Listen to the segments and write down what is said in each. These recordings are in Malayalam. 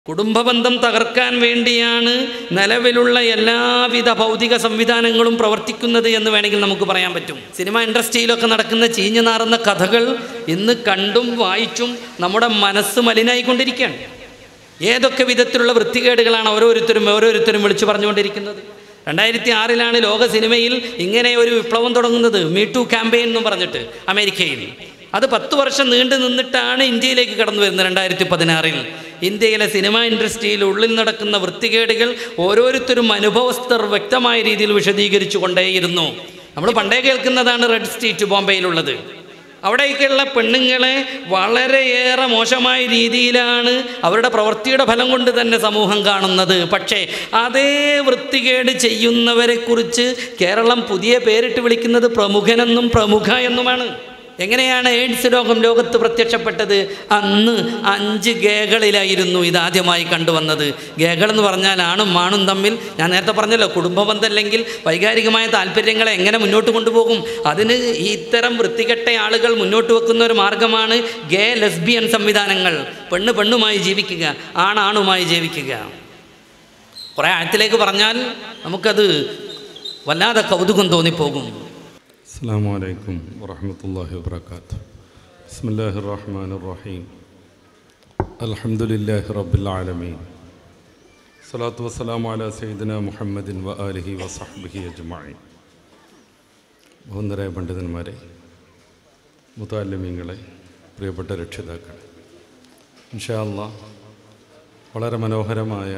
കുടുംബബന്ധം തകർക്കാൻ വേണ്ടിയാണ് നിലവിലുള്ള എല്ലാവിധ ഭൗതിക സംവിധാനങ്ങളും പ്രവർത്തിക്കുന്നത് എന്ന് വേണമെങ്കിൽ നമുക്ക് പറയാൻ പറ്റും സിനിമ ഇൻഡസ്ട്രിയിലൊക്കെ നടക്കുന്ന ചീഞ്ഞു നാറുന്ന കഥകൾ ഇന്ന് കണ്ടും വായിച്ചും നമ്മുടെ മനസ്സ് മലിനായിക്കൊണ്ടിരിക്കുകയാണ് ഏതൊക്കെ വിധത്തിലുള്ള വൃത്തികേടുകളാണ് ഓരോരുത്തരും ഓരോരുത്തരും വിളിച്ചു പറഞ്ഞുകൊണ്ടിരിക്കുന്നത് രണ്ടായിരത്തി ആറിലാണ് ലോക സിനിമയിൽ ഇങ്ങനെ ഒരു വിപ്ലവം തുടങ്ങുന്നത് മീടു ക്യാമ്പയിൻ എന്ന് പറഞ്ഞിട്ട് അമേരിക്കയിൽ അത് പത്ത് വർഷം നീണ്ടു നിന്നിട്ടാണ് ഇന്ത്യയിലേക്ക് കടന്നു വരുന്നത് രണ്ടായിരത്തി പതിനാറിൽ ഇന്ത്യയിലെ സിനിമ ഇൻഡസ്ട്രിയിൽ ഉള്ളിൽ നടക്കുന്ന വൃത്തികേടുകൾ ഓരോരുത്തരും അനുഭവസ്ഥർ വ്യക്തമായ രീതിയിൽ വിശദീകരിച്ചു കൊണ്ടേയിരുന്നു നമ്മൾ പണ്ടേ കേൾക്കുന്നതാണ് റെഡ് സ്ട്രീറ്റ് ബോംബെയിലുള്ളത് അവിടേക്കുള്ള പെണ്ണുങ്ങളെ വളരെയേറെ മോശമായ രീതിയിലാണ് അവരുടെ പ്രവൃത്തിയുടെ ഫലം കൊണ്ട് തന്നെ സമൂഹം കാണുന്നത് പക്ഷേ അതേ വൃത്തികേട് ചെയ്യുന്നവരെ കുറിച്ച് കേരളം പുതിയ പേരിട്ട് വിളിക്കുന്നത് പ്രമുഖനെന്നും പ്രമുഖ എന്നുമാണ് എങ്ങനെയാണ് എയ്ഡ്സ് രോഗം ലോകത്ത് പ്രത്യക്ഷപ്പെട്ടത് അന്ന് അഞ്ച് ഗേകളിലായിരുന്നു ഇതാദ്യമായി കണ്ടുവന്നത് ഗേകൾ എന്ന് പറഞ്ഞാൽ ആണും മാണും തമ്മിൽ ഞാൻ നേരത്തെ പറഞ്ഞല്ലോ കുടുംബബന്ധം അല്ലെങ്കിൽ വൈകാരികമായ താല്പര്യങ്ങളെ എങ്ങനെ മുന്നോട്ട് കൊണ്ടുപോകും അതിന് ഈ ഇത്തരം വൃത്തികെട്ട ആളുകൾ മുന്നോട്ട് വെക്കുന്ന ഒരു മാർഗമാണ് ഗേ ലെസ്ബിയൻ സംവിധാനങ്ങൾ പെണ്ണ് പെണ്ണുമായി ജീവിക്കുക ആണാണുമായി ജീവിക്കുക കുറേ ആഴത്തിലേക്ക് പറഞ്ഞാൽ നമുക്കത് വല്ലാതെ കൗതുകം തോന്നിപ്പോകും السلام عليكم ورحمة الله وبركاته بسم الله الرحمن الرحيم الحمد لله رب العالمين الصلاة والسلام على سيدنا محمد وآله وصحبه أجمعين ബഹുന്നരായ പണ്ഡിതന്മാരെ മുതാലിമ്യങ്ങളെ പ്രിയപ്പെട്ട രക്ഷിതാക്കൾ ഇൻഷാല്ല വളരെ മനോഹരമായ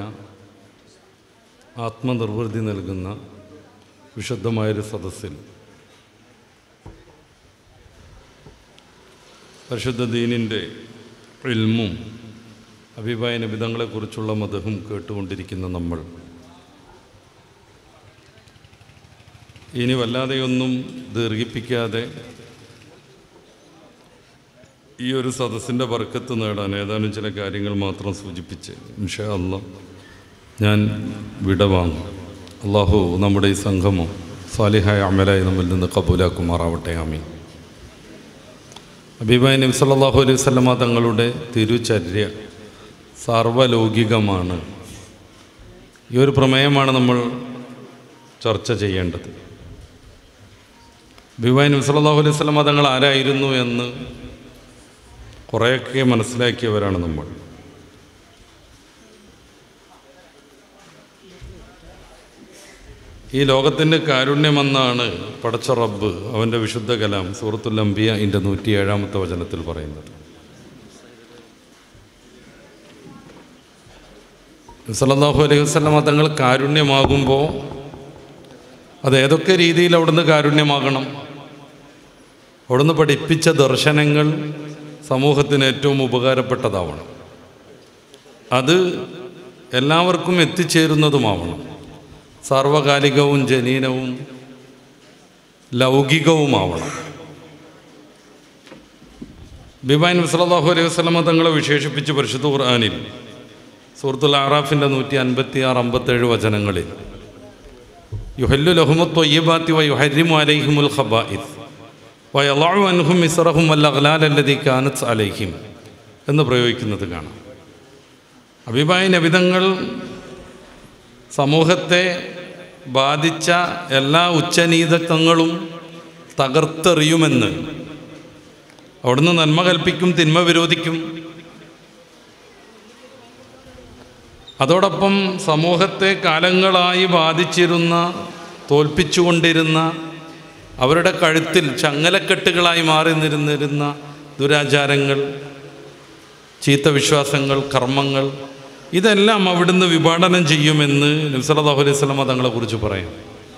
ആത്മനിർവൃതി നൽകുന്ന വിശുദ്ധമായൊരു സദസ്സിൽ പരിശുദ്ധ ദീനിൻ്റെ ഇൽമും അഭിപ്രായ നിബിധങ്ങളെക്കുറിച്ചുള്ള മതവും കേട്ടുകൊണ്ടിരിക്കുന്ന നമ്മൾ ഇനി വല്ലാതെയൊന്നും ദീർഘിപ്പിക്കാതെ ഈ ഒരു സദസ്സിൻ്റെ വർക്കത്ത് നേടാൻ ഏതാനും ചില കാര്യങ്ങൾ മാത്രം സൂചിപ്പിച്ച് ഇൻഷാ അല്ല ഞാൻ വിടവാങ്ങും അള്ളാഹു നമ്മുടെ ഈ സംഗമം സാലിഹായ അമലായി നമ്മിൽ നിന്ന് കബൂലാക്കുമാറാവട്ടെ ആമീൻ അബീബായ് നബി സല്ലല്ലാഹു അലൈഹി വസല്ലമ തങ്ങളുടെ തിരുചര്യ സാർവലൗകികമാണ് ഈ ഒരു പ്രമേയമാണ് നമ്മൾ ചർച്ച ചെയ്യേണ്ടത് അബീബായ് നബി സല്ലല്ലാഹു അലൈഹി വസല്ലമ തങ്ങൾ ആരായിരുന്നു എന്ന് കുറേയൊക്കെ മനസ്സിലാക്കിയവരാണ് നമ്മൾ ഈ ലോകത്തിൻ്റെ കാരുണ്യമെന്നാണ് പടച്ച റബ്ബ് അവൻ്റെ വിശുദ്ധ കലാം സൂറത്തുൽ അംബിയ ഇതിൻ്റെ നൂറ്റി ഏഴാമത്തെ വചനത്തിൽ പറയുന്നത് സല്ലല്ലാഹു അലൈഹി വസല്ലമ തങ്ങൾ കാരുണ്യമാകുമ്പോൾ അത് ഏതൊക്കെ രീതിയിൽ അവിടുന്ന് കാരുണ്യമാകണം അവിടുന്ന് പഠിപ്പിച്ച ദർശനങ്ങൾ സമൂഹത്തിന് ഏറ്റവും ഉപകാരപ്പെട്ടതാവണം അത് എല്ലാവർക്കും എത്തിച്ചേരുന്നതുമാവണം സാർവകാലികവും ജനീനവും ലൗകികവുമാവണം ബിബാൻ വസലാഹു അലൈഹി വസ്ലമ തങ്ങളെ വിശേഷിപ്പിച്ച് പരിശുദ്ധ ഖുർആാനിൽ സൂറത്തുൽ ആറാഫിൻ്റെ നൂറ്റി അൻപത്തി ആറ് അമ്പത്തേഴ് വചനങ്ങളിൽ യുഹല്ലു ലഹുമത്ത് തൊയ്യബാത്തി വ യുഹരിമു അലൈഹിമുൽ ഖബായിസ് വയലാഴു അൻഹും ഇസ്റഹും അല്ല അഖ്ലാലല്ലതി കാനത്ത് അലൈഹിം എന്ന് പ്രയോഗിക്കുന്നത് കാണാം അഭിപ്രായ നബിതങ്ങൾ സമൂഹത്തെ ബാധിച്ച എല്ലാ ഉച്ചനീതത്വങ്ങളും തകർത്തെറിയുമെന്ന് അവിടുന്ന് നന്മ കൽപ്പിക്കും തിന്മ വിരോധിക്കും അതോടൊപ്പം സമൂഹത്തെ കാലങ്ങളായി ബാധിച്ചിരുന്ന തോൽപ്പിച്ചുകൊണ്ടിരുന്ന അവരുടെ കഴുത്തിൽ ചങ്ങലക്കെട്ടുകളായി മാറി നിരുന്നിരുന്ന ദുരാചാരങ്ങൾ ചീത്ത വിശ്വാസങ്ങൾ കർമ്മങ്ങൾ ഇതെല്ലാം അവിടുന്ന് വിഭാടനം ചെയ്യുമെന്ന് നബ്സലാഹു അലൈഹി സ്വലമ തങ്ങളെക്കുറിച്ച് പറയാം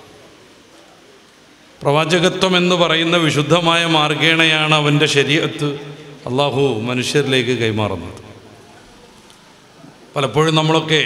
പ്രവാചകത്വം എന്ന് പറയുന്ന വിശുദ്ധമായ മാർഗേണയാണ് അവൻ്റെ ശരീരത്ത് അള്ളാഹു മനുഷ്യരിലേക്ക് കൈമാറുന്നത് പലപ്പോഴും നമ്മളൊക്കെ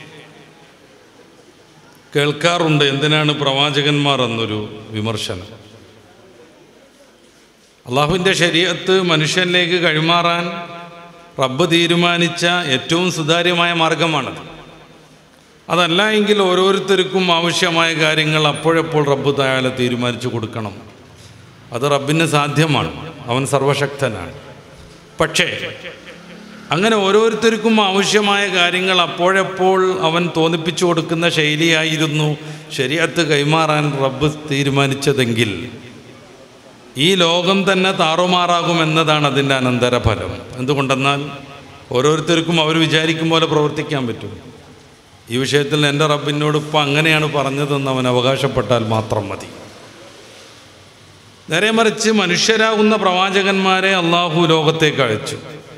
കേൾക്കാറുണ്ട് എന്തിനാണ് പ്രവാചകന്മാർ എന്നൊരു വിമർശനം അള്ളാഹുവിൻ്റെ ശരീരത്ത് മനുഷ്യനിലേക്ക് കൈമാറാൻ റബ്ബ് തീരുമാനിച്ച ഏറ്റവും സുതാര്യമായ മാർഗമാണത് അതല്ല എങ്കിൽ ഓരോരുത്തർക്കും ആവശ്യമായ കാര്യങ്ങൾ അപ്പോഴപ്പോൾ റബ്ബ് തായാല തീരുമാനിച്ചു കൊടുക്കണം അത് റബ്ബിന് സാധ്യമാണ് അവൻ സർവശക്തനാണ് പക്ഷേ അങ്ങനെ ഓരോരുത്തർക്കും ആവശ്യമായ കാര്യങ്ങൾ അപ്പോഴപ്പോൾ അവൻ തോന്നിപ്പിച്ചു കൊടുക്കുന്ന ശൈലിയായിരുന്നു ശരിയത്ത് കൈമാറാൻ റബ്ബ് തീരുമാനിച്ചതെങ്കിൽ ഈ ലോകം തന്നെ താറുമാറാകുമെന്നതാണ് അതിൻ്റെ അനന്തരഫലം എന്തുകൊണ്ടെന്നാൽ ഓരോരുത്തർക്കും അവർ വിചാരിക്കും പോലെ പ്രവർത്തിക്കാൻ പറ്റും ഈ വിഷയത്തിൽ എൻ്റെ റബ്ബിനോട് ഇപ്പം അങ്ങനെയാണ് പറഞ്ഞതെന്ന് അവൻ അവകാശപ്പെട്ടാൽ മാത്രം മതി നേരെ മറിച്ച് മനുഷ്യരാകുന്ന പ്രവാചകന്മാരെ അള്ളാഹു ലോകത്തേക്ക് അയച്ചു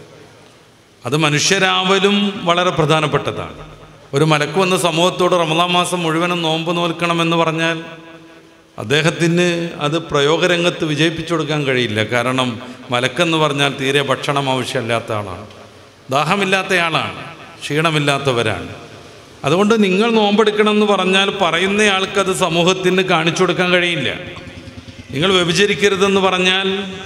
അത് മനുഷ്യരാവലും വളരെ പ്രധാനപ്പെട്ടതാണ് ഒരു മലക്ക് വന്ന സമൂഹത്തോട് റമദാൻ മാസം മുഴുവനും നോമ്പ് നോൽക്കണമെന്ന് പറഞ്ഞാൽ അദ്ദേഹത്തിന് അത് പ്രയോഗരംഗത്ത് വിജയിപ്പിച്ചു കൊടുക്കാൻ കഴിയില്ല കാരണം മലക്കെന്ന് പറഞ്ഞാൽ തീരെ ഭക്ഷണം ആവശ്യമില്ലാത്ത ആളാണ് ദാഹമില്ലാത്തയാളാണ് ക്ഷീണമില്ലാത്തവരാണ് അതുകൊണ്ട് നിങ്ങൾ നോമ്പെടുക്കണമെന്ന് പറഞ്ഞാൽ പറയുന്നയാൾക്കത് സമൂഹത്തിന് കാണിച്ചു കൊടുക്കാൻ കഴിയില്ല നിങ്ങൾ വ്യഭിചരിക്കരുതെന്ന് പറഞ്ഞാൽ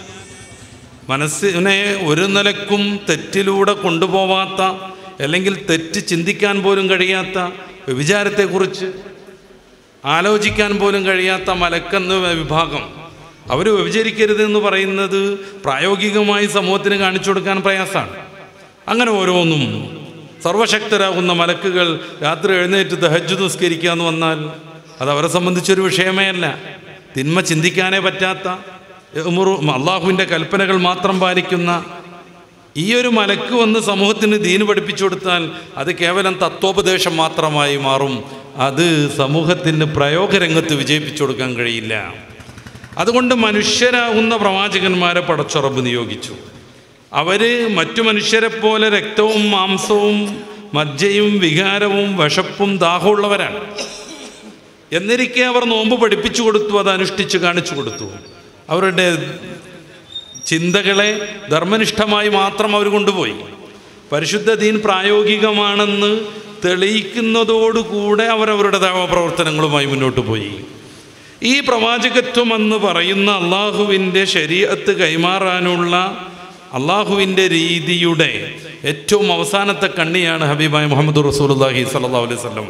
മനസ്സിനെ ഒരു നിലക്കും തെറ്റിലൂടെ കൊണ്ടുപോവാത്ത അല്ലെങ്കിൽ തെറ്റ് ചിന്തിക്കാൻ പോലും കഴിയാത്ത വ്യഭിചാരത്തെക്കുറിച്ച് ആലോചിക്കാൻ പോലും കഴിയാത്ത മലക്കെന്ന വിഭാഗം അവർ വ്യഭിചരിക്കരുത് എന്ന് പറയുന്നത് പ്രായോഗികമായി സമൂഹത്തിന് കാണിച്ചു കൊടുക്കാൻ പ്രയാസമാണ് അങ്ങനെ ഓരോന്നും സർവശക്തരാകുന്ന മലക്കുകൾ രാത്രി എഴുന്നേറ്റ് ദഹജ് നിസ്കരിക്കുക എന്ന് വന്നാൽ അത് അവരെ സംബന്ധിച്ചൊരു വിഷയമേ അല്ല തിന്മ ചിന്തിക്കാനേ പറ്റാത്ത ഉമറു അള്ളാഹുവിൻ്റെ കൽപ്പനകൾ മാത്രം പാലിക്കുന്ന ഈ ഒരു മലക്ക് വന്ന് സമൂഹത്തിന് ദീന് പഠിപ്പിച്ചു കൊടുത്താൽ അത് കേവലം തത്വോപദേശം മാത്രമായി മാറും അത് സമൂഹത്തിന് പ്രയോഗരംഗത്ത് വിജയിപ്പിച്ചു കൊടുക്കാൻ കഴിയില്ല അതുകൊണ്ട് മനുഷ്യരാകുന്ന പ്രവാചകന്മാരെ പടച്ചുറബ് നിയോഗിച്ചു അവർ മറ്റു മനുഷ്യരെ പോലെ രക്തവും മാംസവും മജ്ജയും വികാരവും വിശപ്പും ദാഹമുള്ളവരാണ് എന്നിരിക്കെ അവർ നോമ്പ് പഠിപ്പിച്ചു കൊടുത്തു അത് അനുഷ്ഠിച്ച് കാണിച്ചു കൊടുത്തു അവരുടെ ചിന്തകളെ ധർമ്മനിഷ്ഠമായി മാത്രം അവർ കൊണ്ടുപോയി പരിശുദ്ധ ദീൻ പ്രായോഗികമാണെന്ന് തെളിയിക്കുന്നതോടുകൂടെ അവരവരുടെ ദൈവ പ്രവർത്തനങ്ങളുമായി മുന്നോട്ട് പോയി ഈ പ്രവാചകത്വം എന്ന് പറയുന്ന അള്ളാഹുവിൻ്റെ ശരീരത്ത് കൈമാറാനുള്ള അള്ളാഹുവിൻ്റെ രീതിയുടെ ഏറ്റവും അവസാനത്തെ കണ്ണിയാണ് ഹബീബായ് മുഹമ്മദ് റസൂലുല്ലാഹി സല്ലാ അലൈഹി സ്വലം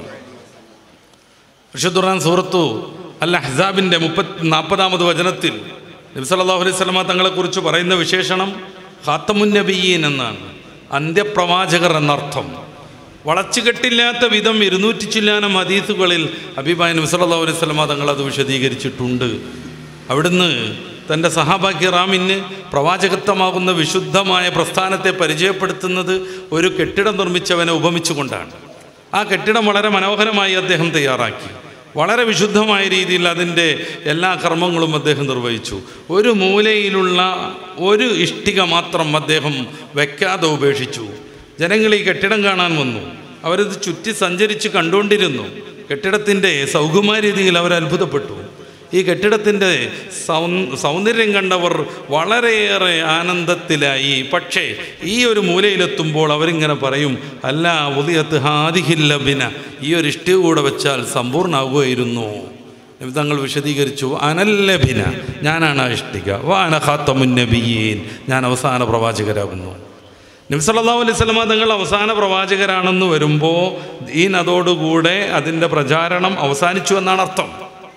ഋഷദുറാൻ സൂറത്തു അൽ അഹ്സാബിൻ്റെ മുപ്പത്തി നാൽപ്പതാമത് വചനത്തിൽ നബി സല്ലല്ലാഹു അലൈഹി സ്വലമ തങ്ങളെക്കുറിച്ച് പറയുന്ന വിശേഷണം ഖാത്തമുൻ നബിയീൻ എന്നാണ് അന്ത്യപ്രവാചകർ എന്നർത്ഥം വളച്ചുകെട്ടില്ലാത്ത വിധം ഇരുന്നൂറ്റി ചില്ലാനം ഹദീസുകളിൽ അബിബായ് നബി സല്ലല്ലാഹു അലൈഹി സ്വലമ തങ്ങൾ അത് വിശദീകരിച്ചിട്ടുണ്ട് അവിടുന്ന് തൻ്റെ സഹാബാക്കി റാമിന് പ്രവാചകത്വമാകുന്ന വിശുദ്ധമായ പ്രസ്ഥാനത്തെ പരിചയപ്പെടുത്തുന്നത് ഒരു കെട്ടിടം നിർമ്മിച്ചവനെ ഉപമിച്ചുകൊണ്ടാണ് ആ കെട്ടിടം വളരെ മനോഹരമായി അദ്ദേഹം തയ്യാറാക്കി വളരെ വിശുദ്ധമായ രീതിയിൽ അതിൻ്റെ എല്ലാ കർമ്മങ്ങളും അദ്ദേഹം നിർവഹിച്ചു ഒരു മൂലയിലുള്ള ഒരു ഇഷ്ടിക മാത്രം അദ്ദേഹം വെക്കാതെ ഉപേക്ഷിച്ചു ജനങ്ങൾ ഈ കെട്ടിടം കാണാൻ വന്നു അവരത് ചുറ്റി സഞ്ചരിച്ച് കണ്ടുകൊണ്ടിരുന്നു കെട്ടിടത്തിൻ്റെ സൗകുമാര്യതയിൽ അവർ അത്ഭുതപ്പെട്ടു ഈ കെട്ടിടത്തിൻ്റെ സൗ സൗന്ദര്യം കണ്ടവർ വളരെയേറെ ആനന്ദത്തിലായി പക്ഷേ ഈ ഒരു മൂലയിലെത്തുമ്പോൾ അവരിങ്ങനെ പറയും അല്ല ഉദയത്ത് ഹാദിഹില്ലബിന ഈ ഒരു ഇഷ്ടിക കൂടെ വെച്ചാൽ സമ്പൂർണ്ണമാകുമായിരുന്നു തങ്ങൾ വിശദീകരിച്ചു അനല്ലഭിന ഞാനാണ് ആ ഇഷ്ടിക വാന ഖാത്തമുന്നബിയീൻ ഞാൻ അവസാന പ്രവാചകരാകുന്നു നബ്സല്ലാ അലൈഹി സ്വലമ തങ്ങൾ അവസാന പ്രവാചകരാണെന്ന് വരുമ്പോൾ ദീൻ അതോടുകൂടെ അതിൻ്റെ പ്രചാരണം അവസാനിച്ചു എന്നാണ് അർത്ഥം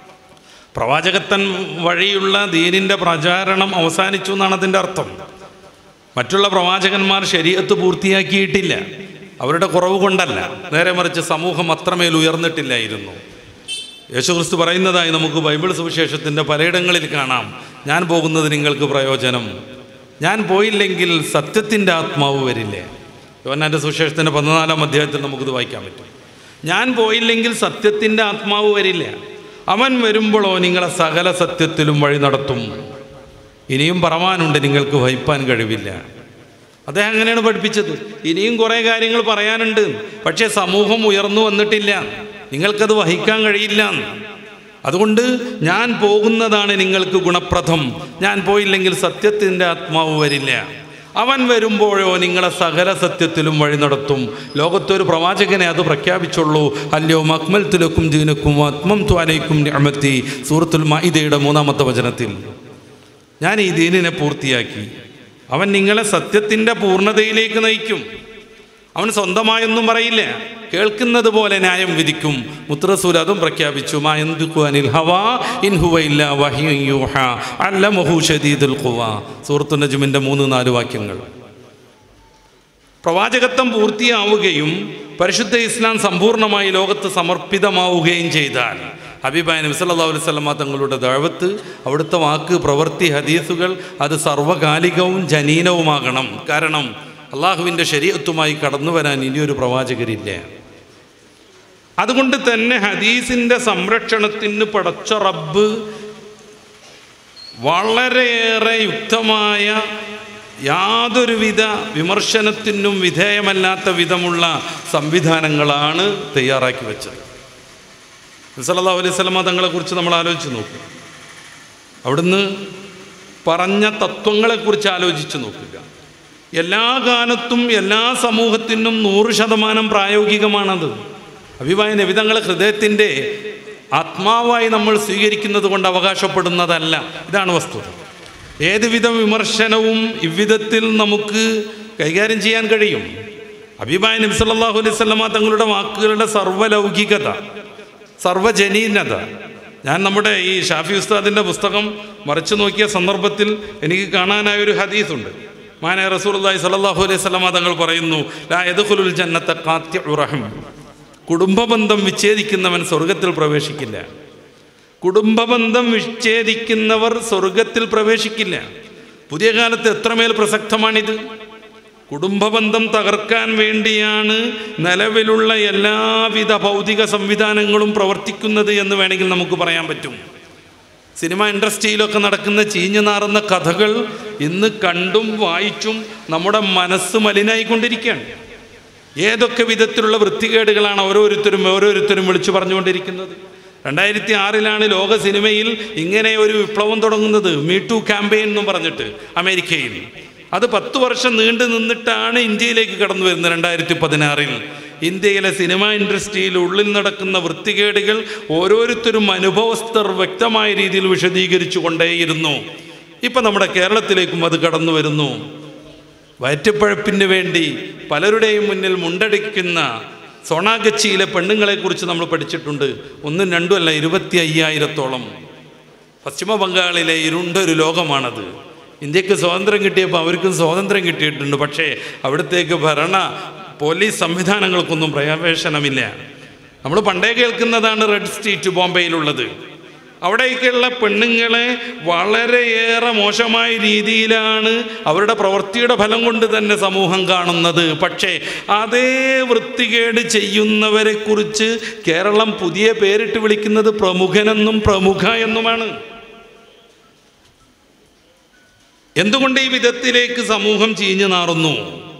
പ്രവാചകത്തൻ വഴിയുള്ള ദീനിൻ്റെ പ്രചാരണം അവസാനിച്ചു എന്നാണ് അതിൻ്റെ അർത്ഥം മറ്റുള്ള പ്രവാചകന്മാർ ശരീരത്ത് പൂർത്തിയാക്കിയിട്ടില്ല അവരുടെ കുറവ് കൊണ്ടല്ല നേരെ മറിച്ച് സമൂഹം അത്രമേൽ ഉയർന്നിട്ടില്ലായിരുന്നു യേശുക്രിസ്തു പറയുന്നതായി നമുക്ക് ബൈബിൾ സുവിശേഷത്തിൻ്റെ പലയിടങ്ങളിൽ കാണാം ഞാൻ പോകുന്നത് നിങ്ങൾക്ക് പ്രയോജനം ഞാൻ പോയില്ലെങ്കിൽ സത്യത്തിൻ്റെ ആത്മാവ് വരില്ലേ യോന്നാൻ്റെ സുവിശേഷത്തിൻ്റെ പതിനാലാം അധ്യായത്തിൽ നമുക്കിത് വായിക്കാൻ പറ്റും ഞാൻ പോയില്ലെങ്കിൽ സത്യത്തിൻ്റെ ആത്മാവ് വരില്ല അവൻ വരുമ്പോഴോ നിങ്ങളെ സകല സത്യത്തിലും വഴി നടത്തും ഇനിയും പറവാനുണ്ട് നിങ്ങൾക്ക് വഹിപ്പാൻ കഴിവില്ല അദ്ദേഹം അങ്ങനെയാണ് പഠിപ്പിച്ചത് ഇനിയും കുറേ കാര്യങ്ങൾ പറയാനുണ്ട് പക്ഷേ സമൂഹം ഉയർന്നു വന്നിട്ടില്ല നിങ്ങൾക്കത് വഹിക്കാൻ കഴിയില്ല അതുകൊണ്ട് ഞാൻ പോകുന്നതാണ് നിങ്ങൾക്ക് ഗുണപ്രദം ഞാൻ പോയില്ലെങ്കിൽ സത്യത്തിൻ്റെ ആത്മാവ് വരില്ല അവൻ വരുമ്പോഴോ നിങ്ങളെ സകല സത്യത്തിലും വഴി നടത്തും ലോകത്തൊരു പ്രവാചകനെ അത് പ്രഖ്യാപിച്ചുള്ളൂ അല്ലയോ മക്മൽ തുലക്കും ദീനക്കും ആത്മം ത്വാലയ്ക്കും അമത്തി സൂറത്തുൽ മായിദയുടെ മൂന്നാമത്തെ വചനത്തിൽ ഞാൻ ഈ ദീനിനെ പൂർത്തിയാക്കി അവൻ നിങ്ങളെ സത്യത്തിൻ്റെ പൂർണ്ണതയിലേക്ക് നയിക്കും അവൻ സ്വന്തമായൊന്നും പറയില്ല കേൾക്കുന്നത് പോലെ ന്യായം വിധിക്കും മുത്രസൂൽ അതും പ്രഖ്യാപിച്ചു മാ യന്തിഖു അനിൽ ഹവാ ഇൻ ഹുവ ഇല്ലാ വഹ്യുൻ യൂഹ അല്ലമഹു ശദീദുൽ ഖുവ സൂറത്തു നജ്മിൻ്റെ മൂന്ന് നാല് വാക്യങ്ങൾ പ്രവാചകത്വം പൂർത്തിയാവുകയും പരിശുദ്ധ ഇസ്ലാം സമ്പൂർണ്ണമായി ലോകത്ത് സമർപ്പിതമാവുകയും ചെയ്താൽ ഹബീബായ നബി സല്ലല്ലാഹു അലൈഹി വസല്ലമ തങ്ങളുടെ ദഴവത്ത് അവിടുത്തെ വാക്ക് പ്രവൃത്തി ഹദീസുകൾ അത് സർവകാലികവും ജനീനവുമാകണം കാരണം അള്ളാഹുവിൻ്റെ ശരീരത്തുമായി കടന്നു വരാൻ ഇനിയൊരു പ്രവാചകരില്ല അതുകൊണ്ട് തന്നെ ഹദീസിൻ്റെ സംരക്ഷണത്തിന് പടച്ച റബ്ബ് വളരെയേറെ യുക്തമായ യാതൊരുവിധ വിമർശനത്തിനും വിധേയമല്ലാത്ത വിധമുള്ള സംവിധാനങ്ങളാണ് തയ്യാറാക്കി വെച്ചത് സല്ലല്ലാഹു അലൈഹി സ്വലമ തങ്ങളെക്കുറിച്ച് നമ്മൾ ആലോചിച്ച് നോക്കുക അവിടുന്ന് പറഞ്ഞ തത്വങ്ങളെക്കുറിച്ച് ആലോചിച്ച് നോക്കുക എല്ലാ കാലത്തും എല്ലാ സമൂഹത്തിനും നൂറ് ശതമാനം പ്രായോഗികമാണത് അഭിപ്രായ നബിതങ്ങളെ ഹൃദയത്തിൻ്റെ ആത്മാവായി നമ്മൾ സ്വീകരിക്കുന്നത് കൊണ്ട് അവകാശപ്പെടുന്നതല്ല ഇതാണ് വസ്തുത ഏതുവിധ വിമർശനവും ഇவ்விധത്തിൽ നമുക്ക് കൈകാര്യം ചെയ്യാൻ കഴിയും അഭിപ്രായ നബി സല്ലല്ലാഹു അലൈഹി വസല്ലമ തങ്ങളുടെ വാക്കുകളുടെ സർവ്വലൗകികത സർവജനീനത ഞാൻ നമ്മുടെ ഈ ഷാഫി ഉസ്താദിൻ്റെ പുസ്തകം മറിച്ചു നോക്കിയ സന്ദർഭത്തിൽ എനിക്ക് കാണാനായ ഒരു ഹദീസുണ്ട് മാന റസൂലുള്ളാഹി സ്വല്ലല്ലാഹു അലൈഹി വസല്ലമ തങ്ങൾ പറയുന്നു ലാ യദ്ഖുലുൽ ജന്നത്ത ഖാത്തിഉ റഹിം കുടുംബബന്ധം വിച്ഛേദിക്കുന്നവൻ സ്വർഗത്തിൽ പ്രവേശിക്കില്ല കുടുംബബന്ധം വിച്ഛേദിക്കുന്നവർ സ്വർഗത്തിൽ പ്രവേശിക്കില്ല പുതിയ കാലത്ത് എത്രമേൽ പ്രസക്തമാണിത് കുടുംബബന്ധം തകർക്കാൻ വേണ്ടിയാണ് നിലവിലുള്ള എല്ലാവിധ ഭൗതിക സംവിധാനങ്ങളും പ്രവർത്തിക്കുന്നത് എന്ന് വേണമെങ്കിൽ നമുക്ക് പറയാൻ പറ്റും സിനിമ ഇൻഡസ്ട്രിയിലൊക്കെ നടക്കുന്ന ചീഞ്ഞു നാറുന്ന കഥകൾ ഇന്ന് കണ്ടും വായിച്ചും നമ്മുടെ മനസ്സ് മലിനായിക്കൊണ്ടിരിക്കുകയാണ് ഏതൊക്കെ വിധത്തിലുള്ള വൃത്തികേടുകളാണ് ഓരോരുത്തരും ഓരോരുത്തരും വിളിച്ചു പറഞ്ഞുകൊണ്ടിരിക്കുന്നത് രണ്ടായിരത്തി ആറിലാണ് ലോക സിനിമയിൽ ഇങ്ങനെ ഒരു വിപ്ലവം തുടങ്ങുന്നത് മീടു ക്യാമ്പയിൻ എന്നും പറഞ്ഞിട്ട് അമേരിക്കയിൽ അത് പത്ത് വർഷം നീണ്ടു നിന്നിട്ടാണ് ഇന്ത്യയിലേക്ക് കടന്നു വരുന്നത് രണ്ടായിരത്തി പതിനാറിൽ ഇന്ത്യയിലെ സിനിമ ഇൻഡസ്ട്രിയിൽ ഉള്ളിൽ നടക്കുന്ന വൃത്തികേടുകൾ ഓരോരുത്തരും അനുഭവസ്ഥർ വ്യക്തമായ രീതിയിൽ വിശദീകരിച്ചു കൊണ്ടേയിരുന്നു ഇപ്പം നമ്മുടെ കേരളത്തിലേക്കും അത് കടന്നു വരുന്നു വയറ്റപ്പഴപ്പിന് വേണ്ടി പലരുടെയും മുന്നിൽ മുണ്ടടിക്കുന്ന സോണാഗച്ചിയിലെ പെണ്ണുങ്ങളെക്കുറിച്ച് നമ്മൾ പഠിച്ചിട്ടുണ്ട് ഒന്നും രണ്ടുമല്ല ഇരുപത്തി അയ്യായിരത്തോളം പശ്ചിമ ബംഗാളിലെ ഇരുണ്ടൊരു ലോകമാണത് ഇന്ത്യക്ക് സ്വാതന്ത്ര്യം കിട്ടിയപ്പോൾ അവർക്കും സ്വാതന്ത്ര്യം കിട്ടിയിട്ടുണ്ട് പക്ഷേ അവിടത്തേക്ക് ഭരണ പോലീസ് സംവിധാനങ്ങൾക്കൊന്നും പ്രവേശനമില്ല നമ്മൾ പണ്ടേ കേൾക്കുന്നതാണ് റെഡ് സ്ട്രീറ്റ് ബോംബെയിലുള്ളത് അവിടേക്കുള്ള പെണ്ണുങ്ങളെ വളരെയേറെ മോശമായ രീതിയിലാണ് അവരുടെ പ്രവൃത്തിയുടെ ഫലം കൊണ്ട് തന്നെ സമൂഹം കാണുന്നത് പക്ഷേ അതേ വൃത്തികേട് ചെയ്യുന്നവരെ കുറിച്ച് കേരളം പുതിയ പേരിട്ട് വിളിക്കുന്നത് പ്രമുഖനെന്നും പ്രമുഖ എന്നുമാണ് എന്തുകൊണ്ട് ഈ വിധത്തിലേക്ക് സമൂഹം ചീഞ്ഞു നാറുന്നു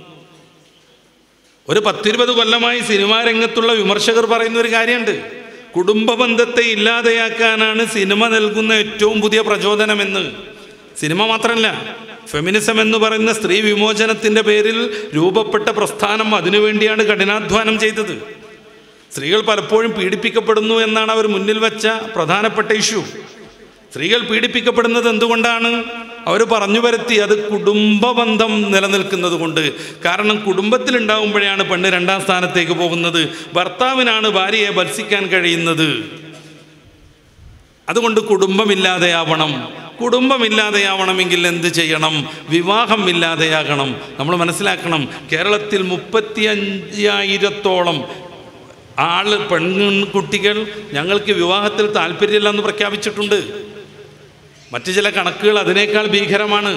ഒരു പത്തിരുപത് കൊല്ലമായി സിനിമാ രംഗത്തുള്ള വിമർശകർ പറയുന്ന ഒരു കാര്യമുണ്ട് കുടുംബ ബന്ധത്തെ ഇല്ലാതെയാക്കാനാണ് സിനിമ നൽകുന്ന ഏറ്റവും പുതിയ പ്രചോദനമെന്ന് സിനിമ മാത്രമല്ല ഫെമിനിസം എന്ന് പറയുന്ന സ്ത്രീ വിമോചനത്തിൻ്റെ പേരിൽ രൂപപ്പെട്ട പ്രസ്ഥാനം അതിനുവേണ്ടിയാണ് കഠിനാധ്വാനം ചെയ്തത് സ്ത്രീകൾ പലപ്പോഴും പീഡിപ്പിക്കപ്പെടുന്നു എന്നാണ് അവർ മുന്നിൽ വെച്ച പ്രധാനപ്പെട്ട ഇഷ്യൂ സ്ത്രീകൾ പീഡിപ്പിക്കപ്പെടുന്നത് എന്തുകൊണ്ടാണ് അവർ പറഞ്ഞു വരുത്തി അത് കുടുംബ ബന്ധം നിലനിൽക്കുന്നത് കൊണ്ട് കാരണം കുടുംബത്തിലുണ്ടാവുമ്പോഴാണ് പെണ്ണ് രണ്ടാം സ്ഥാനത്തേക്ക് പോകുന്നത് ഭർത്താവിനാണ് ഭാര്യയെ ഭത്സിക്കാൻ കഴിയുന്നത് അതുകൊണ്ട് കുടുംബമില്ലാതെയാവണം കുടുംബമില്ലാതെയാവണമെങ്കിൽ എന്ത് ചെയ്യണം വിവാഹം ഇല്ലാതെയാകണം നമ്മൾ മനസ്സിലാക്കണം കേരളത്തിൽ മുപ്പത്തി അഞ്ചായിരത്തോളം ആള് പെൺകുട്ടികൾ ഞങ്ങൾക്ക് വിവാഹത്തിൽ താല്പര്യമില്ലെന്ന് പ്രഖ്യാപിച്ചിട്ടുണ്ട് മറ്റു ചില കണക്കുകൾ അതിനേക്കാൾ ഭീകരമാണ്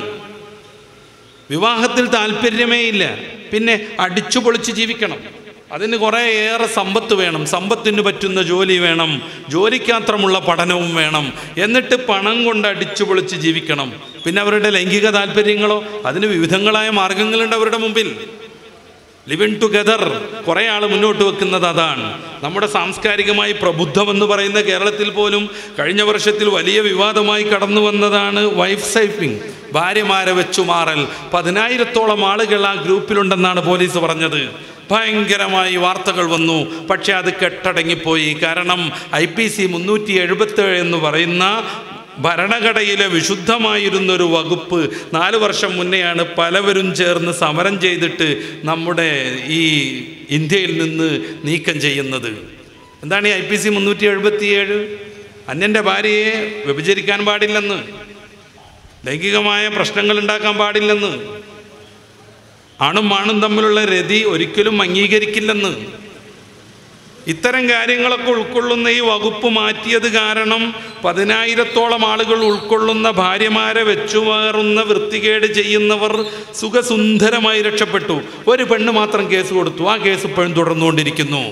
വിവാഹത്തിൽ താല്പര്യമേ ഇല്ല പിന്നെ അടിച്ചു പൊളിച്ച് ജീവിക്കണം അതിന് കുറേ ഏറെ സമ്പത്ത് വേണം സമ്പത്തിന് പറ്റുന്ന ജോലി വേണം ജോലിക്കാത്രമുള്ള പഠനവും വേണം എന്നിട്ട് പണം കൊണ്ട് അടിച്ചു പൊളിച്ച് ജീവിക്കണം പിന്നെ അവരുടെ ലൈംഗിക താല്പര്യങ്ങളോ അതിന് വിവിധങ്ങളായ മാർഗങ്ങളുണ്ട് അവരുടെ മുമ്പിൽ ലിവിങ് ടുഗദർ കുറേ ആൾ മുന്നോട്ട് വെക്കുന്നത് അതാണ് നമ്മുടെ സാംസ്കാരികമായി പ്രബുദ്ധമെന്ന് പറയുന്ന കേരളത്തിൽ പോലും കഴിഞ്ഞ വർഷത്തിൽ വലിയ വിവാദമായി കടന്നു വന്നതാണ് വൈഫ് സൈപ്പിംഗ് ഭാര്യമാരെ വെച്ചു മാറൽ പതിനായിരത്തോളം ആളുകൾ ആ ഗ്രൂപ്പിലുണ്ടെന്നാണ് പോലീസ് പറഞ്ഞത് ഭയങ്കരമായി വാർത്തകൾ വന്നു പക്ഷേ അത് കെട്ടടങ്ങിപ്പോയി കാരണം ഐ പി സി മുന്നൂറ്റി എഴുപത്തേഴ് എന്ന് പറയുന്ന ഭരണഘടനയിലെ വിശുദ്ധമായിരുന്നൊരു വകുപ്പ് നാല് വർഷം മുന്നെയാണ് പലവരും ചേർന്ന് സമരം ചെയ്തിട്ട് നമ്മുടെ ഈ ഇന്ത്യയിൽ നിന്ന് നീക്കം ചെയ്യുന്നത് എന്താണ് ഈ ഐ പി സി മുന്നൂറ്റി എഴുപത്തിയേഴ് അന്യൻ്റെ ഭാര്യയെ വ്യഭിചരിക്കാൻ പാടില്ലെന്ന് ലൈംഗികമായ പ്രശ്നങ്ങൾ ഉണ്ടാക്കാൻ പാടില്ലെന്ന് ആണും ആണും തമ്മിലുള്ള രതി ഒരിക്കലും അംഗീകരിക്കില്ലെന്ന് ഇത്തരം കാര്യങ്ങളൊക്കെ ഉൾക്കൊള്ളുന്ന ഈ വകുപ്പ് മാറ്റിയത് കാരണം പതിനായിരത്തോളം ആളുകൾ ഉൾക്കൊള്ളുന്ന ഭാര്യമാരെ വെച്ചുമാറുന്ന വൃത്തികേട് ചെയ്യുന്നവർ സുഖസുന്ദരമായി രക്ഷപ്പെട്ടു ഒരു പെണ്ണ് മാത്രം കേസ് കൊടുത്തു ആ കേസ് ഇപ്പോഴും തുടർന്നുകൊണ്ടിരിക്കുന്നു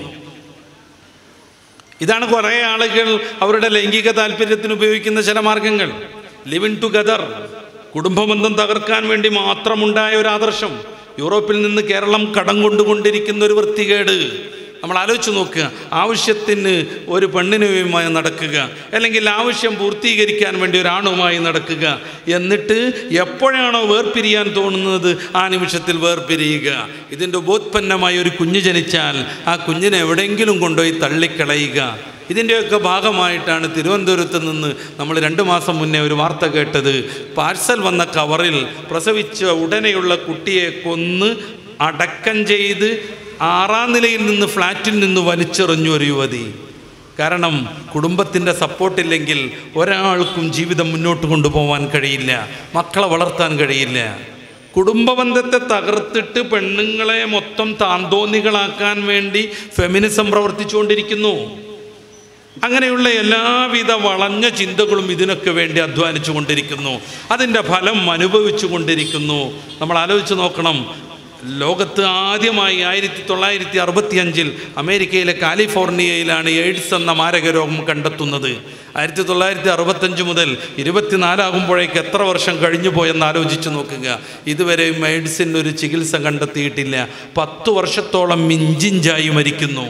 ഇതാണ് കുറേ ആളുകൾ അവരുടെ ലൈംഗിക താല്പര്യത്തിന് ഉപയോഗിക്കുന്ന ചില മാർഗങ്ങൾ ലിവിൻ ടുഗദർ കുടുംബബന്ധം തകർക്കാൻ വേണ്ടി മാത്രമുണ്ടായ ഒരു ആദർശം യൂറോപ്പിൽ നിന്ന് കേരളം കടം കൊണ്ടുകൊണ്ടിരിക്കുന്ന ഒരു വൃത്തികേട് നമ്മൾ ആലോചിച്ച് നോക്കുക ആവശ്യത്തിന് ഒരു പെണ്ണിനുമായി നടക്കുക അല്ലെങ്കിൽ ആവശ്യം പൂർത്തീകരിക്കാൻ വേണ്ടി ഒരാണുമായി നടക്കുക എന്നിട്ട് എപ്പോഴാണോ വേർപിരിയാൻ തോന്നുന്നത് ആ നിമിഷത്തിൽ വേർപിരിയുക ഇതിൻ്റെ ഉപോത്പന്നമായ ഒരു കുഞ്ഞ് ജനിച്ചാൽ ആ കുഞ്ഞിനെ എവിടെയെങ്കിലും കൊണ്ടുപോയി തള്ളിക്കളയുക ഇതിൻ്റെയൊക്കെ ഭാഗമായിട്ടാണ് തിരുവനന്തപുരത്ത് നിന്ന് നമ്മൾ രണ്ട് മാസം മുന്നേ ഒരു വാർത്ത കേട്ടത് പാർസൽ വന്ന കവറിൽ പ്രസവിച്ച ഉടനെയുള്ള കുട്ടിയെ കൊന്ന് അടക്കം ചെയ്ത് ആറാം നിലയിൽ നിന്ന് ഫ്ലാറ്റിൽ നിന്ന് വലിച്ചെറിഞ്ഞു ഒരു യുവതി കാരണം കുടുംബത്തിൻ്റെ സപ്പോർട്ടില്ലെങ്കിൽ ഒരാൾക്കും ജീവിതം മുന്നോട്ട് കൊണ്ടുപോകാൻ കഴിയില്ല മക്കളെ വളർത്താൻ കഴിയില്ല കുടുംബബന്ധത്തെ തകർത്തിട്ട് പെണ്ണുങ്ങളെ മൊത്തം താന്തോന്നികളാക്കാൻ വേണ്ടി ഫെമിനിസം പ്രവർത്തിച്ചുകൊണ്ടിരിക്കുന്നു അങ്ങനെയുള്ള എല്ലാവിധ വളഞ്ഞ ചിന്തകളും ഇതിനൊക്കെ വേണ്ടി അധ്വാനിച്ചു കൊണ്ടിരിക്കുന്നു അതിൻ്റെ ഫലം അനുഭവിച്ചു കൊണ്ടിരിക്കുന്നു നമ്മൾ ആലോചിച്ച് നോക്കണം ലോകത്ത് ആദ്യമായി ആയിരത്തി തൊള്ളായിരത്തി അറുപത്തി അഞ്ചിൽ അമേരിക്കയിലെ കാലിഫോർണിയയിലാണ് എയ്ഡ്സ് എന്ന മാരക രോഗം കണ്ടെത്തുന്നത് ആയിരത്തി തൊള്ളായിരത്തി അറുപത്തഞ്ച് മുതൽ ഇരുപത്തിനാലാകുമ്പോഴേക്ക് എത്ര വർഷം കഴിഞ്ഞു പോയെന്ന് ആലോചിച്ച് നോക്കുക ഇതുവരെയും എയ്ഡ്സിന് ഒരു ചികിത്സ കണ്ടെത്തിയിട്ടില്ല പത്ത് വർഷത്തോളം മിഞ്ചിഞ്ചായി മരിക്കുന്നു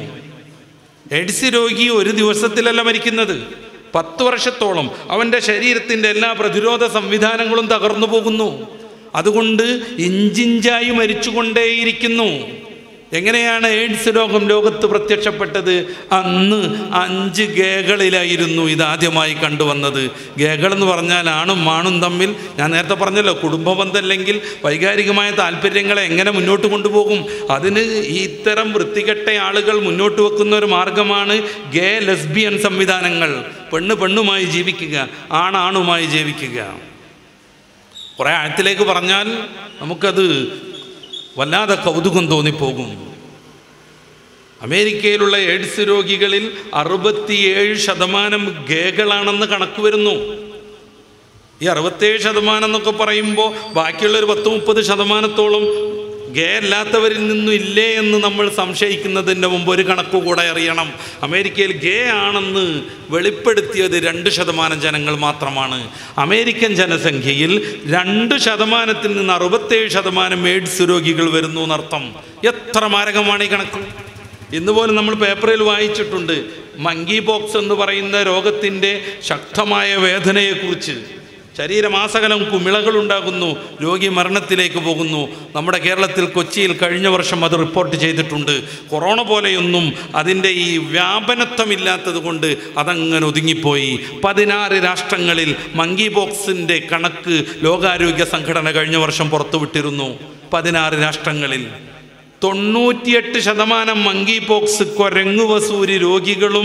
എയ്ഡ്സ് രോഗി ഒരു ദിവസത്തിലല്ല മരിക്കുന്നത് പത്ത് വർഷത്തോളം അവൻ്റെ ശരീരത്തിൻ്റെ എല്ലാ പ്രതിരോധ സംവിധാനങ്ങളും തകർന്നു പോകുന്നു അതുകൊണ്ട് ഇഞ്ചിഞ്ചായി മരിച്ചുകൊണ്ടേയിരിക്കുന്നു എങ്ങനെയാണ് എയ്ഡ്സ് രോഗം ലോകത്ത് പ്രത്യക്ഷപ്പെട്ടത് അന്ന് അഞ്ച് ഗേകളിലായിരുന്നു ഇതാദ്യമായി കണ്ടുവന്നത് ഗേകൾ എന്ന് പറഞ്ഞാൽ ആണും ആണും തമ്മിൽ ഞാൻ നേരത്തെ പറഞ്ഞല്ലോ കുടുംബബന്ധം അല്ലെങ്കിൽ വൈകാരികമായ താല്പര്യങ്ങളെ എങ്ങനെ മുന്നോട്ട് കൊണ്ടുപോകും അതിന് ഈ ഇത്തരം വൃത്തികെട്ട ആളുകൾ മുന്നോട്ട് വെക്കുന്ന ഒരു മാർഗമാണ് ഗേ ലെസ്ബിയൻ സംവിധാനങ്ങൾ പെണ്ണ് പെണ്ണുമായി ജീവിക്കുക ആണാണുമായി ജീവിക്കുക കുറേ ആഴത്തിലേക്ക് പറഞ്ഞാൽ നമുക്കത് വല്ലാതെ കൗതുകം തോന്നിപ്പോകും അമേരിക്കയിലുള്ള എയ്ഡ്സ് രോഗികളിൽ അറുപത്തിയേഴ് ശതമാനം ഗേകളാണെന്ന് കണക്ക് വരുന്നു ഈ അറുപത്തേഴ് ശതമാനം എന്നൊക്കെ പറയുമ്പോൾ ബാക്കിയുള്ള ഒരു പത്ത് മുപ്പത് ശതമാനത്തോളം ഗേ അല്ലാത്തവരിൽ നിന്നും ഇല്ലേ എന്ന് നമ്മൾ സംശയിക്കുന്നതിൻ്റെ മുമ്പ് ഒരു കണക്ക് കൂടെ അറിയണം അമേരിക്കയിൽ ഗേ ആണെന്ന് വെളിപ്പെടുത്തിയത് രണ്ട് ശതമാനം ജനങ്ങൾ മാത്രമാണ് അമേരിക്കൻ ജനസംഖ്യയിൽ രണ്ട് ശതമാനത്തിൽ നിന്ന് അറുപത്തേഴ് ശതമാനം എയ്ഡ്സ് രോഗികൾ വരുന്നു എന്നർത്ഥം എത്ര മാരകമാണ് ഈ കണക്ക് ഇന്ന് പോലും നമ്മൾ പേപ്പറിൽ വായിച്ചിട്ടുണ്ട് മങ്കി പോക്സ് എന്ന് പറയുന്ന രോഗത്തിൻ്റെ ശക്തമായ വേദനയെക്കുറിച്ച് ശരീരമാസകലം കുമിളകളുണ്ടാകുന്നു രോഗി മരണത്തിലേക്ക് പോകുന്നു നമ്മുടെ കേരളത്തിൽ കൊച്ചിയിൽ കഴിഞ്ഞ വർഷം അത് റിപ്പോർട്ട് ചെയ്തിട്ടുണ്ട് കൊറോണ പോലെയൊന്നും അതിൻ്റെ ഈ വ്യാപനത്വമില്ലാത്തത് കൊണ്ട് അതങ്ങനെ ഒതുങ്ങിപ്പോയി പതിനാറ് രാഷ്ട്രങ്ങളിൽ മങ്കി ബോക്സിൻ്റെ കണക്ക് ലോകാരോഗ്യ സംഘടന കഴിഞ്ഞ വർഷം പുറത്തുവിട്ടിരുന്നു പതിനാറ് രാഷ്ട്രങ്ങളിൽ തൊണ്ണൂറ്റിയെട്ട് ശതമാനം മങ്കി പോക്സ് കൊരങ്ങുവസൂരി രോഗികളും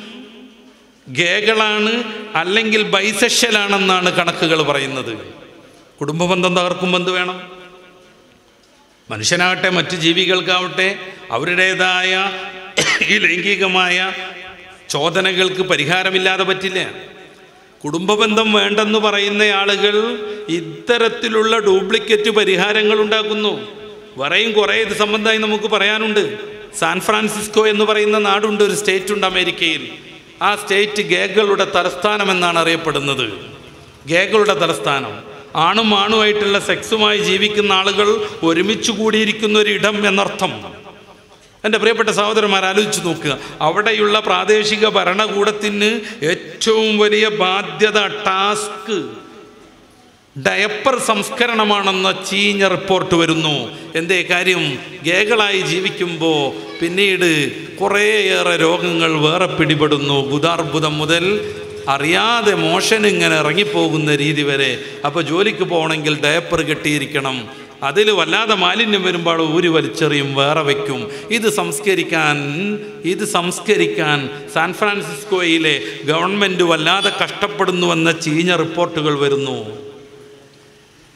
ഗേകളാണ് അല്ലെങ്കിൽ ബൈസെഷ്യലാണെന്നാണ് കണക്കുകൾ പറയുന്നത് കുടുംബബന്ധം തകർക്കുമ്പോൾ എന്ത് വേണം മനുഷ്യനാകട്ടെ മറ്റു ജീവികൾക്കാവട്ടെ അവരുടേതായ ഈ ലൈംഗികമായ ചോദനകൾക്ക് പരിഹാരമില്ലാതെ പറ്റില്ല കുടുംബബന്ധം വേണ്ടെന്ന് പറയുന്ന ആളുകൾ ഇത്തരത്തിലുള്ള ഡ്യൂപ്ലിക്കേറ്റ് പരിഹാരങ്ങൾ ഉണ്ടാക്കുന്നു വേറെയും കുറേ ഇത് സംബന്ധമായി നമുക്ക് പറയാനുണ്ട് സാൻ ഫ്രാൻസിസ്കോ എന്ന് പറയുന്ന നാടുണ്ട് ഒരു സ്റ്റേറ്റ് ഉണ്ട് അമേരിക്കയിൽ ആ സ്റ്റേറ്റ് ഗേകളുടെ തലസ്ഥാനം എന്നാണ് അറിയപ്പെടുന്നത് ഗേകളുടെ തലസ്ഥാനം ആണും ആണുമായിട്ടുള്ള സെക്സുമായി ജീവിക്കുന്ന ആളുകൾ ഒരുമിച്ച് കൂടിയിരിക്കുന്ന ഒരു ഇടം എന്നർത്ഥം എൻ്റെ പ്രിയപ്പെട്ട സഹോദരന്മാർ ആലോചിച്ച് നോക്കുക അവിടെയുള്ള പ്രാദേശിക ഭരണകൂടത്തിന് ഏറ്റവും വലിയ ബാധ്യത ടാസ്ക് ഡയപ്പർ സംസ്കരണമാണെന്ന ചീഞ്ഞ റിപ്പോർട്ട് വരുന്നു എന്തേ കാര്യം ഗേകളായി ജീവിക്കുമ്പോൾ പിന്നീട് കുറേയേറെ രോഗങ്ങൾ വേറെ പിടിപെടുന്നു ബുധാർബുദം മുതൽ അറിയാതെ മോഷൻ ഇങ്ങനെ ഇറങ്ങിപ്പോകുന്ന രീതി വരെ അപ്പോൾ ജോലിക്ക് പോകണമെങ്കിൽ ഡയപ്പർ കെട്ടിയിരിക്കണം അതിൽ വല്ലാതെ മാലിന്യം വരുമ്പോൾ ഊരി വലിച്ചെറിയും വേറെ വയ്ക്കും ഇത് സംസ്കരിക്കാൻ ഇത് സംസ്കരിക്കാൻ സാൻ ഫ്രാൻസിസ്കോയിലെ ഗവൺമെൻറ് വല്ലാതെ കഷ്ടപ്പെടുന്നുവെന്ന ചീഞ്ഞ റിപ്പോർട്ടുകൾ വരുന്നു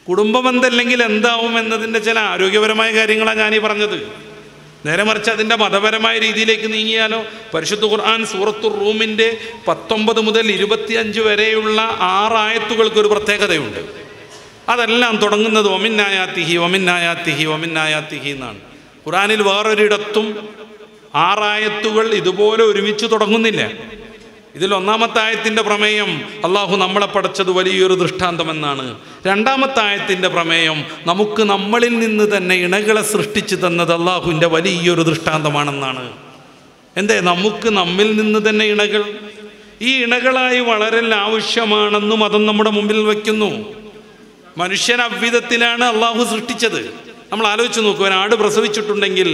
കുടുംബബന്ധമില്ലെങ്കിൽ എന്താവും എന്നതിൻ്റെ ചില ആരോഗ്യപരമായ കാര്യങ്ങളാണ് ഞാനീ പറഞ്ഞത് നേരെ മറിച്ച് അതിൻ്റെ മതപരമായ രീതിയിലേക്ക് നീങ്ങിയാലോ പരിശുദ്ധ ഖുർആൻ സൂറത്തു റൂമിൻ്റെ പത്തൊമ്പത് മുതൽ ഇരുപത്തിയഞ്ച് വരെയുള്ള ആറായത്തുകൾക്ക് ഒരു പ്രത്യേകതയുണ്ട് അതെല്ലാം തുടങ്ങുന്നത് ഒമിന്നായാത്തിഹി ഒമിന്നായാത്തിഹി ഒമിന്നായാത്തിഹി എന്നാണ് ഖുറാനിൽ വേറൊരിടത്തും ആറായത്തുകൾ ഇതുപോലെ ഒരുമിച്ച് തുടങ്ങുന്നില്ല ഇതിൽ ഒന്നാമത്തെ ആയത്തിൻ്റെ പ്രമേയം അള്ളാഹു നമ്മളെ പടച്ചത് വലിയൊരു ദൃഷ്ടാന്തമെന്നാണ് രണ്ടാമത്തെ ആയത്തിൻ്റെ പ്രമേയം നമുക്ക് നമ്മളിൽ നിന്ന് തന്നെ ഇണകളെ സൃഷ്ടിച്ചു തന്നത് അള്ളാഹുവിൻ്റെ വലിയൊരു ദൃഷ്ടാന്തമാണെന്നാണ് എന്തേ നമുക്ക് നമ്മിൽ നിന്ന് തന്നെ ഇണകൾ ഈ ഇണകളായി വളരൽ ആവശ്യമാണെന്നും അതും നമ്മുടെ മുമ്പിൽ വയ്ക്കുന്നു മനുഷ്യൻ അவ்விധത്തിലാണ് അള്ളാഹു സൃഷ്ടിച്ചത് നമ്മൾ ആലോചിച്ച് നോക്കൂ ഒരു ആട് പ്രസവിച്ചിട്ടുണ്ടെങ്കിൽ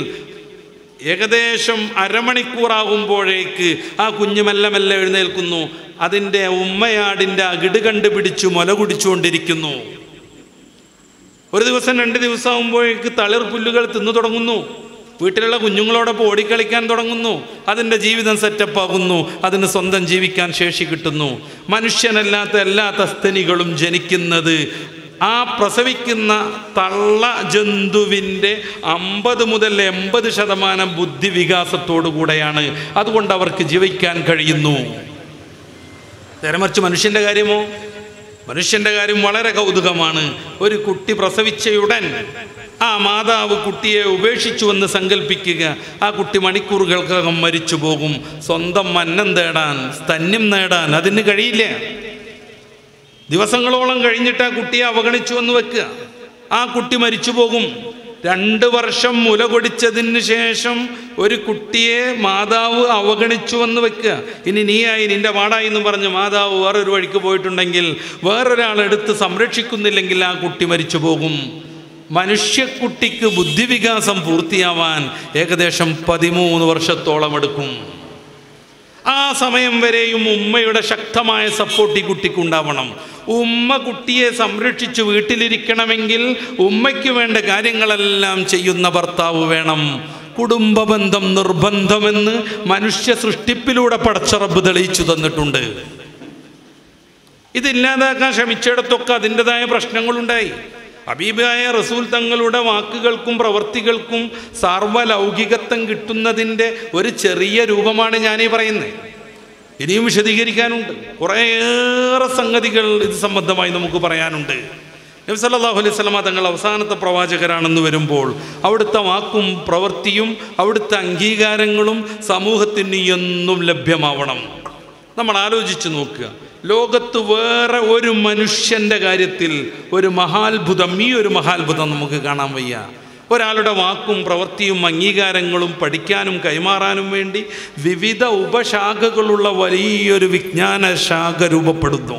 ഏകദേശം അരമണിക്കൂറാകുമ്പോഴേക്ക് ആ കുഞ്ഞ് മെല്ലെ മെല്ലെ എഴുന്നേൽക്കുന്നു അതിൻ്റെ ഉമ്മയാടിൻ്റെ അകിട് കണ്ടുപിടിച്ചു മുല കുടിച്ചുകൊണ്ടിരിക്കുന്നു ഒരു ദിവസം രണ്ട് ദിവസം ആകുമ്പോഴേക്ക് തളിർ പുല്ലുകൾ തിന്നു തുടങ്ങുന്നു വീട്ടിലുള്ള കുഞ്ഞുങ്ങളോടൊപ്പം ഓടിക്കളിക്കാൻ തുടങ്ങുന്നു അതിൻ്റെ ജീവിതം സെറ്റപ്പ് ആകുന്നു അതിന് സ്വന്തം ജീവിക്കാൻ ശേഷി കിട്ടുന്നു മനുഷ്യനല്ലാത്ത എല്ലാ തസ്തനികളും ജനിക്കുന്നത് ആ പ്രസവിക്കുന്ന തള്ള ജന്തുവിൻ്റെ അമ്പത് മുതൽ എൺപത് ശതമാനം ബുദ്ധി വികാസത്തോടു കൂടെയാണ് അതുകൊണ്ട് അവർക്ക് ജീവിക്കാൻ കഴിയുന്നു നേരെ മറിച്ച് മനുഷ്യൻ്റെ കാര്യമോ മനുഷ്യൻ്റെ കാര്യം വളരെ കൗതുകമാണ് ഒരു കുട്ടി പ്രസവിച്ചയുടൻ ആ മാതാവ് കുട്ടിയെ ഉപേക്ഷിച്ചുവെന്ന് സങ്കല്പിക്കുക ആ കുട്ടി മണിക്കൂറുകൾക്കകം മരിച്ചു പോകും സ്വന്തം മന്നം തേടാൻ സ്തന്യം നേടാൻ അതിന് കഴിയില്ല ദിവസങ്ങളോളം കഴിഞ്ഞിട്ട് ആ കുട്ടിയെ അവഗണിച്ചു എന്ന് വെക്കുക ആ കുട്ടി മരിച്ചു പോകും രണ്ട് വർഷം മുല കൊടിച്ചതിന് ശേഷം ഒരു കുട്ടിയെ മാതാവ് അവഗണിച്ചു എന്ന് വെക്കുക ഇനി നീയായി നിന്റെ പാടായി എന്ന് പറഞ്ഞ് മാതാവ് വേറൊരു വഴിക്ക് പോയിട്ടുണ്ടെങ്കിൽ വേറൊരാൾ എടുത്ത് സംരക്ഷിക്കുന്നില്ലെങ്കിൽ ആ കുട്ടി മരിച്ചു പോകും മനുഷ്യക്കുട്ടിക്ക് ബുദ്ധിവികാസം പൂർത്തിയാവാൻ ഏകദേശം പതിമൂന്ന് വർഷത്തോളം എടുക്കും ആ സമയം വരെയും ഉമ്മയുടെ ശക്തമായ സപ്പോർട്ട് ഈ കുട്ടിക്ക് ഉണ്ടാവണം ഉമ്മ കുട്ടിയെ സംരക്ഷിച്ച് വീട്ടിലിരിക്കണമെങ്കിൽ ഉമ്മയ്ക്ക് വേണ്ട കാര്യങ്ങളെല്ലാം ചെയ്യുന്ന ഭർത്താവ് വേണം കുടുംബ ബന്ധം നിർബന്ധമെന്ന് മനുഷ്യ സൃഷ്ടിപ്പിലൂടെ പടച്ചറബ് തെളിയിച്ചു തന്നിട്ടുണ്ട് ഇതില്ലാതാക്കാൻ ശ്രമിച്ചിടത്തൊക്കെ അതിൻ്റെതായ പ്രശ്നങ്ങളുണ്ടായി അബീബായ റസൂൽ തങ്ങളുടെ വാക്കുകൾക്കും പ്രവർത്തികൾക്കും സാർവലൗകികത്വം കിട്ടുന്നതിൻ്റെ ഒരു ചെറിയ രൂപമാണ് ഞാനീ പറയുന്നത് ഇനിയും വിശദീകരിക്കാനുണ്ട് കുറേയേറെ സംഗതികൾ ഇത് സംബന്ധമായി നമുക്ക് പറയാനുണ്ട് നബി സല്ലല്ലാഹു അലൈഹി വസല്ലമ തങ്ങൾ അവസാനത്തെ പ്രവാചകരാണെന്ന് വരുമ്പോൾ അവിടുത്തെ വാക്കും പ്രവൃത്തിയും അവിടുത്തെ അംഗീകാരങ്ങളും സമൂഹത്തിന് എന്നും ലഭ്യമാവണം നമ്മൾ ആലോചിച്ച് നോക്കുക ലോകത്ത് വേറെ ഒരു മനുഷ്യൻ്റെ കാര്യത്തിൽ ഒരു മഹാത്ഭുതം ഈ ഒരു മഹാത്ഭുതം നമുക്ക് കാണാൻ വയ്യ ഒരാളുടെ വാക്കും പ്രവൃത്തിയും അംഗീകാരങ്ങളും പഠിക്കാനും കൈമാറാനും വേണ്ടി വിവിധ ഉപശാഖകളുള്ള വലിയൊരു വിജ്ഞാന ശാഖ രൂപപ്പെടുന്നു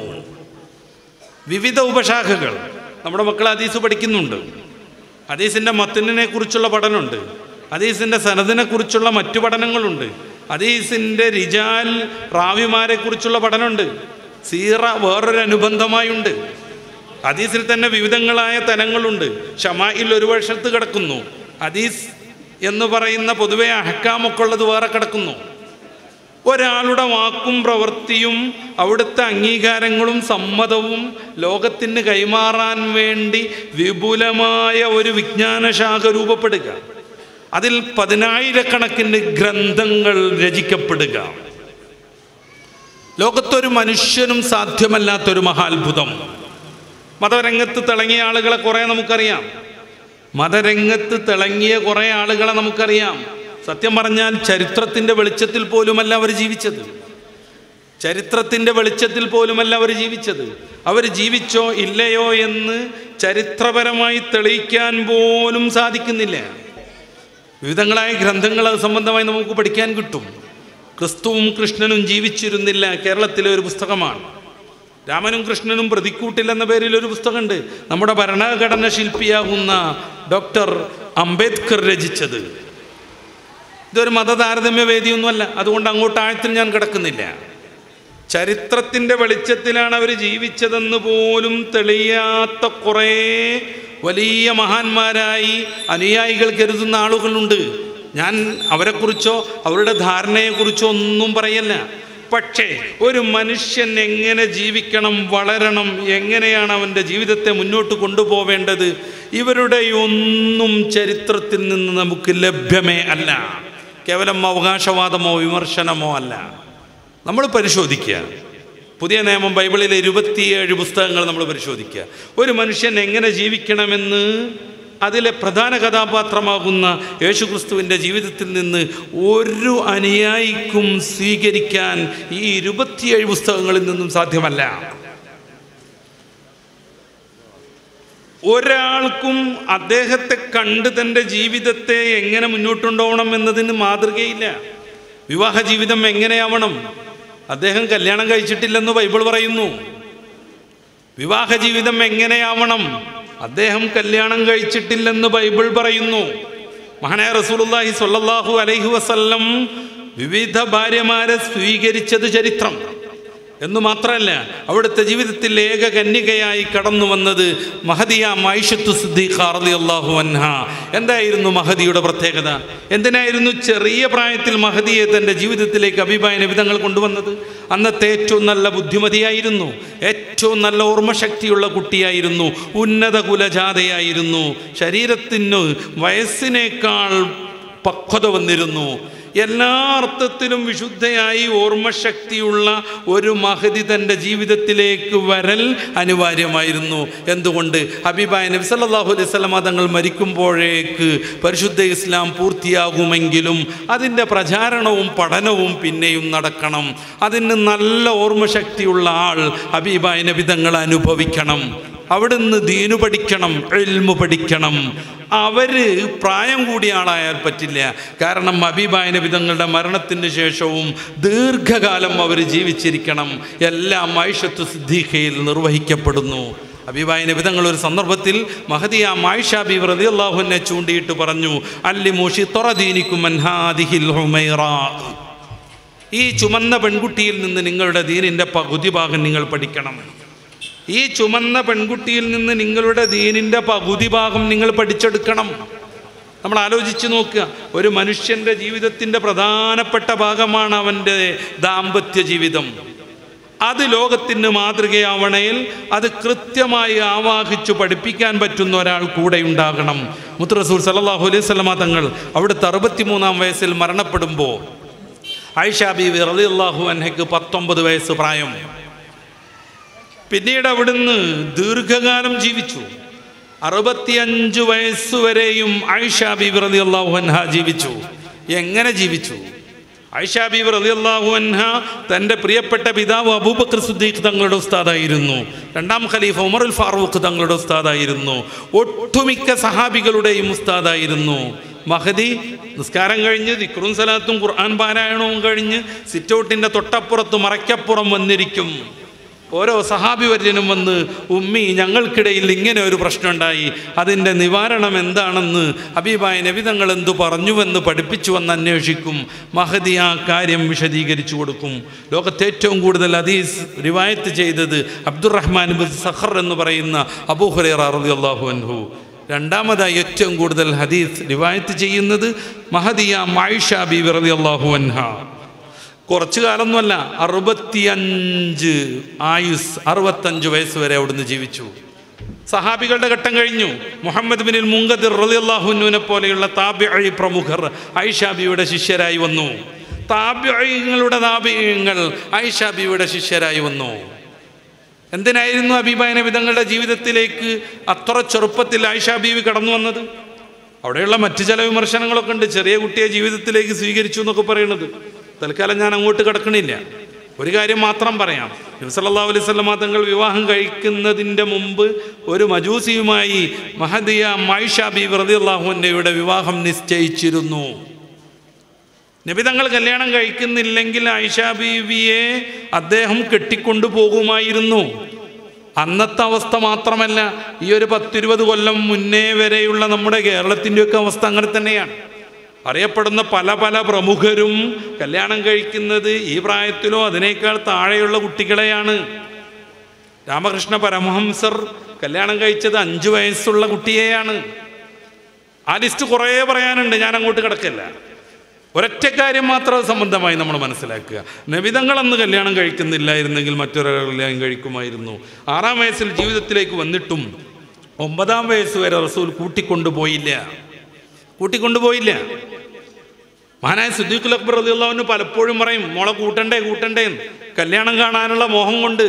വിവിധ ഉപശാഖകൾ നമ്മുടെ മക്കൾ ഹദീസ് പഠിക്കുന്നുണ്ട് ഹദീസിൻ്റെ മത്തിനെ കുറിച്ചുള്ള പഠനമുണ്ട് ഹദീസിൻ്റെ സനദിനെ കുറിച്ചുള്ള മറ്റു പഠനങ്ങളുണ്ട് ഹദീസിൻ്റെ റിജാൽ റാവിമാരെ കുറിച്ചുള്ള പഠനമുണ്ട് സീറ വേറൊരു അനുബന്ധമായുണ്ട് ഹദീസിൽ തന്നെ വിവിധങ്ങളായ തലങ്ങളുണ്ട് ഷമായിൽ ഒരു വർഷത്ത് കിടക്കുന്നു ഹദീസ് എന്ന് പറയുന്ന പൊതുവെ അഹക്കാമൊക്കെ ഉള്ളത് വേറെ കിടക്കുന്നു ഒരാളുടെ വാക്കും പ്രവൃത്തിയും അവിടുത്തെ അംഗീകാരങ്ങളും സമ്മതവും ലോകത്തിന് കൈമാറാൻ വേണ്ടി വിപുലമായ ഒരു വിജ്ഞാനശാഖ രൂപപ്പെടുക അതിൽ പതിനായിരക്കണക്കിന് ഗ്രന്ഥങ്ങൾ രചിക്കപ്പെടുക ലോകത്തൊരു മനുഷ്യനും സാധ്യമല്ലാത്തൊരു മഹാത്ഭുതം മതരംഗത്ത് തിളങ്ങിയ ആളുകളെ കുറേ നമുക്കറിയാം മതരംഗത്ത് തിളങ്ങിയ കുറേ ആളുകളെ നമുക്കറിയാം സത്യം പറഞ്ഞാൽ ചരിത്രത്തിൻ്റെ വെളിച്ചത്തിൽ പോലുമല്ല അവർ ജീവിച്ചത് ചരിത്രത്തിൻ്റെ വെളിച്ചത്തിൽ പോലുമല്ല അവർ ജീവിച്ചത് അവർ ജീവിച്ചോ ഇല്ലയോ എന്ന് ചരിത്രപരമായി തെളിയിക്കാൻ പോലും സാധിക്കുന്നില്ല വിവിധങ്ങളായ ഗ്രന്ഥങ്ങൾ അത് സംബന്ധമായി നമുക്ക് പഠിക്കാൻ കിട്ടും ക്രിസ്തുവും കൃഷ്ണനും ജീവിച്ചിരുന്നില്ല കേരളത്തിലെ ഒരു പുസ്തകമാണ് രാമനും കൃഷ്ണനും പ്രതിക്കൂട്ടിൽ എന്ന പേരിൽ ഒരു പുസ്തകമുണ്ട് നമ്മുടെ ഭരണഘടന ശില്പിയാകുന്ന ഡോക്ടർ അംബേദ്കർ രചിച്ചത് ഇതൊരു മതതാരതമ്യ വേദിയൊന്നുമല്ല അതുകൊണ്ട് അങ്ങോട്ട് ആഴത്തിൽ ഞാൻ കിടക്കുന്നില്ല ചരിത്രത്തിൻ്റെ വെളിച്ചത്തിലാണ് അവർ ജീവിച്ചതെന്ന് പോലും തെളിയാത്ത കുറേ വലിയ മഹാന്മാരായി അനുയായികൾ കരുതുന്ന ആളുകളുണ്ട് ഞാൻ അവരെക്കുറിച്ചോ അവരുടെ ധാരണയെക്കുറിച്ചോ ഒന്നും പറയല്ല പക്ഷേ ഒരു മനുഷ്യൻ എങ്ങനെ ജീവിക്കണം വളരണം എങ്ങനെയാണ് അവൻ്റെ ജീവിതത്തെ മുന്നോട്ട് കൊണ്ടുപോവേണ്ടത് ഇവരുടെ ഒന്നും ചരിത്രത്തിൽ നിന്ന് നമുക്ക് ലഭ്യമേ അല്ല കേവലം അവകാശവാദമോ വിമർശനമോ അല്ല നമ്മൾ പരിശോധിക്കുക പുതിയ നിയമം ബൈബിളിലെ ഇരുപത്തിയേഴ് പുസ്തകങ്ങൾ നമ്മൾ പരിശോധിക്കുക ഒരു മനുഷ്യൻ എങ്ങനെ ജീവിക്കണമെന്ന് അതിലെ പ്രധാന കഥാപാത്രമാകുന്ന യേശുക്രിസ്തുവിൻ്റെ ജീവിതത്തിൽ നിന്ന് ഒരു അനുയായിക്കും സ്വീകരിക്കാൻ ഈ ഇരുപത്തിയേഴ് പുസ്തകങ്ങളിൽ നിന്നും സാധ്യമല്ല ഒരാൾക്കും അദ്ദേഹത്തെ കണ്ട് തൻ്റെ ജീവിതത്തെ എങ്ങനെ മുന്നോട്ടുണ്ടാവണം എന്നതിന് മാതൃകയില്ല വിവാഹ ജീവിതം എങ്ങനെയാവണം അദ്ദേഹം കല്യാണം കഴിച്ചിട്ടില്ലെന്ന് ബൈബിൾ പറയുന്നു വിവാഹ ജീവിതം എങ്ങനെയാവണം അദ്ദേഹം കല്യാണം കഴിച്ചിട്ടില്ലെന്ന് ബൈബിൾ പറയുന്നു മഹാനായ റസൂലുള്ളാഹി സ്വല്ലല്ലാഹു അലൈഹി വസല്ലം വിവിധ ഭാര്യമാരെ സ്വീകരിച്ചത് ചരിത്രം എന്ന് മാത്രമല്ല അവിടുത്തെ ജീവിതത്തിൽ ഏക കന്യകയായി കടന്നു വന്നത് മഹദിയ മൈഷത്തു സിദ്ദീഖാർലിയല്ലാഹു അൻഹ എന്തായിരുന്നു മഹദിയുടെ പ്രത്യേകത എന്തിനായിരുന്നു ചെറിയ പ്രായത്തിൽ മഹദിയെ തൻ്റെ ജീവിതത്തിലേക്ക് അഭിപ്രായ വിധങ്ങൾ കൊണ്ടുവന്നത് അന്നത്തെ ഏറ്റവും നല്ല ബുദ്ധിമതിയായിരുന്നു ഏറ്റവും നല്ല ഓർമ്മശക്തിയുള്ള കുട്ടിയായിരുന്നു ഉന്നത കുലജാതയായിരുന്നു ശരീരത്തിന് വയസ്സിനേക്കാൾ പക്വത വന്നിരുന്നു എല്ലാ അർത്ഥത്തിലും വിശുദ്ധയായി ഓർമ്മശക്തിയുള്ള ഒരു മഹതി തൻ്റെ ജീവിതത്തിലേക്ക് വരൽ അനിവാര്യമായിരുന്നു എന്തുകൊണ്ട് ഹബീബായ നബി സല്ലല്ലാഹു അലൈഹി വസല്ലമ തങ്ങൾ മരിക്കുമ്പോഴേക്ക് പരിശുദ്ധ ഇസ്ലാം പൂർത്തിയാകുമെങ്കിലും അതിൻ്റെ പ്രചാരണവും പഠനവും പിന്നെയും നടക്കണം അതിന് നല്ല ഓർമ്മശക്തിയുള്ള ആൾ ഹബീബായ നബി തങ്ങൾ അനുഭവിക്കണം അവിടുന്ന് ദീനു പഠിക്കണം എൽമു പഠിക്കണം അവര് പ്രായം കൂടിയ ആളായാൽ പറ്റില്ല കാരണം അബീബായ നബിതങ്ങളുടെ മരണത്തിന് ശേഷവും ദീർഘകാലം അവർ ജീവിച്ചിരിക്കണം എല്ലാം ഐഷത്ത് സിദ്ദീഖയിൽ നിർവഹിക്കപ്പെടുന്നു അബീബായ നബിതങ്ങൾ ഒരു സന്ദർഭത്തിൽ മഹദിയ മായിഷ ബി റതി അള്ളാഹുവിനെ ചൂണ്ടിയിട്ട് പറഞ്ഞു അല്ലി മൂഷി തൊറദീനിക്കും ഈ ചുമന്ന പെൺകുട്ടിയിൽ നിന്ന് നിങ്ങളുടെ ദീനിൻ്റെ പകുതി ഭാഗം നിങ്ങൾ പഠിക്കണം ഈ ചുമന്ന പെൺകുട്ടിയിൽ നിന്ന് നിങ്ങളുടെ ദീനിൻ്റെ പകുതി ഭാഗം നിങ്ങൾ പഠിച്ചെടുക്കണം നമ്മൾ ആലോചിച്ച് നോക്കുക ഒരു മനുഷ്യൻ്റെ ജീവിതത്തിൻ്റെ പ്രധാനപ്പെട്ട ഭാഗമാണ് അവൻ്റെ ദാമ്പത്യ ജീവിതം അത് ലോകത്തിന് മാതൃകയാവണയിൽ അത് കൃത്യമായി ആവാഹിച്ചു പഠിപ്പിക്കാൻ പറ്റുന്ന ഒരാൾ കൂടെ ഉണ്ടാകണം മുത്തറസൂർ സല്ലാഹു അലൈഹി സ്വലമ തങ്ങൾ അവിടുത്തെ അറുപത്തിമൂന്നാം വയസ്സിൽ മരണപ്പെടുമ്പോൾ ആയിഷ ബീവി റളിയല്ലാഹു അൻഹയ്ക്ക് പത്തൊമ്പത് വയസ്സ് പ്രായം പിന്നീട് അവിടുന്ന് ദീർഘകാലം ജീവിച്ചു അറുപത്തിയഞ്ച് വയസ്സുവരെയും ആയിഷ ബീബി റതി അള്ളാഹു അൻഹ ജീവിച്ചു എങ്ങനെ ജീവിച്ചു ആയിഷ ബീബി റതി അള്ളാഹു അൻഹ തൻ്റെ പ്രിയപ്പെട്ട പിതാവ് അബൂബക്കർ സുദ്ദീഖ് തങ്ങളുടെ ഉസ്താദായിരുന്നു രണ്ടാം ഖലീഫ ഉമറുൽ ഫാറൂഖ് തങ്ങളുടെ ഉസ്താദായിരുന്നു ഒട്ടുമിക്ക സഹാബികളുടെയും ഉസ്താദായിരുന്നു മഹദി നിസ്കാരം കഴിഞ്ഞ് ദിക്റും സലാത്തും ഖുർആൻ പാരായണവും കഴിഞ്ഞ് സിറ്റൗട്ടിൻ്റെ തൊട്ടപ്പുറത്ത് മറയ്ക്കപ്പുറം വന്നിരിക്കും ഓരോ സഹാബി വര്യനും വന്ന് ഉമ്മി ഞങ്ങൾക്കിടയിൽ ഇങ്ങനെ ഒരു പ്രശ്നമുണ്ടായി അതിൻ്റെ നിവാരണം എന്താണെന്ന് അബീബായ നബിതങ്ങൾ എന്തു പറഞ്ഞുവെന്ന് പഠിപ്പിച്ചുവെന്ന് അന്വേഷിക്കും മഹദി ആ കാര്യം വിശദീകരിച്ചു കൊടുക്കും ലോകത്തെ ഏറ്റവും കൂടുതൽ ഹദീസ് റിവായത്ത് ചെയ്തത് അബ്ദുറഹ്മാൻ ബിൻ സഖർ എന്ന് പറയുന്ന അബൂഹുറൈറ റളിയല്ലാഹു അൻഹു രണ്ടാമതായി ഏറ്റവും കൂടുതൽ ഹദീസ് റിവായത്ത് ചെയ്യുന്നത് മഹദിയ മായിഷ ബി റളിയല്ലാഹു അൻഹ കുറച്ചു കാലമൊന്നുമല്ല അറുപത്തിയഞ്ച് ആയുസ് അറുപത്തഞ്ച് വയസ്സ് വരെ അവിടുന്ന് ജീവിച്ചു സഹാബികളുടെ ഘട്ടം കഴിഞ്ഞു മുഹമ്മദ് ബിനിൽ മുങ്കദിർ റളിയല്ലാഹുവിനെ പോലെയുള്ള താബിഅി പ്രമുഖർ ഐഷാബിയുടെ ശിഷ്യരായി വന്നു താബിഅങ്ങളുടെ താബിയങ്ങൾ ഐഷാബിയുടെ ശിഷ്യരായി വന്നു എന്തിനായിരുന്നു അബീബായ നബിതങ്ങളുടെ ജീവിതത്തിലേക്ക് അത്ര ചെറുപ്പത്തിൽ ആയിഷാ ബീവി കടന്നു വന്നത് അവിടെയുള്ള മറ്റു ചില വിമർശനങ്ങളൊക്കെ ഉണ്ട് ചെറിയ കുട്ടിയെ ജീവിതത്തിലേക്ക് സ്വീകരിച്ചു എന്നൊക്കെ പറയുന്നത് തൽക്കാലം ഞാൻ അങ്ങോട്ട് കിടക്കണില്ല ഒരു കാര്യം മാത്രം പറയാം നബ്സല്ലാ അലൈഹി സ്വലമ തങ്ങൾ വിവാഹം കഴിക്കുന്നതിൻ്റെ മുമ്പ് ഒരു മജൂസിയുമായി മഹദിയ മൈഷ ബി വ്രതി അള്ളാഹുവിൻ്റെ വിവാഹം നിശ്ചയിച്ചിരുന്നു നബി തങ്ങൾ കല്യാണം കഴിക്കുന്നില്ലെങ്കിൽ ആയിഷ ബീവിയെ അദ്ദേഹം കെട്ടിക്കൊണ്ടു പോകുമായിരുന്നു അന്നത്തെ അവസ്ഥ മാത്രമല്ല ഈ ഒരു പത്തിരുപത് കൊല്ലം മുന്നേ വരെയുള്ള നമ്മുടെ കേരളത്തിൻ്റെയൊക്കെ അവസ്ഥ അങ്ങനെ തന്നെയാണ് അറിയപ്പെടുന്ന പല പല പ്രമുഖരും കല്യാണം കഴിക്കുന്നത് ഈ പ്രായത്തിലോ അതിനേക്കാൾ താഴെയുള്ള കുട്ടികളെയാണ് രാമകൃഷ്ണ പരമഹംസർ കല്യാണം കഴിച്ചത് അഞ്ചു വയസ്സുള്ള കുട്ടിയെയാണ് ആ ലിസ്റ്റ് കുറേ പറയാനുണ്ട് ഞാൻ അങ്ങോട്ട് കിടക്കില്ല ഒരൊറ്റ കാര്യം മാത്രം അത് സംബന്ധമായി നമ്മൾ മനസ്സിലാക്കുക നബിതങ്ങളന്ന് കല്യാണം കഴിക്കുന്നില്ലായിരുന്നെങ്കിൽ മറ്റൊരാൾ കല്യാണം കഴിക്കുമായിരുന്നു ആറാം വയസ്സിൽ ജീവിതത്തിലേക്ക് വന്നിട്ടും ഒമ്പതാം വയസ്സ് വരെ റസൂൽ കൂട്ടിക്കൊണ്ടുപോയില്ല കൂട്ടിക്കൊണ്ടുപോയില്ല മഹാനായ സിദ്ദീഖുൽ അക്ബർ റളിയല്ലാഹു പലപ്പോഴും പറയും മോളെ കൂട്ടണ്ടേ കൂട്ടണ്ടേ എന്ന്. കല്യാണം കാണാനുള്ള മോഹം കൊണ്ട്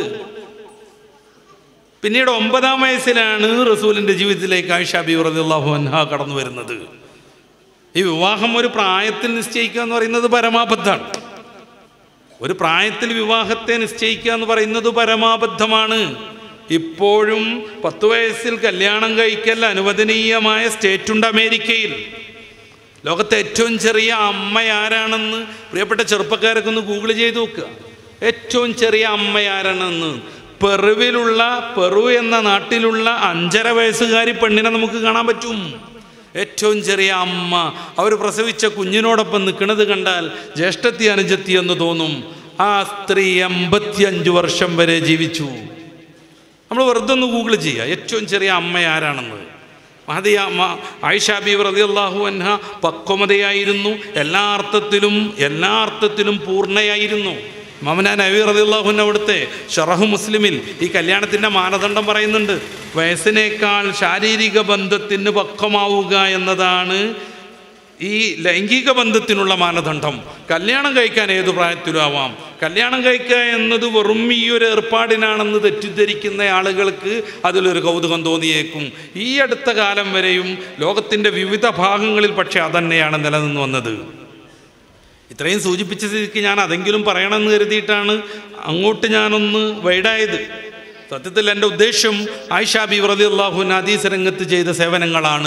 പിന്നീട് ഒമ്പതാം വയസ്സിലാണ് റസൂലിന്റെ ജീവിതത്തിലേക്ക് ആയിഷ ബി റളിയല്ലാഹു അൻഹ കടന്നു വരുന്നത് ഈ വിവാഹം ഒരു പ്രായത്തിൽ നിശ്ചയിക്കുക എന്ന് പറയുന്നത് പരമാബദ്ധമാണ് ഒരു പ്രായത്തിൽ വിവാഹത്തെ നിശ്ചയിക്കുക എന്ന് പറയുന്നത് പരമാബദ്ധമാണ് ഇപ്പോഴും പത്ത് വയസ്സിൽ കല്യാണം കഴിക്കൽ അനുവദനീയമായ സ്റ്റേറ്റ് ഉണ്ട് അമേരിക്കയിൽ ലോകത്തെ ഏറ്റവും ചെറിയ അമ്മ ആരാണെന്ന് പ്രിയപ്പെട്ട ചെറുപ്പക്കാരൊക്കെ ഒന്ന് ഗൂഗിൾ ചെയ്ത് നോക്കുക ഏറ്റവും ചെറിയ അമ്മ ആരാണെന്ന് പെറുവിലുള്ള പെറു എന്ന നാട്ടിലുള്ള അഞ്ചര വയസ്സുകാരി പെണ്ണിനെ നമുക്ക് കാണാൻ പറ്റും ഏറ്റവും ചെറിയ അമ്മ അവർ പ്രസവിച്ച കുഞ്ഞിനോടൊപ്പം നിൽക്കുന്നത് കണ്ടാൽ ജ്യേഷ്ഠത്തി അനുജത്തി എന്ന് തോന്നും ആ സ്ത്രീ എൺപത്തിയഞ്ച് വർഷം വരെ ജീവിച്ചു നമ്മൾ വെറുതെ ഒന്ന് ഗൂഗിൾ ചെയ്യുക ഏറ്റവും ചെറിയ അമ്മ ആരാണെന്ന് മഹദി ആയിഷ ബീബ് റളിയല്ലാഹു അൻഹ പക്വമതയായിരുന്നു എല്ലാ അർത്ഥത്തിലും എല്ലാ അർത്ഥത്തിലും പൂർണ്ണയായിരുന്നു മമന നബി റളിയല്ലാഹുവിന് അവിടുത്തെ ഷറഹു മുസ്ലിമിൽ ഈ കല്യാണത്തിൻ്റെ മാനദണ്ഡം പറയുന്നുണ്ട് വയസ്സിനേക്കാൾ ശാരീരിക ബന്ധത്തിന് പക്വമാവുക എന്നതാണ് ഈ ലൈംഗിക ബന്ധത്തിനുള്ള മാനദണ്ഡം കല്യാണം കഴിക്കാൻ ഏത് പ്രായത്തിലും ആവാം കല്യാണം കഴിക്കുക എന്നത് വെറും ഈ ഒരു ഏർപ്പാടിനാണെന്ന് തെറ്റിദ്ധരിക്കുന്ന ആളുകൾക്ക് അതിലൊരു കൗതുകം തോന്നിയേക്കും ഈ അടുത്ത കാലം വരെയും ലോകത്തിൻ്റെ വിവിധ ഭാഗങ്ങളിൽ പക്ഷേ അതന്നെയാണ് നിലനിന്ന് വന്നത് ഇത്രയും സൂചിപ്പിച്ച സ്ഥിതിക്ക് ഞാൻ അതെങ്കിലും പറയണമെന്ന് കരുതിയിട്ടാണ് അങ്ങോട്ട് ഞാനൊന്ന് വൈഡായത് സത്യത്തിൽ എൻ്റെ ഉദ്ദേശ്യം ആയിഷ ബി വ്രതി അള്ളാഹു ഹദീസ് രംഗത്ത് ചെയ്ത സേവനങ്ങളാണ്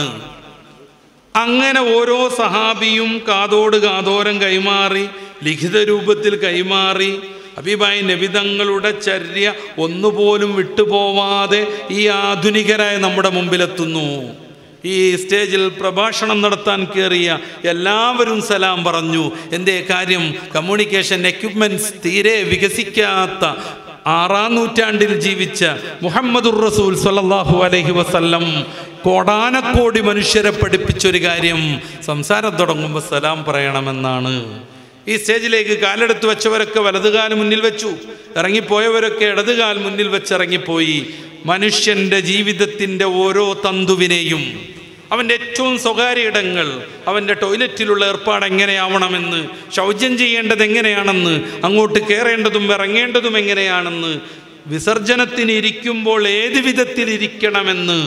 അങ്ങനെ ഓരോ സഹാബിയും കാതോട് കാതോരം കൈമാറി ലിഖിത രൂപത്തിൽ കൈമാറി അബീബായി നബിതങ്ങളുടെ ചര്യ ഒന്നുപോലും വിട്ടുപോവാതെ ഈ ആധുനികരായ നമ്മുടെ മുമ്പിലെത്തുന്നു ഈ സ്റ്റേജിൽ പ്രഭാഷണം നടത്താൻ കയറിയ എല്ലാവരും സലാം പറഞ്ഞു എന്തേ കാര്യം കമ്മ്യൂണിക്കേഷൻ എക്യുപ്മെൻറ്റ്സ് തീരെ വികസിക്കാത്ത ആറാം നൂറ്റാണ്ടിൽ ജീവിച്ച മുഹമ്മദുർ റസൂൽ സല്ലല്ലാഹു അലൈഹി വസല്ലം കോടാനക്കോടി മനുഷ്യരെ പഠിപ്പിച്ചൊരു കാര്യം സംസാരം തുടങ്ങുമ്പോൾ സലാം പറയണമെന്നാണ് ഈ സ്റ്റേജിലേക്ക് കാലെടുത്ത് വെച്ചവരൊക്കെ വലതുകാല് മുന്നിൽ വെച്ചു ഇറങ്ങിപ്പോയവരൊക്കെ ഇടതുകാൽ മുന്നിൽ വെച്ച് ഇറങ്ങിപ്പോയി മനുഷ്യൻ്റെ ജീവിതത്തിൻ്റെ ഓരോ തന്തുവിനെയും അവൻ്റെ ഏറ്റവും സ്വകാര്യ ഇടങ്ങൾ അവൻ്റെ ടോയ്ലറ്റിലുള്ള ഏർപ്പാട് എങ്ങനെയാവണമെന്ന് ശൗചം ചെയ്യേണ്ടത് എങ്ങനെയാണെന്ന് അങ്ങോട്ട് കയറേണ്ടതും ഇറങ്ങേണ്ടതും എങ്ങനെയാണെന്ന് വിസർജനത്തിന് ഇരിക്കുമ്പോൾ ഏത് വിധത്തിൽ ഇരിക്കണമെന്ന്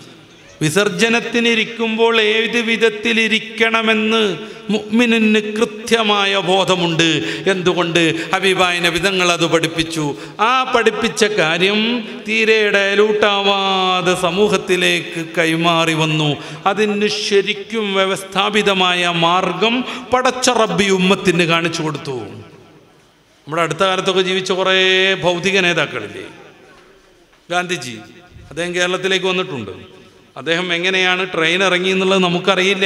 വിസർജനത്തിനിരിക്കുമ്പോൾ ഏത് വിധത്തിലിരിക്കണമെന്ന് മുഅ്മിനിന് കൃത്യമായ ബോധമുണ്ട് എന്തുകൊണ്ട് ഹബീബായ നബിതങ്ങൾ അത് പഠിപ്പിച്ചു ആ പഠിപ്പിച്ച കാര്യം തീരെ ഡയലൂട്ടാവാതെ സമൂഹത്തിലേക്ക് കൈമാറി വന്നു അതിന് ശരിക്കും വ്യവസ്ഥാപിതമായ മാർഗം പടച്ച റബ്ബി ഉമ്മത്തിന് കാണിച്ചു കൊടുത്തു നമ്മുടെ അടുത്ത കാലത്തൊക്കെ ജീവിച്ച കുറേ ഭൗതിക നേതാക്കളില്ലേ ഗാന്ധിജി അദ്ദേഹം കേരളത്തിലേക്ക് വന്നിട്ടുണ്ട് അദ്ദേഹം എങ്ങനെയാണ് ട്രെയിൻ ഇറങ്ങി എന്നുള്ളത് നമുക്കറിയില്ല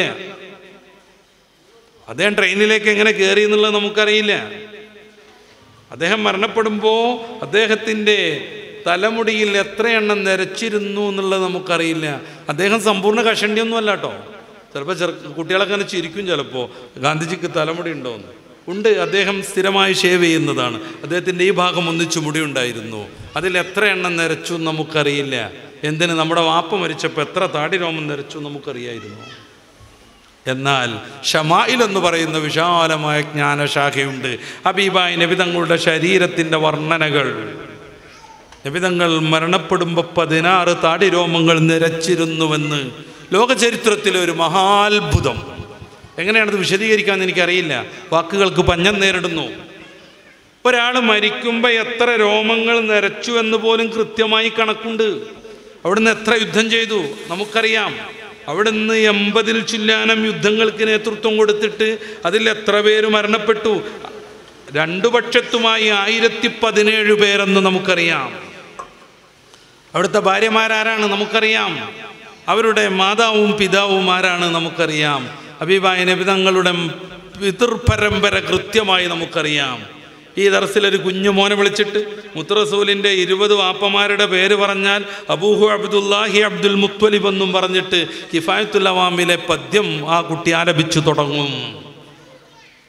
അദ്ദേഹം ട്രെയിനിലേക്ക് എങ്ങനെ കയറി എന്നുള്ളത് നമുക്കറിയില്ല അദ്ദേഹം മരണപ്പെടുമ്പോൾ അദ്ദേഹത്തിൻ്റെ തലമുടിയിൽ എത്ര എണ്ണം നിരച്ചിരുന്നു എന്നുള്ളത് നമുക്കറിയില്ല അദ്ദേഹം സമ്പൂർണ്ണ കഷണ്ടിയൊന്നും അല്ല കേട്ടോ ചിലപ്പോൾ ചെറു കുട്ടികളൊക്കെ അങ്ങനെ ചിരിക്കും ചിലപ്പോൾ ഗാന്ധിജിക്ക് തലമുടി ഉണ്ടോയെന്ന് ഉണ്ട് അദ്ദേഹം സ്ഥിരമായി ഷേവ് ചെയ്യുന്നതാണ് അദ്ദേഹത്തിൻ്റെ ഈ ഭാഗം ഒന്നിച്ചു മുടി ഉണ്ടായിരുന്നു അതിൽ എത്ര എണ്ണം നിരച്ചു എന്ന് നമുക്കറിയില്ല എന്തിന് നമ്മുടെ വാപ്പ മരിച്ചപ്പോൾ എത്ര താടി രോമം നിരച്ചു നമുക്കറിയായിരുന്നു എന്നാൽ ഷമായിൽ എന്ന് പറയുന്ന വിശാലമായ ജ്ഞാനശാഖയുണ്ട് ഹബീബായ് നബിതങ്ങളുടെ ശരീരത്തിൻ്റെ വർണ്ണനകൾ നബിതങ്ങൾ മരണപ്പെടുമ്പോൾ പതിനാറ് താടി രോമങ്ങൾ നിരച്ചിരുന്നുവെന്ന് ലോകചരിത്രത്തിലെ ഒരു മഹാത്ഭുതം എങ്ങനെയാണത് വിശദീകരിക്കാമെന്ന് എനിക്കറിയില്ല വാക്കുകൾക്ക് പഞ്ഞം നേരിടുന്നു ഒരാൾ മരിക്കുമ്പോൾ എത്ര രോമങ്ങൾ നിരച്ചു എന്ന് പോലും കൃത്യമായി കണക്കുണ്ട് അവിടുന്ന് എത്ര യുദ്ധം ചെയ്തു നമുക്കറിയാം അവിടുന്ന് എൺപതിൽ ചില്ലാനം യുദ്ധങ്ങൾക്ക് നേതൃത്വം കൊടുത്തിട്ട് അതിൽ എത്ര പേര് മരണപ്പെട്ടു രണ്ടു പക്ഷത്തുമായി ആയിരത്തി പതിനേഴ് പേരെന്ന് നമുക്കറിയാം അവിടുത്തെ ഭാര്യമാരാരാണ് നമുക്കറിയാം അവരുടെ മാതാവും പിതാവും ആരാണ് നമുക്കറിയാം അബീബായ നബിതങ്ങളുടെ പിതൃപരമ്പര കൃത്യമായി നമുക്കറിയാം ഈ ദർസിലൊരു കുഞ്ഞു മോനെ വിളിച്ചിട്ട് മുത്തറസൂലിൻ്റെ ഇരുപത് വാപ്പമാരുടെ പേര് പറഞ്ഞാൽ അബൂഹു അബ്ദുല്ലാഹി അബ്ദുൽ മുത്വലിബ് എന്നും പറഞ്ഞിട്ട് കിഫായത്തുൽ അവാമിലെ പദ്യം ആ കുട്ടി ആലപിച്ചു തുടങ്ങും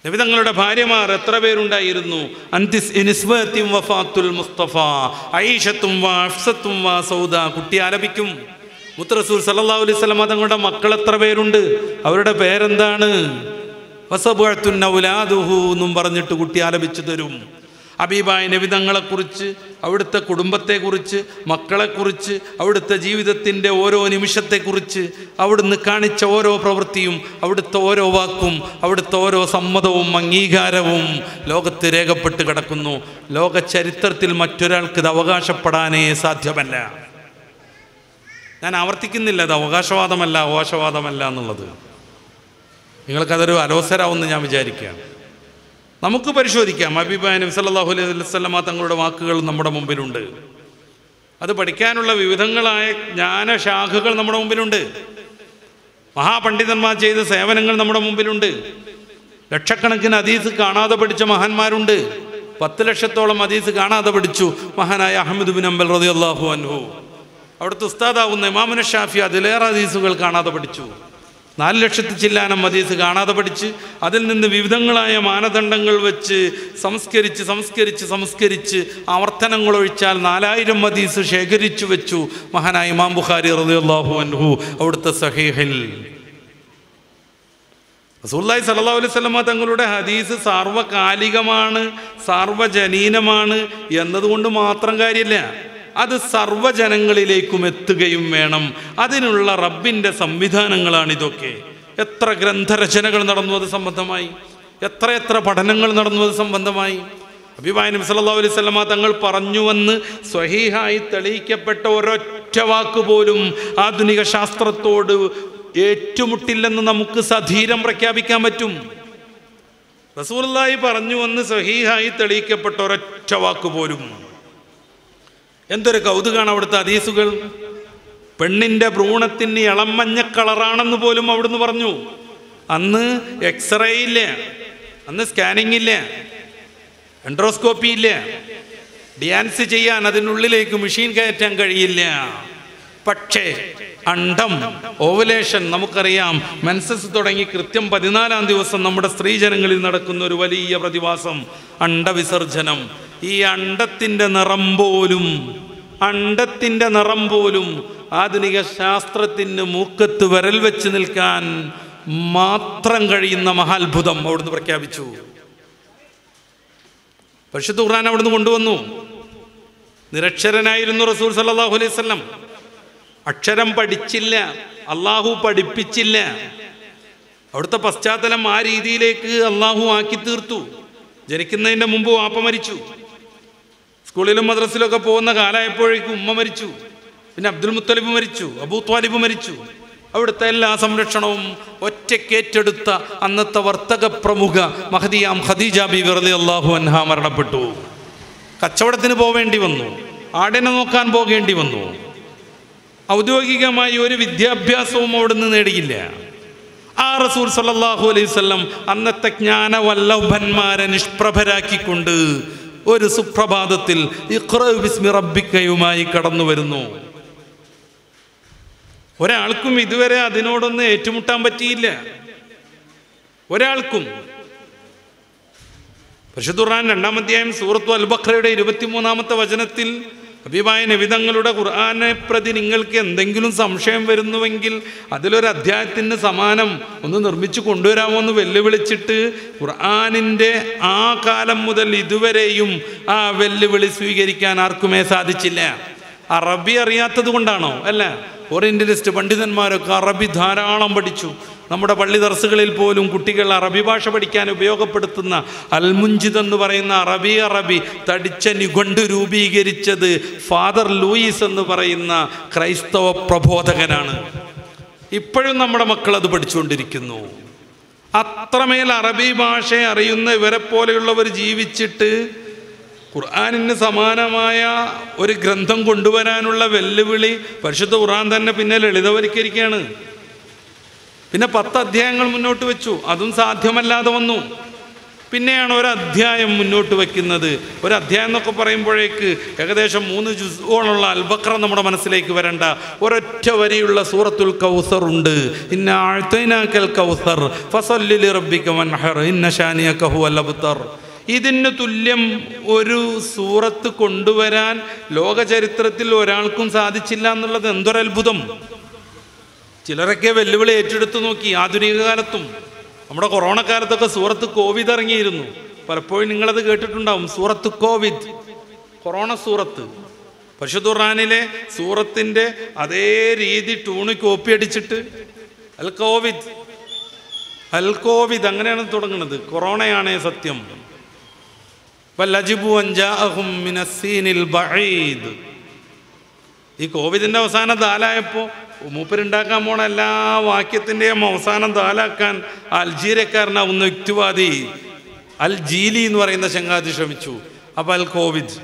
നബി തങ്ങളുടെ ഭാര്യമാർ എത്ര പേരുണ്ടായിരുന്നു അന്തിസ് ഇനിസ്ബത്തിൻ വഫാത്തുൽ മുസ്തഫ ഐഷത്തും വാ അഫ്സത്തും വാ സൗദ കുട്ടി ആലപിക്കും മുത്തറസൂൽ സല്ലല്ലാഹു അലൈഹി വസല്ലമ തങ്ങളുടെ മക്കൾ എത്ര പേരുണ്ട് അവരുടെ പേരെന്താണ് വസബഅത്തുൻ ഔലാദുഹു എന്നും പറഞ്ഞിട്ട് കുട്ടി ആലപിച്ചു തരും അബീബായ നബിതങ്ങളെക്കുറിച്ച് അവിടുത്തെ കുടുംബത്തെക്കുറിച്ച് മക്കളെക്കുറിച്ച് അവിടുത്തെ ജീവിതത്തിൻ്റെ ഓരോ നിമിഷത്തെക്കുറിച്ച് അവിടുന്ന് കാണിച്ച ഓരോ പ്രവൃത്തിയും അവിടുത്തെ ഓരോ വാക്കും അവിടുത്തെ ഓരോ സമ്മതവും അംഗീകാരവും ലോകത്ത് രേഖപ്പെട്ട് കിടക്കുന്നു ലോക ചരിത്രത്തിൽ മറ്റൊരാൾക്ക് ഇത് അവകാശപ്പെടാനേ സാധ്യമല്ല ഞാൻ ആവർത്തിക്കുന്നില്ല അത് അവകാശവാദമല്ല അവകാശവാദമല്ല എന്നുള്ളത് നിങ്ങൾക്കതൊരു അലോസരാവെന്ന് ഞാൻ വിചാരിക്കുകയാണ് നമുക്ക് പരിശോധിക്കാം അബിബായ നബി സല്ലല്ലാഹു അലൈഹി വസല്ലമ തങ്ങളുടെ വാക്കുകൾ നമ്മുടെ മുമ്പിലുണ്ട് അത് പഠിക്കാനുള്ള വിവിധങ്ങളായ ജ്ഞാനശാഖകൾ നമ്മുടെ മുമ്പിലുണ്ട് മഹാപണ്ഡിതന്മാർ ചെയ്ത സേവനങ്ങൾ നമ്മുടെ മുമ്പിലുണ്ട് ലക്ഷക്കണക്കിന് ഹദീസ് കാണാതെ പഠിച്ച മഹാന്മാരുണ്ട് പത്ത് ലക്ഷത്തോളം ഹദീസ് കാണാതെ പഠിച്ചു മഹാനായ അഹമ്മദ് ബിൻ അംബൽ റളിയല്ലാഹു അൻഹു അവിടുത്തെ ഉസ്താദാവുന്ന ഇമാമുന ഷാഫി അതിലേറെ ഹദീസുകൾ കാണാതെ പഠിച്ചു നാല് ലക്ഷത്തി ചില്ലാനം ഹദീസ് കാണാതെ പഠിച്ച് അതിൽ നിന്ന് വിവിധങ്ങളായ മാനദണ്ഡങ്ങൾ വെച്ച് സംസ്കരിച്ച് സംസ്കരിച്ച് സംസ്കരിച്ച് ആവർത്തനങ്ങൾ ഒഴിച്ചാൽ നാലായിരം ഹദീസ് ശേഖരിച്ചു വെച്ചു മഹാനായ ഇമാം ബുഖാരി റളിയല്ലാഹു അൻഹു അവിടുത്തെ സഹീഹിൽ റസൂല്ലായി സല്ലല്ലാഹു അലൈഹി വസല്ലമ തങ്ങളുടെ ഹദീസ് സാർവകാലികമാണ് സാർവജനീനമാണ് എന്നതുകൊണ്ട് മാത്രം കാര്യമില്ല അത് സർവ്വജനങ്ങളിലേക്കും എത്തുകയും വേണം അതിനുള്ള റബ്ബിൻ്റെ സംവിധാനങ്ങളാണ് ഇതൊക്കെ എത്ര ഗ്രന്ഥരചനകൾ നടന്നു അത് സംബന്ധമായി എത്ര എത്ര പഠനങ്ങൾ നടന്നു അത് സംബന്ധമായി അഭിമായ നബി സല്ലല്ലാഹു അലൈഹി വസല്ലമ തങ്ങൾ പറഞ്ഞുവെന്ന് സ്വഹീഹായി തെളിയിക്കപ്പെട്ട ഒരൊറ്റ വാക്ക് പോലും ആധുനിക ശാസ്ത്രത്തോട് ഏറ്റുമുട്ടില്ലെന്ന് നമുക്ക് സധീരം പ്രഖ്യാപിക്കാൻ പറ്റും റസൂലുള്ളാഹി പറഞ്ഞുവെന്ന് സ്വഹീഹായി തെളിയിക്കപ്പെട്ട ഒരൊറ്റ വാക്ക് പോലും എന്തൊരു കൗതുകാണ് അവിടുത്തെ ഹദീസുകൾ പെണ്ണിൻ്റെ ഭ്രൂണത്തിന് ഇളം മഞ്ഞ കളറാണെന്ന് പോലും അവിടുന്ന് പറഞ്ഞു അന്ന് എക്സ്റേ ഇല്ല അന്ന് സ്കാനിങ് ഇല്ല എൻഡ്രോസ്കോപ്പി ഇല്ല ഡിയാൻസ് ചെയ്യാൻ അതിനുള്ളിലേക്ക് മെഷീൻ കയറ്റാൻ കഴിയില്ല പക്ഷേ അണ്ടം ഓവലേഷൻ നമുക്കറിയാം മെൻസസ് തുടങ്ങി കൃത്യം പതിനാലാം ദിവസം നമ്മുടെ സ്ത്രീജനങ്ങളിൽ നടക്കുന്ന ഒരു വലിയ പ്രതിഭാസം അണ്ടവിസർജനം ഈ അണ്ടത്തിൻ്റെ നിറം പോലും അണ്ടത്തിൻ്റെ നിറം പോലും ആധുനിക ശാസ്ത്രത്തിന് മൂക്കത്ത് വിരൽ വെച്ച് നിൽക്കാൻ മാത്രം കഴിയുന്ന മഹാത്ഭുതം അവിടുന്ന് പ്രഖ്യാപിച്ചു പരിശുദ്ധ ഖുർആൻ അവിടുന്ന് കൊണ്ടുവന്നു നിരക്ഷരനായിരുന്നു റസൂൽ സല്ലല്ലാഹു അലൈഹി വസല്ലം അക്ഷരം പഠിച്ചില്ല അള്ളാഹു പഠിപ്പിച്ചില്ല അവിടുത്തെ പശ്ചാത്തലം ആ രീതിയിലേക്ക് അള്ളാഹു ആക്കി തീർത്തു ജനിക്കുന്നതിൻ്റെ മുമ്പ് വാപ്പ മരിച്ചു സ്കൂളിലും മദ്രസിലൊക്കെ പോകുന്ന കാലമായപ്പോഴേക്കും ഉമ്മ മരിച്ചു പിന്നെ അബ്ദുൽ മുത്തലിബ് മരിച്ചു അബൂ ത്വാലിബ് മരിച്ചു അവിടുത്തെ എല്ലാ സംരക്ഷണവും ഒറ്റക്കേറ്റെടുത്ത അന്നത്തെ വർത്തക പ്രമുഖ മഹദിയാം ഖദീജ ബി വെറുതെ അള്ളാഹു അൻഹ മരണപ്പെട്ടു കച്ചവടത്തിന് പോവേണ്ടി വന്നു ആടിനെ നോക്കാൻ പോകേണ്ടി വന്നു ഔദ്യോഗികമായി ഒരു വിദ്യാഭ്യാസവും അവിടുന്ന് നേടിയില്ല ആ റസൂൽ സല്ലല്ലാഹു അലൈഹി വസല്ലം അന്നത്തെ ജ്ഞാനവല്ലഭന്മാരെ നിഷ്പ്രഭരാക്കിക്കൊണ്ട് ഒരു സുപ്രഭാതത്തിൽ ഇഖ്റ ബിസ്മി റബ്ബിക്കയുമായി കടന്നു വരുന്നു ഒരാൾക്കും ഇതുവരെ അതിനോടൊന്ന് ഏറ്റുമുട്ടാൻ പറ്റിയില്ല ഒരാൾക്കും പരിശുദ്ധ ഖുർആൻ രണ്ടാം അധ്യായം സൂറത്തു അൽ ബഖറയുടെ ഇരുപത്തിമൂന്നാമത്തെ വചനത്തിൽ അഭിമായ നിവിധങ്ങളുടെ ഖുർആനെ പ്രതി നിങ്ങൾക്ക് എന്തെങ്കിലും സംശയം വരുന്നുവെങ്കിൽ അതിലൊരു അധ്യായത്തിന് സമാനം ഒന്ന് നിർമ്മിച്ചു കൊണ്ടുവരാമോ എന്ന് വെല്ലുവിളിച്ചിട്ട് ഖുർആാനിൻ്റെ ആ കാലം മുതൽ ഇതുവരെയും ആ വെല്ലുവിളി സ്വീകരിക്കാൻ ആർക്കുമേ സാധിച്ചില്ല അറബി അറിയാത്തത് കൊണ്ടാണോ അല്ല ഓറിയന്റലിസ്റ്റ് പണ്ഡിതന്മാരൊക്കെ അറബി ധാരാളം പഠിച്ചു നമ്മുടെ പള്ളി ദർസുകളിൽ പോലും കുട്ടികൾ അറബി ഭാഷ പഠിക്കാൻ ഉപയോഗപ്പെടുത്തുന്ന അൽമുഞ്ചിദ് എന്ന് പറയുന്ന അറബി അറബി തടിച്ച നിഘണ്ട് രൂപീകരിച്ചത് ഫാദർ ലൂയിസ് എന്ന് പറയുന്ന ക്രൈസ്തവ പ്രബോധകനാണ് ഇപ്പോഴും നമ്മുടെ മക്കൾ അത് പഠിച്ചുകൊണ്ടിരിക്കുന്നു അത്രമേൽ അറബി ഭാഷ അറിയുന്ന ഇവരെ പോലെയുള്ളവർ ജീവിച്ചിട്ട് ഖുർആാനിന് സമാനമായ ഒരു ഗ്രന്ഥം കൊണ്ടുവരാനുള്ള വെല്ലുവിളി പരിശുദ്ധ ഖുർആൻ തന്നെ പിന്നെ ലളിതവൽക്കരിക്കുകയാണ് പിന്നെ പത്ത് അധ്യായങ്ങൾ മുന്നോട്ട് വെച്ചു അതും സാധ്യമല്ലാതെ വന്നു പിന്നെയാണ് ഒരു അധ്യായം മുന്നോട്ട് വയ്ക്കുന്നത് ഒരു അധ്യായം എന്നൊക്കെ പറയുമ്പോഴേക്ക് ഏകദേശം മൂന്ന് ജുസോളുള്ള അൽബക്ര നമ്മുടെ മനസ്സിലേക്ക് വരണ്ട ഒരൊറ്റ വരിയുള്ള സൂറത്തുൽ കൗസർ ഉണ്ട് ഇന്ന ആഴ്ത്തൈനാക്കൽ കൗസർ ഫസല്ലി റബ്ബിക വൻഹർ ഇന്ന ഷാനിയക ഹുവൽ അബ്തർ ഇതിന് തുല്യം ഒരു സൂറത്ത് കൊണ്ടുവരാൻ ലോക ചരിത്രത്തിൽ ഒരാൾക്കും സാധിച്ചില്ല എന്നുള്ളത് എന്തൊരത്ഭുതം ചിലരൊക്കെ വെല്ലുവിളി ഏറ്റെടുത്തു നോക്കി ആധുനിക കാലത്തും നമ്മുടെ കൊറോണ കാലത്തൊക്കെ സൂറത്ത് കോവിഡ് ഇറങ്ങിയിരുന്നു പലപ്പോഴും നിങ്ങളത് കേട്ടിട്ടുണ്ടാവും സൂറത്ത് കോവിഡ് കൊറോണ സൂറത്ത് പരിശുദ്ധ ഖുർആനിലെ സൂറത്തിൻ്റെ അതേ രീതി ടൂണ് കോപ്പി അടിച്ചിട്ട് അൽ കോവിഡ് അൽ കോവിഡ് അങ്ങനെയാണ് തുടങ്ങുന്നത് കൊറോണയാണേ സത്യം വല്ലജിബു അൻജാഅഹും മിനസ്സീനിൽ ബഈദ് ഈ കോവിഡിൻ്റെ അവസാനം ദാലായപ്പോൾ മൂപ്പരുണ്ടാക്കാൻ പോണ എല്ലാ വാക്യത്തിൻ്റെയും അവസാനം ദാലാക്കാൻ അൽജീരിയക്കാരനാവുന്ന യുക്തിവാദി അൽ ജീലി എന്ന് പറയുന്ന ചങ്ങാതി ശ്രമിച്ചു അപ്പോൾ അൽ കോവിഡ്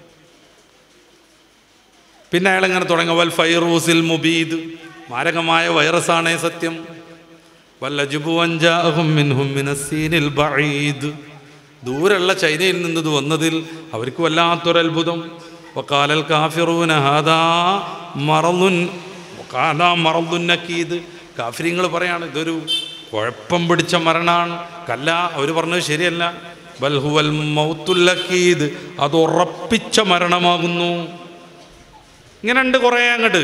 പിന്നെ അയാൾ ഇങ്ങനെ തുടങ്ങി വൽ ഫൈറൂസിൽ മുബീദ് മാരകമായ വൈറസാണേ സത്യം വല്ലജുബു അൻജാഅഹും മിൻഹും മിനസ്സീനിൽ ബഈദ് ദൂരമുള്ള ചൈനയിൽ നിന്ന് ഇത് വന്നതിൽ അവർക്ക് വല്ലാത്തൊരത്ഭുതം വക്കാലൽ കാഫിറൂന ഹാദാ മറലുൻ ഹാദാ മറലുൻ നക്കീദ് കാഫിരിങ്ങൾ പറയാണ് ഇതൊരു കുഴപ്പം പിടിച്ച മരണമാണ് കല്ല അവർ പറഞ്ഞത് ശരിയല്ല ബൽഹുവൽ മൗത്തുല്ലക്കീദ് അത് ഉറപ്പിച്ച മരണമാകുന്നു ഇങ്ങനെ ഉണ്ട് കുറേ അങ്ങോട്ട്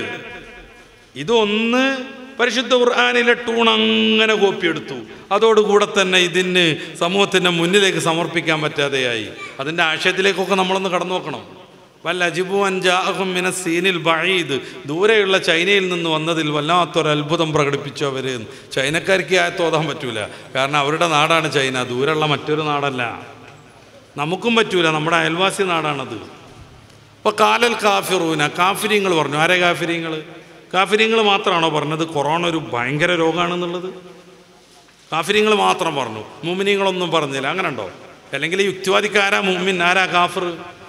ഇതൊന്ന് പരിശുദ്ധ ഖുർആാനിലെ ടൂൺ അങ്ങനെ കോപ്പിയെടുത്തു അതോടുകൂടെ തന്നെ ഇതിന് സമൂഹത്തിൻ്റെ മുന്നിലേക്ക് സമർപ്പിക്കാൻ പറ്റാതെയായി അതിൻ്റെ ആശയത്തിലേക്കൊക്കെ നമ്മളൊന്ന് കടന്നു നോക്കണം വല്ല അജിബു അൻജാഹും മിന സീനിൽ ബഴീദ് ദൂരെയുള്ള ചൈനയിൽ നിന്ന് വന്നതിൽ വല്ലാത്തൊരു അത്ഭുതം പ്രകടിപ്പിച്ചു അവർ ചൈനക്കാർക്ക് ആ തോതാൻ പറ്റൂല കാരണം അവരുടെ നാടാണ് ചൈന ദൂരെയുള്ള മറ്റൊരു നാടല്ല നമുക്കും പറ്റൂല നമ്മുടെ അയൽവാസി നാടാണത് അപ്പോൾ കാലൽ കാഫിറൂന കാഫിരിങ്ങൾ പറഞ്ഞു ആരെ കാഫിരിങ്ങൾ കാഫിരിങ്ങൾ മാത്രമാണോ പറഞ്ഞത് കൊറോണ ഒരു ഭയങ്കര രോഗമാണെന്നുള്ളത് കാഫിരിങ്ങൾ മാത്രം പറഞ്ഞു മുമിനിങ്ങളൊന്നും പറഞ്ഞില്ല അങ്ങനെ ഉണ്ടോ അല്ലെങ്കിൽ ഈ യുക്തിവാദിക്ക് ആരാ മുമിൻ ആരാ കാഫിർ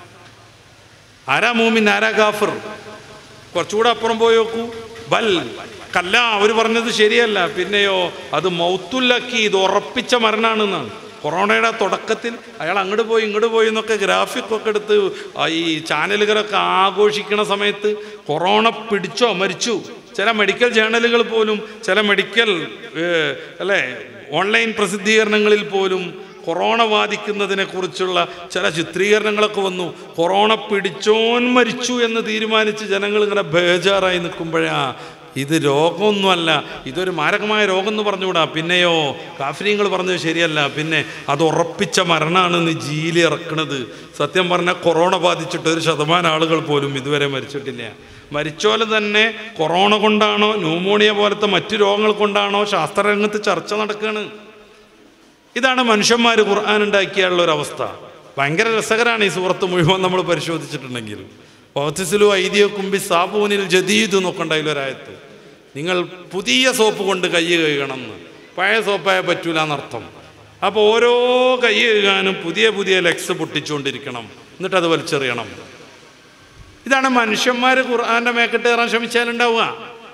ആരാ മൂമിൻ ആരാ കാഫിർ കുറച്ചുകൂടെ അപ്പുറം പോയി നോക്കൂ ബൽ കല്ല അവർ പറഞ്ഞത് ശരിയല്ല പിന്നെയോ അത് മൗത്തുല്ലക്കി ഇത് ഉറപ്പിച്ച മരണാണെന്നാണ് കൊറോണയുടെ തുടക്കത്തിൽ അയാൾ അങ്ങോട്ട് പോയി ഇങ്ങോട്ട് പോയി എന്നൊക്കെ ഗ്രാഫിക്കൊക്കെ എടുത്ത് ആ ഈ ചാനലുകളൊക്കെ ആഘോഷിക്കണ സമയത്ത് കൊറോണ പിടിച്ചോ മരിച്ചു ചില മെഡിക്കൽ ജേണലുകൾ പോലും ചില മെഡിക്കൽ ഏഹ്, അല്ലേ ഓൺലൈൻ പ്രസിദ്ധീകരണങ്ങളിൽ പോലും കൊറോണ ബാധിക്കുന്നതിനെ കുറിച്ചുള്ള ചില ചിത്രീകരണങ്ങളൊക്കെ വന്നു കൊറോണ പിടിച്ചോൻ മരിച്ചു എന്ന് തീരുമാനിച്ച് ജനങ്ങൾ ഇങ്ങനെ ബേജാറായി നിൽക്കുമ്പോഴാ ഇത് രോഗമൊന്നുമല്ല ഇതൊരു മാരകമായ രോഗം എന്ന് പറഞ്ഞുകൂടാ പിന്നെയോ കാഫര്യങ്ങൾ പറഞ്ഞത് ശരിയല്ല പിന്നെ അത് ഉറപ്പിച്ച മരണാണെന്ന് ജീലി ഇറക്കണത് സത്യം പറഞ്ഞാൽ കൊറോണ ബാധിച്ചിട്ട് ഒരു ശതമാനം ആളുകൾ പോലും ഇതുവരെ മരിച്ചിട്ടില്ല മരിച്ചോലെ തന്നെ കൊറോണ കൊണ്ടാണോ ന്യൂമോണിയ പോലത്തെ മറ്റു രോഗങ്ങൾ കൊണ്ടാണോ ശാസ്ത്രരംഗത്ത് ചർച്ച നടക്കുകയാണ് ഇതാണ് മനുഷ്യന്മാർ ഖുർആൻ ഉണ്ടാക്കിയുള്ള ഒരു അവസ്ഥ ഭയങ്കര രസകരമാണ് ഈ സുഹൃത്ത് മുഴുവൻ നമ്മൾ പരിശോധിച്ചിട്ടുണ്ടെങ്കിൽ ഓഫീസിലു ഐതിയോ കുമ്പി സാബൂനിൽ ജദീദ് എന്നൊക്കെ ഒരായത്ത് നിങ്ങൾ പുതിയ സോപ്പ് കൊണ്ട് കൈ കഴുകണം എന്ന് പഴയ സോപ്പായ പറ്റൂല എന്നർത്ഥം അപ്പോൾ ഓരോ കൈ കഴുകാനും പുതിയ പുതിയ ലെക്സ് പൊട്ടിച്ചുകൊണ്ടിരിക്കണം എന്നിട്ട് അത് വലിച്ചെറിയണം ഇതാണ് മനുഷ്യന്മാർ ഖുർആന്റെ മേക്കെട്ട് കയറാൻ ശ്രമിച്ചാലുണ്ടാവുക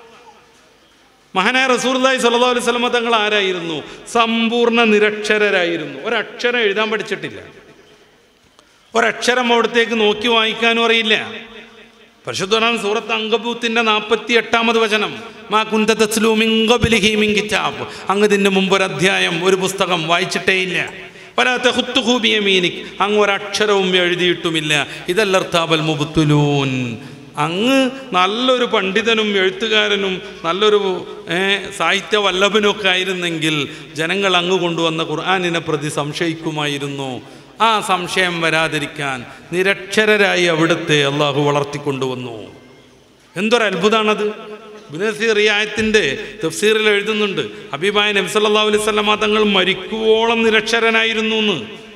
മഹാനായ റസൂർലായി സല്ലാ അലൈഹി സ്വലമ തങ്ങൾ ആരായിരുന്നു സമ്പൂർണ്ണ നിരക്ഷരരായിരുന്നു ഒരക്ഷരം എഴുതാൻ പഠിച്ചിട്ടില്ല ഒരക്ഷരം അവിടത്തേക്ക് നോക്കി വായിക്കാനും അറിയില്ല പരിശുദ്ധനാണ് സൂറത്ത് അങ്കബൂത്തിന്റെ നാൽപ്പത്തി എട്ടാമത് വചനം മാ കുന്ത തസ്ലൂമിംഗബിലിഹി മിൻ കിതാബ് അങ്ങ് ഇതിൻ്റെ മുമ്പ് ഒരു അധ്യായം ഒരു പുസ്തകം വായിച്ചിട്ടേയില്ല വലാത്ത ഹുത്തുഹൂബിയമീനിക് അങ്ങ് ഒരക്ഷരവും എഴുതിയിട്ടുമില്ല ഇതല്ലർത്താബൽ മുബുത്തുലൂൻ അങ്ങ് നല്ലൊരു പണ്ഡിതനും എഴുത്തുകാരനും നല്ലൊരു ഏ, സാഹിത്യ വല്ലഭനൊക്കെ ആയിരുന്നെങ്കിൽ ജനങ്ങൾ അങ്ങ് കൊണ്ടുവന്ന ഖുർആാനിനെ പ്രതി സംശയിക്കുമായിരുന്നു ആ സംശയം വരാതിരിക്കാൻ നിരക്ഷരരായി അവിടുത്തെ അള്ളാഹു വളർത്തിക്കൊണ്ടുവന്നു എന്തൊരു അത്ഭുതമാണത് റിയായത്തിൻ്റെ തഫ്സീറിൽ എഴുതുന്നുണ്ട് ഹബീബായ നബി സല്ലല്ലാഹു അലൈഹി വസല്ലമ തങ്ങൾ മരിക്കുവോളം നിരക്ഷരനായിരുന്നു എന്ന്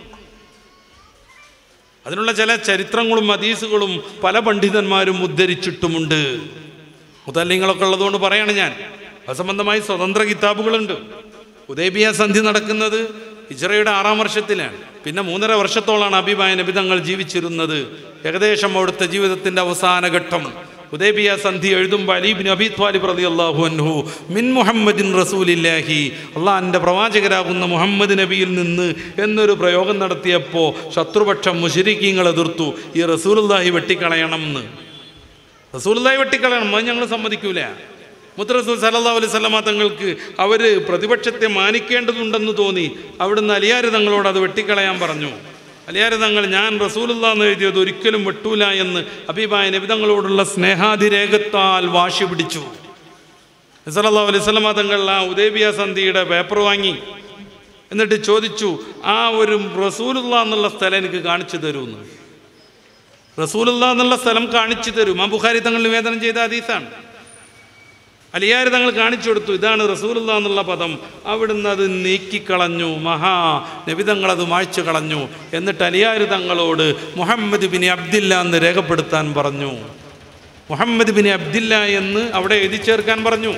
അതിനുള്ള ചില ചരിത്രങ്ങളും ഹദീസുകളും പല പണ്ഡിതന്മാരും ഉദ്ധരിച്ചിട്ടുമുണ്ട് മുതല്യങ്ങളൊക്കെ ഉള്ളതുകൊണ്ട് പറയാണ് ഞാൻ അത് സംബന്ധമായി സ്വതന്ത്ര കിതാബുകളുണ്ട് ഉദയബിയ സന്ധി നടക്കുന്നത് ഇജ്രയുടെ ആറാം വർഷത്തിലാണ് പിന്നെ മൂന്നര വർഷത്തോളാണ് അഭിമായ നബി തങ്ങൾ ജീവിച്ചിരുന്നത് ഏകദേശം അവിടുത്തെ ജീവിതത്തിൻ്റെ അവസാന ഘട്ടം ഉദയബിയ സന്ധി എഴുതുമ്പോൾ അലീബിൻ അബി ത്വാലിബ് റതി അള്ളാഹു അൻഹു മിൻ മുഹമ്മദിൻ റസൂലില്ലാഹി അള്ളാഹിൻ്റെ പ്രവാചകരാകുന്ന മുഹമ്മദ് നബിയിൽ നിന്ന് എന്നൊരു പ്രയോഗം നടത്തിയപ്പോൾ ശത്രുപക്ഷം മുഷരിക്കീങ്ങൾ എതിർത്തു ഈ റസൂലുല്ലാഹി വെട്ടിക്കളയണം എന്ന് റസൂലുല്ലാഹി വെട്ടിക്കളയണം അത് ഞങ്ങൾ സമ്മതിക്കൂല മുത്തറസൂൽ സല്ലാ അലൈഹി സ്വലമ തങ്ങൾക്ക് അവർ പ്രതിപക്ഷത്തെ മാനിക്കേണ്ടതുണ്ടെന്ന് തോന്നി അവിടുന്ന് അലിയാര് തങ്ങളോട് അത് വെട്ടിക്കളയാൻ പറഞ്ഞു അലിയാര് തങ്ങൾ ഞാൻ റസൂലുള്ള എന്ന് എഴുതിയത് ഒരിക്കലും വെട്ടൂല എന്ന് അബീബായ നബിതങ്ങളോടുള്ള സ്നേഹാതിരേഖത്താൽ വാശി പിടിച്ചു സല്ലാ അലൈഹി സ്വലമ തങ്ങൾ ആ ഉദയബിയ സന്ധിയുടെ പേപ്പർ വാങ്ങി എന്നിട്ട് ചോദിച്ചു ആ ഒരു റസൂലുള്ള എന്നുള്ള സ്ഥലം എനിക്ക് കാണിച്ചു തരുമെന്ന് റസൂലുള്ള എന്നുള്ള സ്ഥലം കാണിച്ചു തരും ആ ബുഖാരി തങ്ങൾ നിവേദനം ചെയ്ത ഹദീസാണ് അലിയാർ തങ്ങൾ കാണിച്ചു കൊടുത്തു ഇതാണ് റസൂലുള്ള എന്നുള്ള പദം അവിടുന്ന് അത് നീക്കിക്കളഞ്ഞു മഹാ നബിതങ്ങൾ അത് മായ്ച്ചു കളഞ്ഞു എന്നിട്ട് അലിയാർ തങ്ങളോട് മുഹമ്മദ് ബിൻ അബ്ദില്ല എന്ന് രേഖപ്പെടുത്താൻ പറഞ്ഞു മുഹമ്മദ് ബിൻ അബ്ദില്ല എന്ന് അവിടെ എഴുതി ചേർക്കാൻ പറഞ്ഞു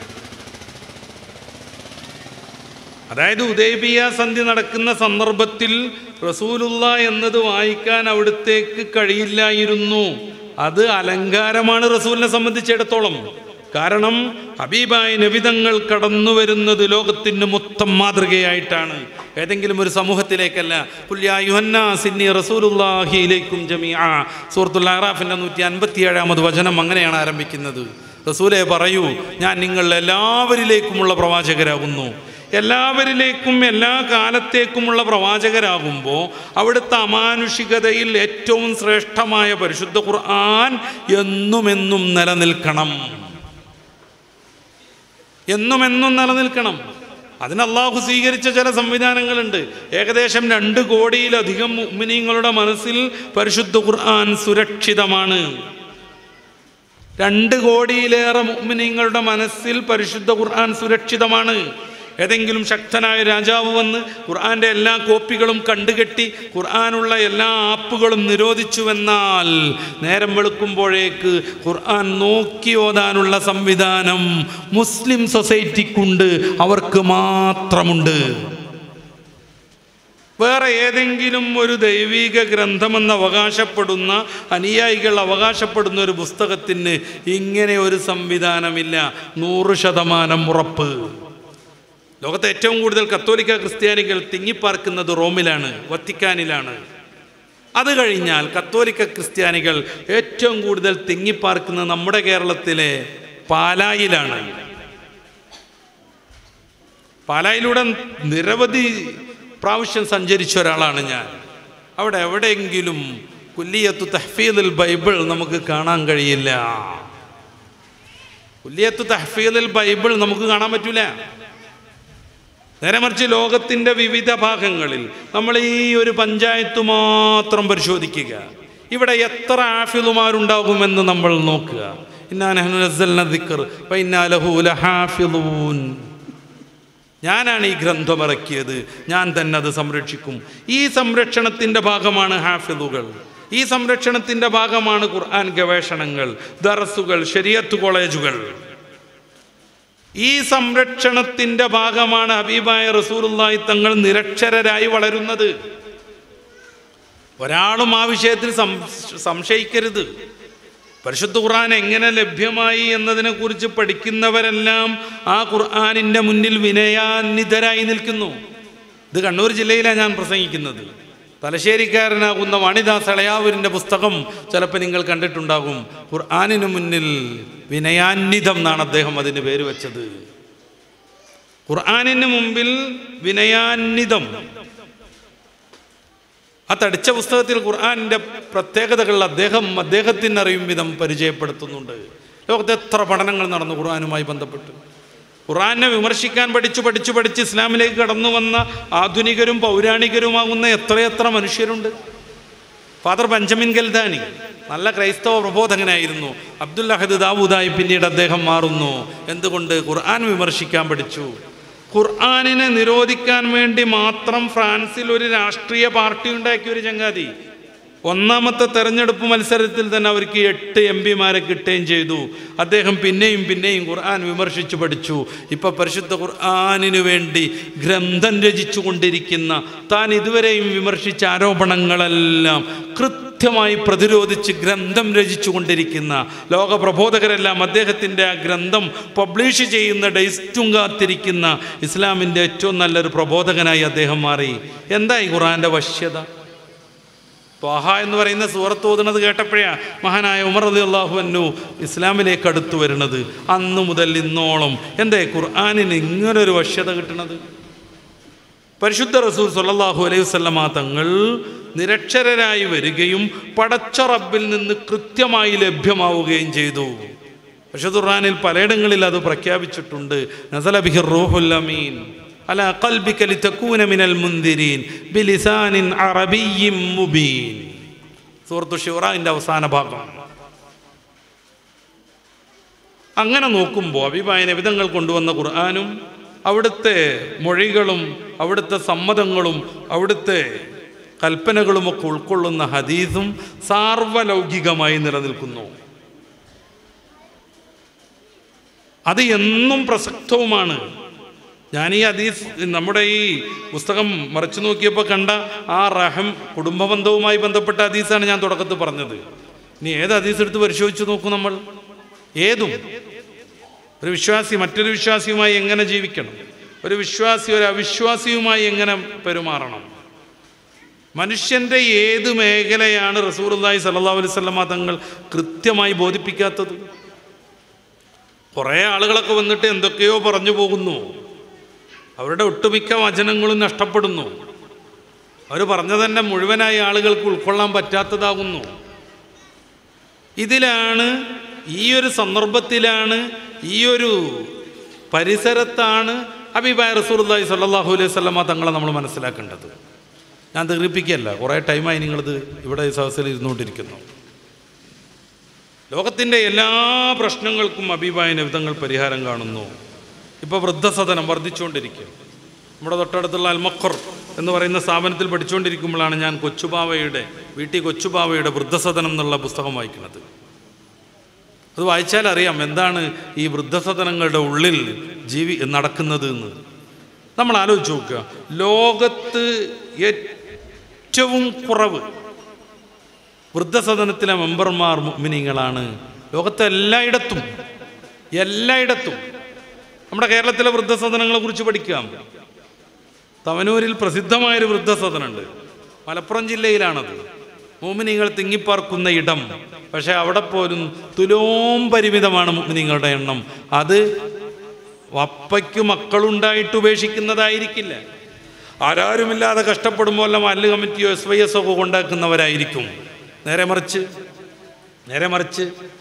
അതായത് ഉദയബിയ സന്ധി നടക്കുന്ന സന്ദർഭത്തിൽ റസൂലുള്ള എന്നത് വായിക്കാൻ അവിടുത്തേക്ക് കഴിയില്ലായിരുന്നു അത് അലങ്കാരമാണ് റസൂലിനെ സംബന്ധിച്ചിടത്തോളം കാരണം ഹബീബായ നബിതങ്ങൾ കടന്നു വരുന്നത് ലോകത്തിന് മൊത്തം മാതൃകയായിട്ടാണ് ഏതെങ്കിലും ഒരു സമൂഹത്തിലേക്കല്ല പുല്യായുഹന്നാസിന്നി റസൂലുല്ലാഹിയിലേക്കും ജമിഅ സൂറത്തുൽ അറാഫിൻ്റെ നൂറ്റി അൻപത്തി ഏഴാമത് വചനം അങ്ങനെയാണ് ആരംഭിക്കുന്നത് റസൂലെ പറയൂ ഞാൻ നിങ്ങൾ എല്ലാവരിലേക്കുമുള്ള പ്രവാചകരാകുന്നു എല്ലാവരിലേക്കും എല്ലാ കാലത്തേക്കുമുള്ള പ്രവാചകരാകുമ്പോൾ അവിടുത്തെ അമാനുഷികതയിൽ ഏറ്റവും ശ്രേഷ്ഠമായ പരിശുദ്ധ ഖുർആൻ എന്നുമെന്നും നിലനിൽക്കണം എന്നുമെന്നും നിലനിൽക്കണം അതിന് അള്ളാഹു സ്വീകരിച്ച ചില സംവിധാനങ്ങളുണ്ട് ഏകദേശം രണ്ട് കോടിയിലധികം മുഅ്മിനീങ്ങളുടെ മനസ്സിൽ പരിശുദ്ധ ഖുർആൻ സുരക്ഷിതമാണ് രണ്ട് കോടിയിലേറെ മുഅ്മിനീങ്ങളുടെ മനസ്സിൽ പരിശുദ്ധ ഖുർആൻ സുരക്ഷിതമാണ് ഏതെങ്കിലും ശക്തനായ രാജാവ് വന്ന് ഖുർആന്റെ എല്ലാ കോപ്പികളും കണ്ടുകെട്ടി ഖുർആനുള്ള എല്ലാ ആപ്പുകളും നിരോധിച്ചുവെന്നാൽ നേരം വെളുക്കുമ്പോഴേക്ക് ഖുർആൻ നോക്കി ഓതാനുള്ള സംവിധാനം മുസ്ലിം സൊസൈറ്റിക്കുണ്ട് അവർക്ക് മാത്രമുണ്ട് വേറെ ഏതെങ്കിലും ഒരു ദൈവിക ഗ്രന്ഥമെന്ന് അവകാശപ്പെടുന്ന അനുയായികൾ അവകാശപ്പെടുന്ന ഒരു പുസ്തകത്തിന് ഇങ്ങനെ ഒരു സംവിധാനമില്ല നൂറ് ശതമാനം ഉറപ്പ് ലോകത്തെ ഏറ്റവും കൂടുതൽ കത്തോലിക്ക ക്രിസ്ത്യാനികൾ തിങ്ങിപ്പാർക്കുന്നത് റോമിലാണ് വത്തിക്കാനിലാണ് അത് കഴിഞ്ഞാൽ കത്തോലിക്ക ക്രിസ്ത്യാനികൾ ഏറ്റവും കൂടുതൽ തിങ്ങിപ്പാർക്കുന്നത് നമ്മുടെ കേരളത്തിലെ പാലായിലാണ് പാലായിലൂടെ നിരവധി പ്രാവശ്യം സഞ്ചരിച്ച ഒരാളാണ് ഞാൻ അവിടെ എവിടെയെങ്കിലും കുല്ലിയത്തു തഹ്ഫീദുൽ ബൈബിൾ നമുക്ക് കാണാൻ കഴിയില്ല കുല്ലിയത്തു തഹ്ഫീദുൽ ബൈബിൾ നമുക്ക് കാണാൻ പറ്റൂല നേരെ മറിച്ച് ലോകത്തിൻ്റെ വിവിധ ഭാഗങ്ങളിൽ നമ്മൾ ഈ ഒരു പഞ്ചായത്ത് മാത്രം പരിശോധിക്കുക ഇവിടെ എത്ര ആഫിലുമാരുണ്ടാകുമെന്ന് നമ്മൾ നോക്കുക ഞാനാണ് ഈ ഗ്രന്ഥം ഇറക്കിയത് ഞാൻ തന്നെ അത് സംരക്ഷിക്കും ഈ സംരക്ഷണത്തിൻ്റെ ഭാഗമാണ് ഹാഫിദുകൾ ഈ സംരക്ഷണത്തിൻ്റെ ഭാഗമാണ് ഖുർആൻ ഗവേഷണങ്ങൾ ദറസുകൾ ശരിയത്ത് കോളേജുകൾ ഈ സംരക്ഷണത്തിൻ്റെ ഭാഗമാണ് ഹബീബായ റസൂലുള്ളാഹി തങ്ങൾ നിരക്ഷരരായി വളരുന്നത് ഒരാളും ആ വിഷയത്തിൽ സംശയിക്കരുത് പരിശുദ്ധ ഖുർആൻ എങ്ങനെ ലഭ്യമായി എന്നതിനെക്കുറിച്ച് പഠിക്കുന്നവരെല്ലാം ആ ഖുർആാനിൻ്റെ മുന്നിൽ വിനയാന്വിതരായി നിൽക്കുന്നു ഇത് കണ്ണൂർ ജില്ലയിലാണ് ഞാൻ പ്രസംഗിക്കുന്നത് തലശ്ശേരിക്കാരനാകുന്ന വാണിദാസ് അളയാവൂരിൻ്റെ പുസ്തകം ചിലപ്പോൾ നിങ്ങൾ കണ്ടിട്ടുണ്ടാകും ഖുർആാനിന് മുന്നിൽ വിനയാന്വിതം എന്നാണ് അദ്ദേഹം അതിന് പേര് വെച്ചത് ഖുർആാനിന് മുമ്പിൽ വിനയാന്വിതം ആ തടിച്ച പുസ്തകത്തിൽ ഖുർആാനിൻ്റെ പ്രത്യേകതകൾ അദ്ദേഹം അദ്ദേഹത്തിന് അറിയും വിധം പരിചയപ്പെടുത്തുന്നുണ്ട് ലോകത്ത് എത്ര പഠനങ്ങൾ നടന്നു ഖുർആാനുമായി ബന്ധപ്പെട്ട് ഖുർആനെ വിമർശിക്കാൻ പഠിച്ചു പഠിച്ചു പഠിച്ച് ഇസ്ലാമിലേക്ക് കടന്നു വന്ന ആധുനികരും പൗരാണികരുമാകുന്ന എത്രയെത്ര മനുഷ്യരുണ്ട് ഫാദർ ബെഞ്ചമിൻ ഗൽദാനി നല്ല ക്രൈസ്തവ പ്രബോധകനായിരുന്നു അബ്ദുൽ അഹദ് ദാവൂദായി പിന്നീട് അദ്ദേഹം മാറുന്നു എന്തുകൊണ്ട് ഖുർആൻ വിമർശിക്കാൻ പഠിച്ചു ഖുർആാനിനെ നിരോധിക്കാൻ വേണ്ടി മാത്രം ഫ്രാൻസിൽ ഒരു രാഷ്ട്രീയ പാർട്ടി ഉണ്ടാക്കിയ ഒരു ചങ്ങാതി ഒന്നാമത്തെ തെരഞ്ഞെടുപ്പ് മത്സരത്തിൽ തന്നെ അവർക്ക് എട്ട് എം പിമാരെ കിട്ടുകയും ചെയ്തു അദ്ദേഹം പിന്നെയും പിന്നെയും ഖുർആൻ വിമർശിച്ചു പഠിച്ചു ഇപ്പം പരിശുദ്ധ ഖുർആാനിനു വേണ്ടി ഗ്രന്ഥം രചിച്ചു കൊണ്ടിരിക്കുന്ന താൻ ഇതുവരെയും വിമർശിച്ച ആരോപണങ്ങളെല്ലാം കൃത്യമായി പ്രതിരോധിച്ച് ഗ്രന്ഥം രചിച്ചു കൊണ്ടിരിക്കുന്ന ലോക പ്രബോധകരെല്ലാം അദ്ദേഹത്തിൻ്റെ ആ ഗ്രന്ഥം പബ്ലിഷ് ചെയ്യുന്ന ഡേറ്റും കാത്തിരിക്കുന്ന ഇസ്ലാമിൻ്റെ ഏറ്റവും നല്ലൊരു പ്രബോധകനായി അദ്ദേഹം മാറി എന്തായി ഖുർആൻ്റെ വശ്യത ത്വാഹ എന്ന് പറയുന്ന സൂറത്ത് ഓതുന്നത് കേട്ടപ്പോഴാ മഹാനായ ഉമർ റതി അള്ളാഹു ഇസ്ലാമിലേക്ക് അടുത്തു വരുന്നത് അന്നു മുതൽ ഇന്നോളം എന്തേ ഖുർആാനിന് ഇങ്ങനൊരു വശ്യത കിട്ടണത് പരിശുദ്ധ റസൂൽ സല്ലല്ലാഹു അലൈഹി വസല്ലമ തങ്ങൾ നിരക്ഷരരായി വരികയും പടച്ച റബ്ബിൽ നിന്ന് കൃത്യമായി ലഭ്യമാവുകയും ചെയ്തു പരിശുദ്ധ ഖുർആനിൽ പലയിടങ്ങളിൽ അത് പ്രഖ്യാപിച്ചിട്ടുണ്ട് നസല ബിഹിർ റൂഹുൽ അമീൻ അല ഖൽബിക ലിതകൂന മിനൽ മുൻദിരീൻ ബിലിസാനിൻ അറബിയ്യിൻ മുബീൻ സൂറത്തു ഷുറാന്റെ അവസാന ഭാഗം അങ്ങനെ നോക്കുമ്പോൾ അഭിപായന വിധങ്ങൾ കൊണ്ടുവന്ന ഖുർആാനും അവിടുത്തെ മൊഴികളും അവിടുത്തെ സമ്മതങ്ങളും അവിടുത്തെ കൽപ്പനകളുമൊക്കെ ഉൾക്കൊള്ളുന്ന ഹദീസും സാർവലൗകികമായി നിലനിൽക്കുന്നു അത് എന്നും പ്രസക്തവുമാണ് ഞാൻ ഈ ഹദീസ് നമ്മുടെ ഈ പുസ്തകം മറിച്ചു നോക്കിയപ്പോൾ കണ്ട ആ റഹം കുടുംബബന്ധവുമായി ബന്ധപ്പെട്ട ഹദീസാണ് ഞാൻ തുടക്കത്തിൽ പറഞ്ഞത് ഇനി ഏത് ഹദീസ് എടുത്ത് പരിശോധിച്ച് നോക്കും നമ്മൾ ഏതും ഒരു വിശ്വാസി മറ്റൊരു വിശ്വാസിയുമായി എങ്ങനെ ജീവിക്കണം ഒരു വിശ്വാസി ഒരു അവിശ്വാസിയുമായി എങ്ങനെ പെരുമാറണം മനുഷ്യൻ്റെ ഏത് മേഖലയാണ് റസൂർല്ലാഹി സല്ലാ അലൈവല്ലമ തങ്ങൾ കൃത്യമായി ബോധിപ്പിക്കാത്തത് കുറേ ആളുകളൊക്കെ വന്നിട്ട് എന്തൊക്കെയോ പറഞ്ഞു പോകുന്നു അവരുടെ ഒട്ടുമിക്ക വചനങ്ങളും നഷ്ടപ്പെടുന്നു അവർ പറഞ്ഞ തന്നെ മുഴുവനായി ആളുകൾക്ക് ഉൾക്കൊള്ളാൻ പറ്റാത്തതാകുന്നു ഇതിലാണ് ഈ ഒരു സന്ദർഭത്തിലാണ് ഈ ഒരു പരിസരത്താണ് അബിബായ റസൂർല്ലാഹി സല്ലാഹു അലൈഹി സ്വലമ തങ്ങളെ നമ്മൾ മനസ്സിലാക്കേണ്ടത് ഞാൻ ദീർഘിപ്പിക്കുകയല്ല കുറേ ടൈമായി നിങ്ങളിത് ഇവിടെ ഈ സദസ്സിൽ ഇരുന്നുകൊണ്ടിരിക്കുന്നു ലോകത്തിൻ്റെ എല്ലാ പ്രശ്നങ്ങൾക്കും അബീബായ നബിതങ്ങൾ പരിഹാരം കാണുന്നു ഇപ്പോൾ വൃദ്ധസദനം വർദ്ധിച്ചുകൊണ്ടിരിക്കും നമ്മുടെ തൊട്ടടുത്തുള്ള അൽമഖർ എന്ന് പറയുന്ന സ്ഥാപനത്തിൽ പഠിച്ചുകൊണ്ടിരിക്കുമ്പോഴാണ് ഞാൻ കൊച്ചുബാവയുടെ വീട്ടിൽ കൊച്ചുബാവയുടെ വൃദ്ധസദനം എന്നുള്ള പുസ്തകം വായിക്കുന്നത് അത് വായിച്ചാൽ അറിയാം എന്താണ് ഈ വൃദ്ധസദനങ്ങളുടെ ഉള്ളിൽ ജീവി നടക്കുന്നത് എന്ന് നമ്മൾ ആലോചിച്ച് നോക്കുക ലോകത്ത് ഏറ്റവും കുറവ് വൃദ്ധസദനത്തിലെ മെമ്പർമാർ മിനിങ്ങളാണ് ലോകത്തെ എല്ലായിടത്തും എല്ലായിടത്തും നമ്മുടെ കേരളത്തിലെ വൃദ്ധസദനങ്ങളെ കുറിച്ച് പഠിക്കാം തവനൂരിൽ പ്രസിദ്ധമായൊരു വൃദ്ധസദനമുണ്ട് മലപ്പുറം ജില്ലയിലാണത് മോമിനിങ്ങൾ തിങ്ങിപ്പാർക്കുന്ന ഇടം പക്ഷെ അവിടെ പോലും തുലോം പരിമിതമാണ് മോമിനിങ്ങളുടെ എണ്ണം അത് വപ്പയ്ക്ക് മക്കളുണ്ടായിട്ട് ഉപേക്ഷിക്കുന്നതായിരിക്കില്ല ആരാരുമില്ലാതെ കഷ്ടപ്പെടുമ്പോൾ എല്ലാം അല്ല് കമ്മിറ്റിയോ എസ് വൈ എസ് ഒക്കെ കൊണ്ടാക്കുന്നവരായിരിക്കും നേരെ മറിച്ച് നേരെ മറിച്ച്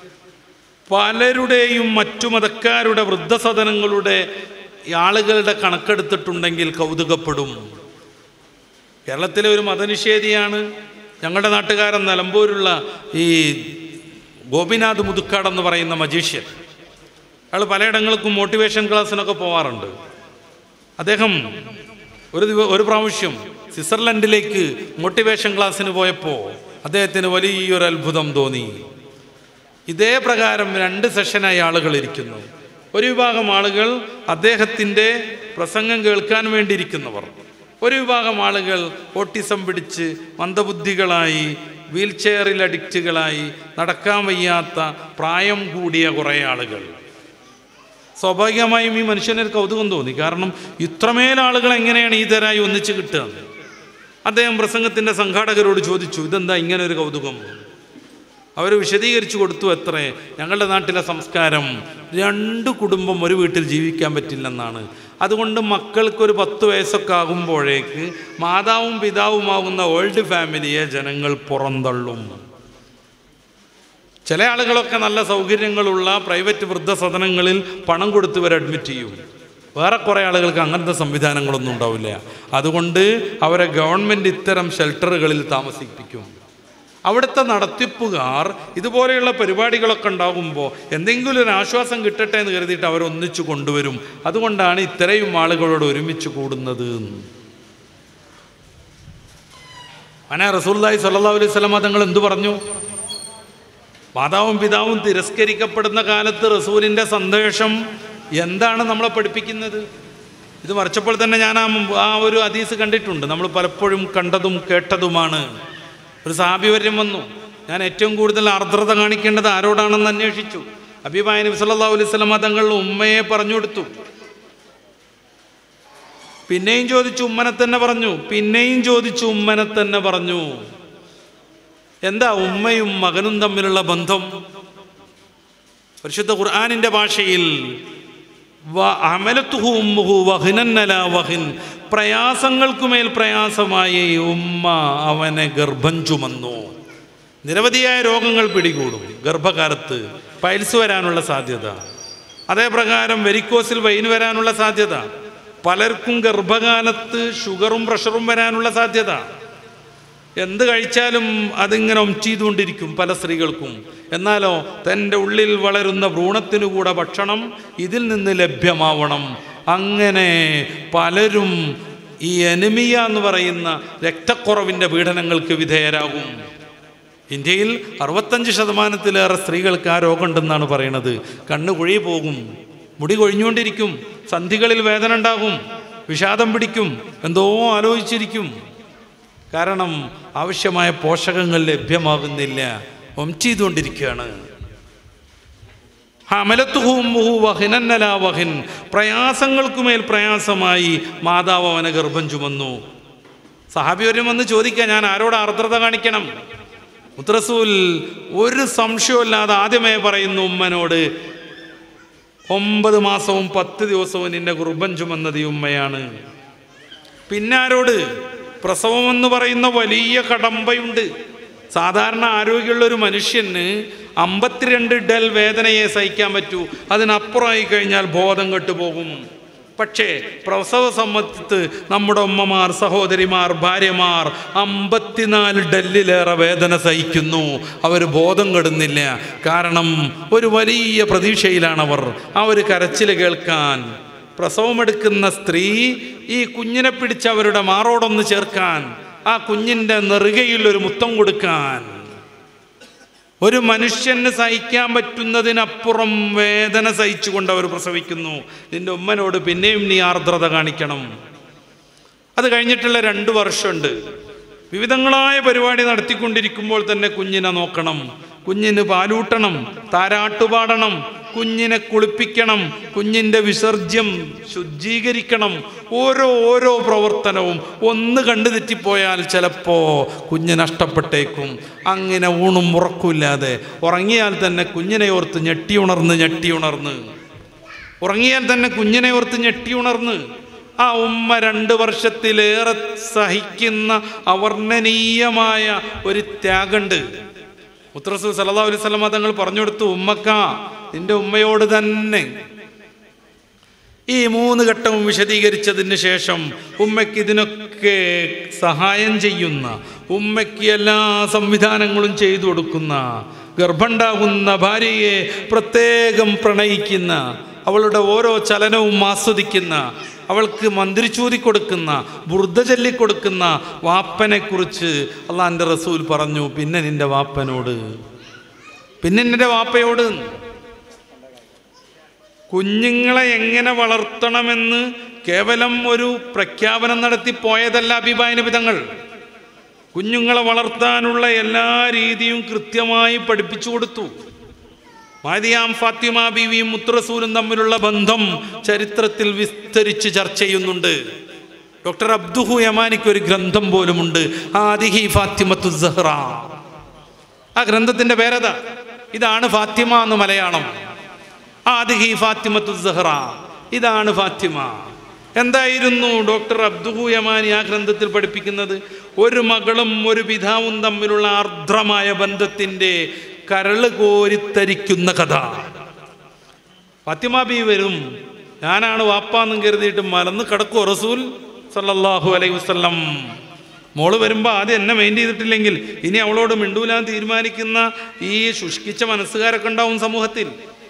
പലരുടെയും മറ്റു മതക്കാരുടെ വൃദ്ധസദനങ്ങളുടെ ആളുകളുടെ കണക്കെടുത്തിട്ടുണ്ടെങ്കിൽ കൗതുകപ്പെടും കേരളത്തിലെ ഒരു മതനിഷേധിയാണ് ഞങ്ങളുടെ നാട്ടുകാരൻ നിലമ്പൂരുള്ള ഈ ഗോപിനാഥ് മുതുക്കാട് എന്ന് പറയുന്ന മജീഷ്യൻ അയാൾ പലയിടങ്ങൾക്കും മോട്ടിവേഷൻ ക്ലാസ്സിനൊക്കെ പോവാറുണ്ട് അദ്ദേഹം ഒരു ദിവ ഒരു പ്രാവശ്യം സ്വിറ്റ്സർലൻഡിലേക്ക് മോട്ടിവേഷൻ ക്ലാസ്സിന് പോയപ്പോൾ അദ്ദേഹത്തിന് വലിയൊരു അത്ഭുതം തോന്നി ഇതേ പ്രകാരം രണ്ട് സെഷനായി ആളുകൾ ഇരിക്കുന്നു ഒരു വിഭാഗം ആളുകൾ അദ്ദേഹത്തിൻ്റെ പ്രസംഗം കേൾക്കാൻ വേണ്ടി ഇരിക്കുന്നവർ ഒരു വിഭാഗം ആളുകൾ ഓട്ടിസം പിടിച്ച് മന്ദബുദ്ധികളായി വീൽ ചെയറിൽ അഡിക്റ്റുകളായി നടക്കാൻ വയ്യാത്ത പ്രായം കൂടിയ കുറേ ആളുകൾ സ്വാഭാവികമായും ഈ മനുഷ്യനൊരു കൗതുകം തോന്നി കാരണം ഇത്രമേൽ ആളുകൾ എങ്ങനെയാണ് ഈ തരായി ഒന്നിച്ച് കിട്ടുക അദ്ദേഹം പ്രസംഗത്തിൻ്റെ സംഘാടകരോട് ചോദിച്ചു ഇതെന്താ ഇങ്ങനെ ഒരു കൗതുകം അവർ വിശദീകരിച്ചു കൊടുത്തു എത്രേ ഞങ്ങളുടെ നാട്ടിലെ സംസ്കാരം രണ്ട് കുടുംബം ഒരു വീട്ടിൽ ജീവിക്കാൻ പറ്റില്ലെന്നാണ് അതുകൊണ്ട് മക്കൾക്കൊരു പത്ത് വയസ്സൊക്കെ ആകുമ്പോഴേക്ക് മാതാവും പിതാവുമാകുന്ന ഓൾഡ് ഫാമിലിയെ ജനങ്ങൾ പുറന്തള്ളും ചില ആളുകളൊക്കെ നല്ല സൗകര്യങ്ങളുള്ള പ്രൈവറ്റ് വൃദ്ധസദനങ്ങളിൽ പണം കൊടുത്തവർ അഡ്മിറ്റ് ചെയ്യും വേറെ കുറേ ആളുകൾക്ക് അങ്ങനത്തെ സംവിധാനങ്ങളൊന്നും ഉണ്ടാവില്ല അതുകൊണ്ട് അവരെ ഗവൺമെൻറ് ഇത്തരം ഷെൽട്ടറുകളിൽ താമസിപ്പിക്കും അവിടുത്തെ നടത്തിപ്പുകാർ ഇതുപോലെയുള്ള പരിപാടികളൊക്കെ ഉണ്ടാകുമ്പോൾ എന്തെങ്കിലും ഒരു ആശ്വാസം കിട്ടട്ടെ എന്ന് കരുതിയിട്ട് അവരൊന്നിച്ചു കൊണ്ടുവരും അതുകൊണ്ടാണ് ഇത്രയും ആളുകളോട് ഒരുമിച്ച് കൂടുന്നത് അങ്ങനെ റസൂല്ലായി സല്ലാ അലൈഹി സ്വലമ തങ്ങൾ എന്തു പറഞ്ഞു മാതാവും പിതാവും തിരസ്കരിക്കപ്പെടുന്ന കാലത്ത് റസൂലിൻ്റെ സന്ദേശം എന്താണ് നമ്മളെ പഠിപ്പിക്കുന്നത് ഇത് മറിച്ചപ്പോൾ തന്നെ ഞാൻ ആ മുമ്പ് ആ ഒരു ഹദീസ് കണ്ടിട്ടുണ്ട് നമ്മൾ പലപ്പോഴും കണ്ടതും കേട്ടതുമാണ് ഒരു സാബിവര്യം വന്നു ഞാൻ ഏറ്റവും കൂടുതൽ ആർദ്രത കാണിക്കേണ്ടത് ആരോടാണെന്ന് അന്വേഷിച്ചു അബിബായ നബി സല്ലല്ലാഹു അലൈഹി വസല്ലമ തങ്ങൾ ഉമ്മയെ പറഞ്ഞു കൊടുത്തു പിന്നെയും ചോദിച്ചു ഉമ്മനെ തന്നെ പറഞ്ഞു പിന്നെയും ചോദിച്ചു ഉമ്മനെ തന്നെ പറഞ്ഞു എന്താ ഉമ്മയും മകനും തമ്മിലുള്ള ബന്ധം പരിശുദ്ധ ഖുർആാനിന്റെ ഭാഷയിൽ വ- അമലത്തുഹു ഉമ്മുഹു വഹിനൻ അലാ വഹിൻ പ്രയാസങ്ങൾക്കുമേൽ പ്രയാസമായി ഉമ്മ അവനെ ഗർഭം ചുമന്നു നിരവധിയായ രോഗങ്ങൾ പിടികൂടും ഗർഭകാലത്ത് പൈൽസ് വരാനുള്ള സാധ്യത അതേപ്രകാരം വെരിക്കോസിൽ വൈൻ വരാനുള്ള സാധ്യത പലർക്കും ഗർഭകാലത്ത് ഷുഗറും പ്രഷറും വരാനുള്ള സാധ്യത എന്ത് കഴിച്ചാലും അതിങ്ങനെ ഒംചെയ്തുകൊണ്ടിരിക്കും പല സ്ത്രീകൾക്കും എന്നാലോ തൻ്റെ ഉള്ളിൽ വളരുന്ന ഭ്രൂണത്തിനു കൂടെ ഭക്ഷണം ഇതിൽ നിന്ന് ലഭ്യമാവണം അങ്ങനെ പലരും ഈ എനിമിയ എന്ന് പറയുന്ന രക്തക്കുറവിൻ്റെ പീഡനങ്ങൾക്ക് വിധേയരാകും ഇന്ത്യയിൽ അറുപത്തഞ്ച് ശതമാനത്തിലേറെ സ്ത്രീകൾക്ക് ആ രോഗമുണ്ടെന്നാണ് പറയുന്നത് കണ്ണ് കുഴി പോകും മുടി കൊഴിഞ്ഞുകൊണ്ടിരിക്കും സന്ധികളിൽ വേദന ഉണ്ടാകും വിഷാദം പിടിക്കും എന്തോ ആലോചിച്ചിരിക്കും കാരണം ആവശ്യമായ പോഷകങ്ങൾ ലഭ്യമാകുന്നില്ല ഒംചെയ്തുകൊണ്ടിരിക്കുകയാണ് ഹമലത്തുഹു ഉമ്മുഹു വഹിനൻ അലാ വഹിൻ പ്രയാസങ്ങൾക്കുമേൽ പ്രയാസമായി മാതാവ് അവനെ ഗർഭം ചുമന്നു സഹാബിവരും വന്ന് ചോദിക്കാൻ ഞാൻ ആരോട് ആർദ്രത കാണിക്കണം മുത്തറസൂൽ ഒരു സംശയമില്ലാതെ ആദ്യമേ പറയുന്നു ഉമ്മനോട് ഒമ്പത് മാസവും പത്ത് ദിവസവും നിന്റെ ഗർഭം ചുമന്നത് ഈ ഉമ്മയാണ് പിന്നെ ആരോട് പ്രസവം എന്ന് പറയുന്ന വലിയ കടമ്പയുണ്ട് സാധാരണ ആരോഗ്യമുള്ള ഒരു മനുഷ്യന് അമ്പത്തിരണ്ട് ഡൽ വേദനയെ സഹിക്കാൻ പറ്റൂ അതിനപ്പുറമായി കഴിഞ്ഞാൽ ബോധം കെട്ടുപോകും പക്ഷേ പ്രസവ സമയത്ത് നമ്മുടെ ഉമ്മമാർ സഹോദരിമാർ ഭാര്യമാർ അമ്പത്തിനാല് ഡല്ലിലേറെ വേദന സഹിക്കുന്നു അവർ ബോധം കെടുന്നില്ല കാരണം ഒരു വലിയ പ്രതീക്ഷയിലാണവർ ആ ഒരു കരച്ചിൽ കേൾക്കാൻ പ്രസവമെടുക്കുന്ന സ്ത്രീ ഈ കുഞ്ഞിനെ പിടിച്ച് അവരുടെ മാറോടൊന്ന് ചേർക്കാൻ ആ കുഞ്ഞിൻ്റെ നെറുകയിൽ ഒരു മുത്തം കൊടുക്കാൻ ഒരു മനുഷ്യന് സഹിക്കാൻ പറ്റുന്നതിനപ്പുറം വേദന സഹിച്ചുകൊണ്ട് അവർ പ്രസവിക്കുന്നു നിന്റെ ഉമ്മനോട് പിന്നെയും നീ ആർദ്രത കാണിക്കണം അത് കഴിഞ്ഞിട്ടുള്ള രണ്ട് വർഷമുണ്ട് വിവിധങ്ങളായ പരിപാടി നടത്തിക്കൊണ്ടിരിക്കുമ്പോൾ തന്നെ കുഞ്ഞിനെ നോക്കണം കുഞ്ഞിന് പാലൂട്ടണം താരാട്ടുപാടണം കുഞ്ഞിനെ കുളിപ്പിക്കണം കുഞ്ഞിൻ്റെ വിസർജ്യം ശുദ്ധീകരിക്കണം ഓരോ ഓരോ പ്രവർത്തനവും ഒന്ന് കണ്ടു തെറ്റിപ്പോയാൽ ചിലപ്പോൾ കുഞ്ഞ് നഷ്ടപ്പെട്ടേക്കും അങ്ങനെ ഊണും ഉറക്കില്ലാതെ ഉറങ്ങിയാൽ തന്നെ കുഞ്ഞിനെ ഓർത്ത് ഞെട്ടിയുണർന്ന് ഞെട്ടിയുണർന്ന് ഉറങ്ങിയാൽ തന്നെ കുഞ്ഞിനെ ഓർത്ത് ഞെട്ടിയുണർന്ന് ആ ഉമ്മ രണ്ട് വർഷത്തിലേറെ സഹിക്കുന്ന അവർണ്ണനീയമായ ഒരു ത്യാഗമുണ്ട് മുത്രസു സല്ലാ അലൈഹി സ്വലമ തങ്ങൾ പറഞ്ഞു കൊടുത്തു ഉമ്മക്ക നിന്റെ ഉമ്മയോട് തന്നെ ഈ മൂന്ന് ഘട്ടവും വിശദീകരിച്ചതിന് ശേഷം ഉമ്മയ്ക്ക് ഇതിനൊക്കെ സഹായം ചെയ്യുന്ന ഉമ്മയ്ക്ക് എല്ലാ സംവിധാനങ്ങളും ചെയ്തു കൊടുക്കുന്ന ഗർഭമുണ്ടാകുന്ന ഭാര്യയെ പ്രത്യേകം പ്രണയിക്കുന്ന അവളുടെ ഓരോ ചലനവും ആസ്വദിക്കുന്ന അവൾക്ക് മന്ത്രിച്ചൂതി കൊടുക്കുന്ന ബുർദ ചൊല്ലിക്കൊടുക്കുന്ന വാപ്പനെക്കുറിച്ച് അള്ളാൻ്റെ റസൂൽ പറഞ്ഞു പിന്നെ നിന്റെ വാപ്പനോട് പിന്നെ നിന്റെ വാപ്പയോട് കുഞ്ഞുങ്ങളെ എങ്ങനെ വളർത്തണമെന്ന് കേവലം ഒരു പ്രഖ്യാപനം നടത്തി പോയതല്ല അഭിപ്രായ നിബിതങ്ങൾ കുഞ്ഞുങ്ങളെ വളർത്താനുള്ള എല്ലാ രീതിയും കൃത്യമായി പഠിപ്പിച്ചു കൊടുത്തു മാതിയാം ഫാത്തിമ ബീവിയും മുത്രസൂലും തമ്മിലുള്ള ബന്ധം ചരിത്രത്തിൽ വിസ്തരിച്ച് ചർച്ച ചെയ്യുന്നുണ്ട് ഡോക്ടർ അബ്ദുഹു യമാനിക്ക് ഒരു ഗ്രന്ഥം പോലുമുണ്ട് ആദിഹി ഫാത്തിമത്തു സഹ്റ ആ ഗ്രന്ഥത്തിന്റെ പേരതാ ഇതാണ് ഫാത്തിമ എന്ന് മലയാളം ആദിഹി ഫാത്തിമത്തു സഹ്റ ഇതാണ് ഫാത്തിമ എന്തായിരുന്നു ഡോക്ടർ അബ്ദുഹു യമാനി ആ ഗ്രന്ഥത്തിൽ പഠിപ്പിക്കുന്നത് ഒരു മകളും ഒരു പിതാവും തമ്മിലുള്ള ആർദ്രമായ ബന്ധത്തിൻ്റെ കരള് കോരിത്തരിക്കുന്ന കഥ ഫാത്തിമ ബി വരും ഞാനാണ് വാപ്പാന്നും കരുതിയിട്ട് മലന്ന് കിടക്കുമോ റസൂൽ സല്ലല്ലാഹു അലൈഹി വസല്ലം മോള് വരുമ്പോൾ ആദ്യം എന്നെ മെയിൻ ചെയ്തിട്ടില്ലെങ്കിൽ ഇനി അവളോട് മിണ്ടൂലാൻ തീരുമാനിക്കുന്ന ഈ ശുഷ്കിച്ച മനസ്സുകാരൊക്കെ ഉണ്ടാവും സമൂഹത്തിൽ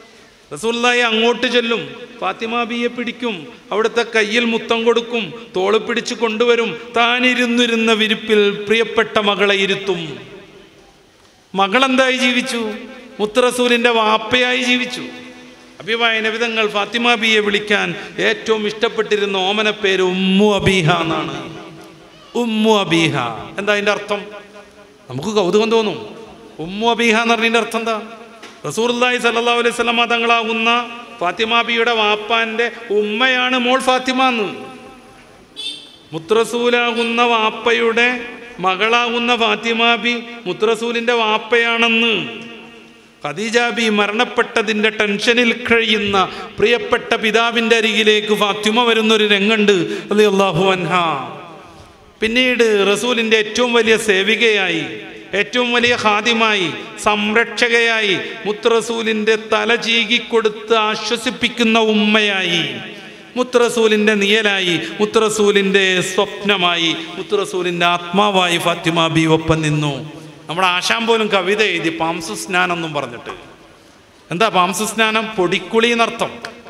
റസൂല്ലായി അങ്ങോട്ട് ചെല്ലും ഫാത്തിമ ബിയെ പിടിക്കും അവിടുത്തെ കയ്യിൽ മുത്തം കൊടുക്കും തോള് പിടിച്ച് കൊണ്ടുവരും താനിരുന്നിരുന്ന വിരിപ്പിൽ പ്രിയപ്പെട്ട മകളെ ഇരുത്തും മകളെന്തായി ജീവിച്ചു മുത്തറസൂലിൻ്റെ വാപ്പയായി ജീവിച്ചു അഭിവായ നബിതങ്ങൾ ഫാത്തിമ ബിയെ വിളിക്കാൻ ഏറ്റവും ഇഷ്ടപ്പെട്ടിരുന്ന ഓമന പേര് ഉമ്മു അബീഹ എന്നാണ് ഉമ്മു അബീഹ എന്താ അതിൻ്റെ അർത്ഥം നമുക്ക് കൗതുകം തോന്നും ഉമ്മു അബീഹ എന്ന് പറഞ്ഞതിൻ്റെ അർത്ഥം എന്താ റസൂർല്ലാഹി സല്ലാ അലൈഹി സ്വലമ തങ്ങളാകുന്ന ഫാത്തിമ ബിയുടെ വാപ്പാൻ്റെ ഉമ്മയാണ് മോൾ ഫാത്തിമ എന്ന് മുത്രസൂലാകുന്ന വാപ്പയുടെ മകളാകുന്ന ഫാത്തിമ ബി മുത്രസൂലിൻ്റെ വാപ്പയാണെന്ന് ഖദീജ ബി മരണപ്പെട്ടതിൻ്റെ ടെൻഷനിൽ കഴിയുന്ന പ്രിയപ്പെട്ട പിതാവിൻ്റെ അരികിലേക്ക് ഫാത്തിമ വരുന്നൊരു രംഗുണ്ട് അള്ളാഹു അൻഹ പിന്നീട് റസൂലിൻ്റെ ഏറ്റവും വലിയ സേവികയായി ഏറ്റവും വലിയ ഹാദ്യമായി സംരക്ഷകയായി മുത്തറസൂലിൻ്റെ തല ചീകിക്കൊടുത്ത് ആശ്വസിപ്പിക്കുന്ന ഉമ്മയായി മുത്തറസൂലിൻ്റെ നിയലായി മുത്തറസൂലിൻ്റെ സ്വപ്നമായി മുത്തറസൂലിൻ്റെ ആത്മാവായി ഫാത്തിമ ബി ഒപ്പം നിന്നു നമ്മുടെ ആശാൻ പോലും കവിത എഴുതി പാംസു സ്നാനം എന്നും പറഞ്ഞിട്ട് എന്താ പാംസു സ്നാനം പൊടിക്കുളി എന്നർത്ഥം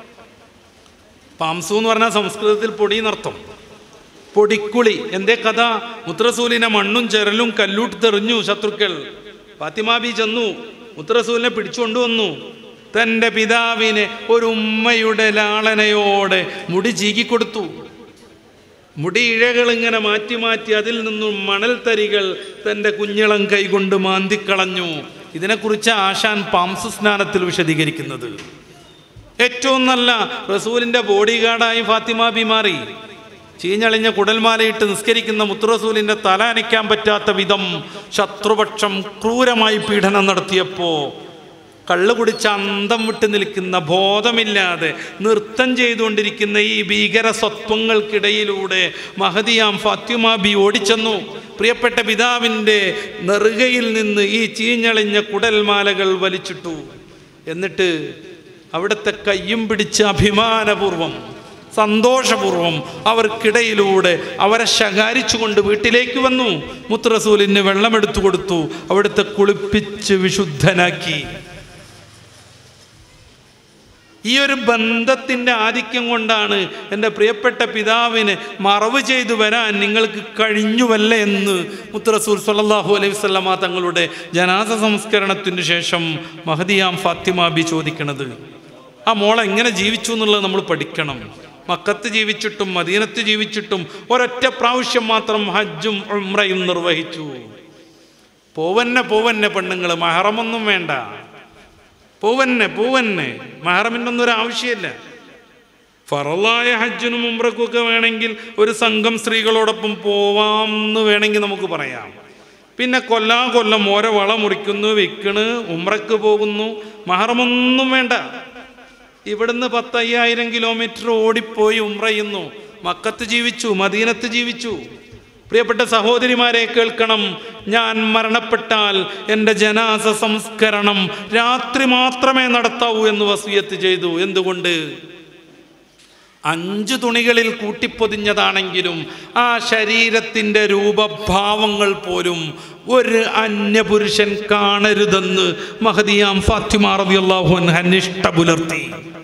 പാംസു എന്ന് പറഞ്ഞാൽ സംസ്കൃതത്തിൽ പൊടി എന്നർത്ഥം പൊടിക്കുളി എന്തേ കഥ മുത്രസൂലിനെ മണ്ണും ചെരലും കല്ലൂട്ട് തെറിഞ്ഞു ശത്രുക്കൾ ഫാത്തിമാബി ചെന്നു മുത്രസൂലിനെ പിടിച്ചുകൊണ്ടുവന്നു തൻ്റെ പിതാവിനെ ഒരു ഉമ്മയുടെ ലാളനയോടെ മുടി ചീകിക്കൊടുത്തു മുടി ഇഴകൾ ഇങ്ങനെ മാറ്റി മാറ്റി അതിൽ നിന്നും മണൽ തരികൾ തൻ്റെ കുഞ്ഞിളം കൈകൊണ്ട് മാന്തിക്കളഞ്ഞു ഇതിനെക്കുറിച്ച് ആശാൻ പാംസു സ്നാനത്തിൽ വിശദീകരിക്കുന്നത് ഏറ്റവും നല്ല റസൂലിൻ്റെ ബോഡി ഗാർഡായി ഫാത്തിമ ബി മാറി ചീഞ്ഞളിഞ്ഞ കുടൽമാലയിട്ട് നിസ്കരിക്കുന്ന മുത്തുറസൂലിൻ്റെ തല അനയ്ക്കാൻ പറ്റാത്ത വിധം ശത്രുപക്ഷം ക്രൂരമായി പീഡനം നടത്തിയപ്പോൾ കള്ളു കുടിച്ച് അന്തം വിട്ട് നിൽക്കുന്ന ബോധമില്ലാതെ നൃത്തം ചെയ്തുകൊണ്ടിരിക്കുന്ന ഈ ഭീകര സ്വത്വങ്ങൾക്കിടയിലൂടെ മഹദിയാം ഫാത്തിമ ബി ഓടിച്ചെന്നു പ്രിയപ്പെട്ട പിതാവിൻ്റെ നെറുകയിൽ നിന്ന് ഈ ചീഞ്ഞളിഞ്ഞ കുടൽമാലകൾ വലിച്ചിട്ടു എന്നിട്ട് അവിടുത്തെ കയ്യും പിടിച്ച് അഭിമാനപൂർവം സന്തോഷപൂർവം അവർക്കിടയിലൂടെ അവരെ ശകാരിച്ചുകൊണ്ട് വീട്ടിലേക്ക് വന്നു മുത്തറസൂലിന് വെള്ളമെടുത്തു കൊടുത്തു അവിടുത്തെ കുളിപ്പിച്ച് വിശുദ്ധനാക്കി ഈ ഒരു ബന്ധത്തിൻ്റെ ആധിക്യം കൊണ്ടാണ് എൻ്റെ പ്രിയപ്പെട്ട പിതാവിനെ മറവ് ചെയ്തു വരാൻ നിങ്ങൾക്ക് കഴിഞ്ഞുവല്ല എന്ന് മുത്തറസൂൽ സല്ലാഹു അലൈഹി വസ്ലമ തങ്ങളുടെ ജനാസ സംസ്കരണത്തിന് ശേഷം മഹദിയാം ഫാത്തിമ ബി ചോദിക്കണത് ആ മോളെ എങ്ങനെ ജീവിച്ചു എന്നുള്ളത് നമ്മൾ പഠിക്കണം മക്കത്ത് ജീവിച്ചിട്ടും മദീനത്ത് ജീവിച്ചിട്ടും ഒരൊറ്റ പ്രാവശ്യം മാത്രം ഹജ്ജും ഉംറയും നിർവഹിച്ചു പോവന്നെ പോവന്നെ പെണ്ണുങ്ങൾ മഹറമൊന്നും വേണ്ട പോവന്നെ പോവന്നെ മഹറമിൻ്റെ ഒന്നും ഒരു ആവശ്യമില്ല ഫറലായ ഹജ്ജിനും ഉംറക്കൊക്കെ വേണമെങ്കിൽ ഒരു സംഘം സ്ത്രീകളോടൊപ്പം പോവാം എന്ന് വേണമെങ്കിൽ നമുക്ക് പറയാം പിന്നെ കൊല്ലാ കൊല്ലം ഓരോ വള മുറിക്കുന്നു വിൽക്കണ് ഉമ്രക്ക് പോകുന്നു മഹറമൊന്നും വേണ്ട ഇവിടുന്ന് പത്തയ്യായിരം കിലോമീറ്റർ ഓടിപ്പോയി ഉംറ ചെയ്യുന്നു മക്കത്ത് ജീവിച്ചു മദീനത്ത് ജീവിച്ചു പ്രിയപ്പെട്ട സഹോദരിമാരെ കേൾക്കണം ഞാൻ മരണപ്പെട്ടാൽ എൻ്റെ ജനാസ സംസ്കരണം രാത്രി മാത്രമേ നടത്താവൂ എന്ന് വസൂയത്ത് ചെയ്തു എന്തുകൊണ്ട് അഞ്ചു തുണികളിൽ കൂട്ടിപ്പൊതിഞ്ഞതാണെങ്കിലും ആ ശരീരത്തിൻ്റെ രൂപഭാവങ്ങൾ പോലും ഒരു അന്യപുരുഷൻ കാണരുതെന്ന് മഹദിയാം ഫാത്തിമ റളിയല്ലാഹു അൻഹ നിഷ്ഠ പുലർത്തി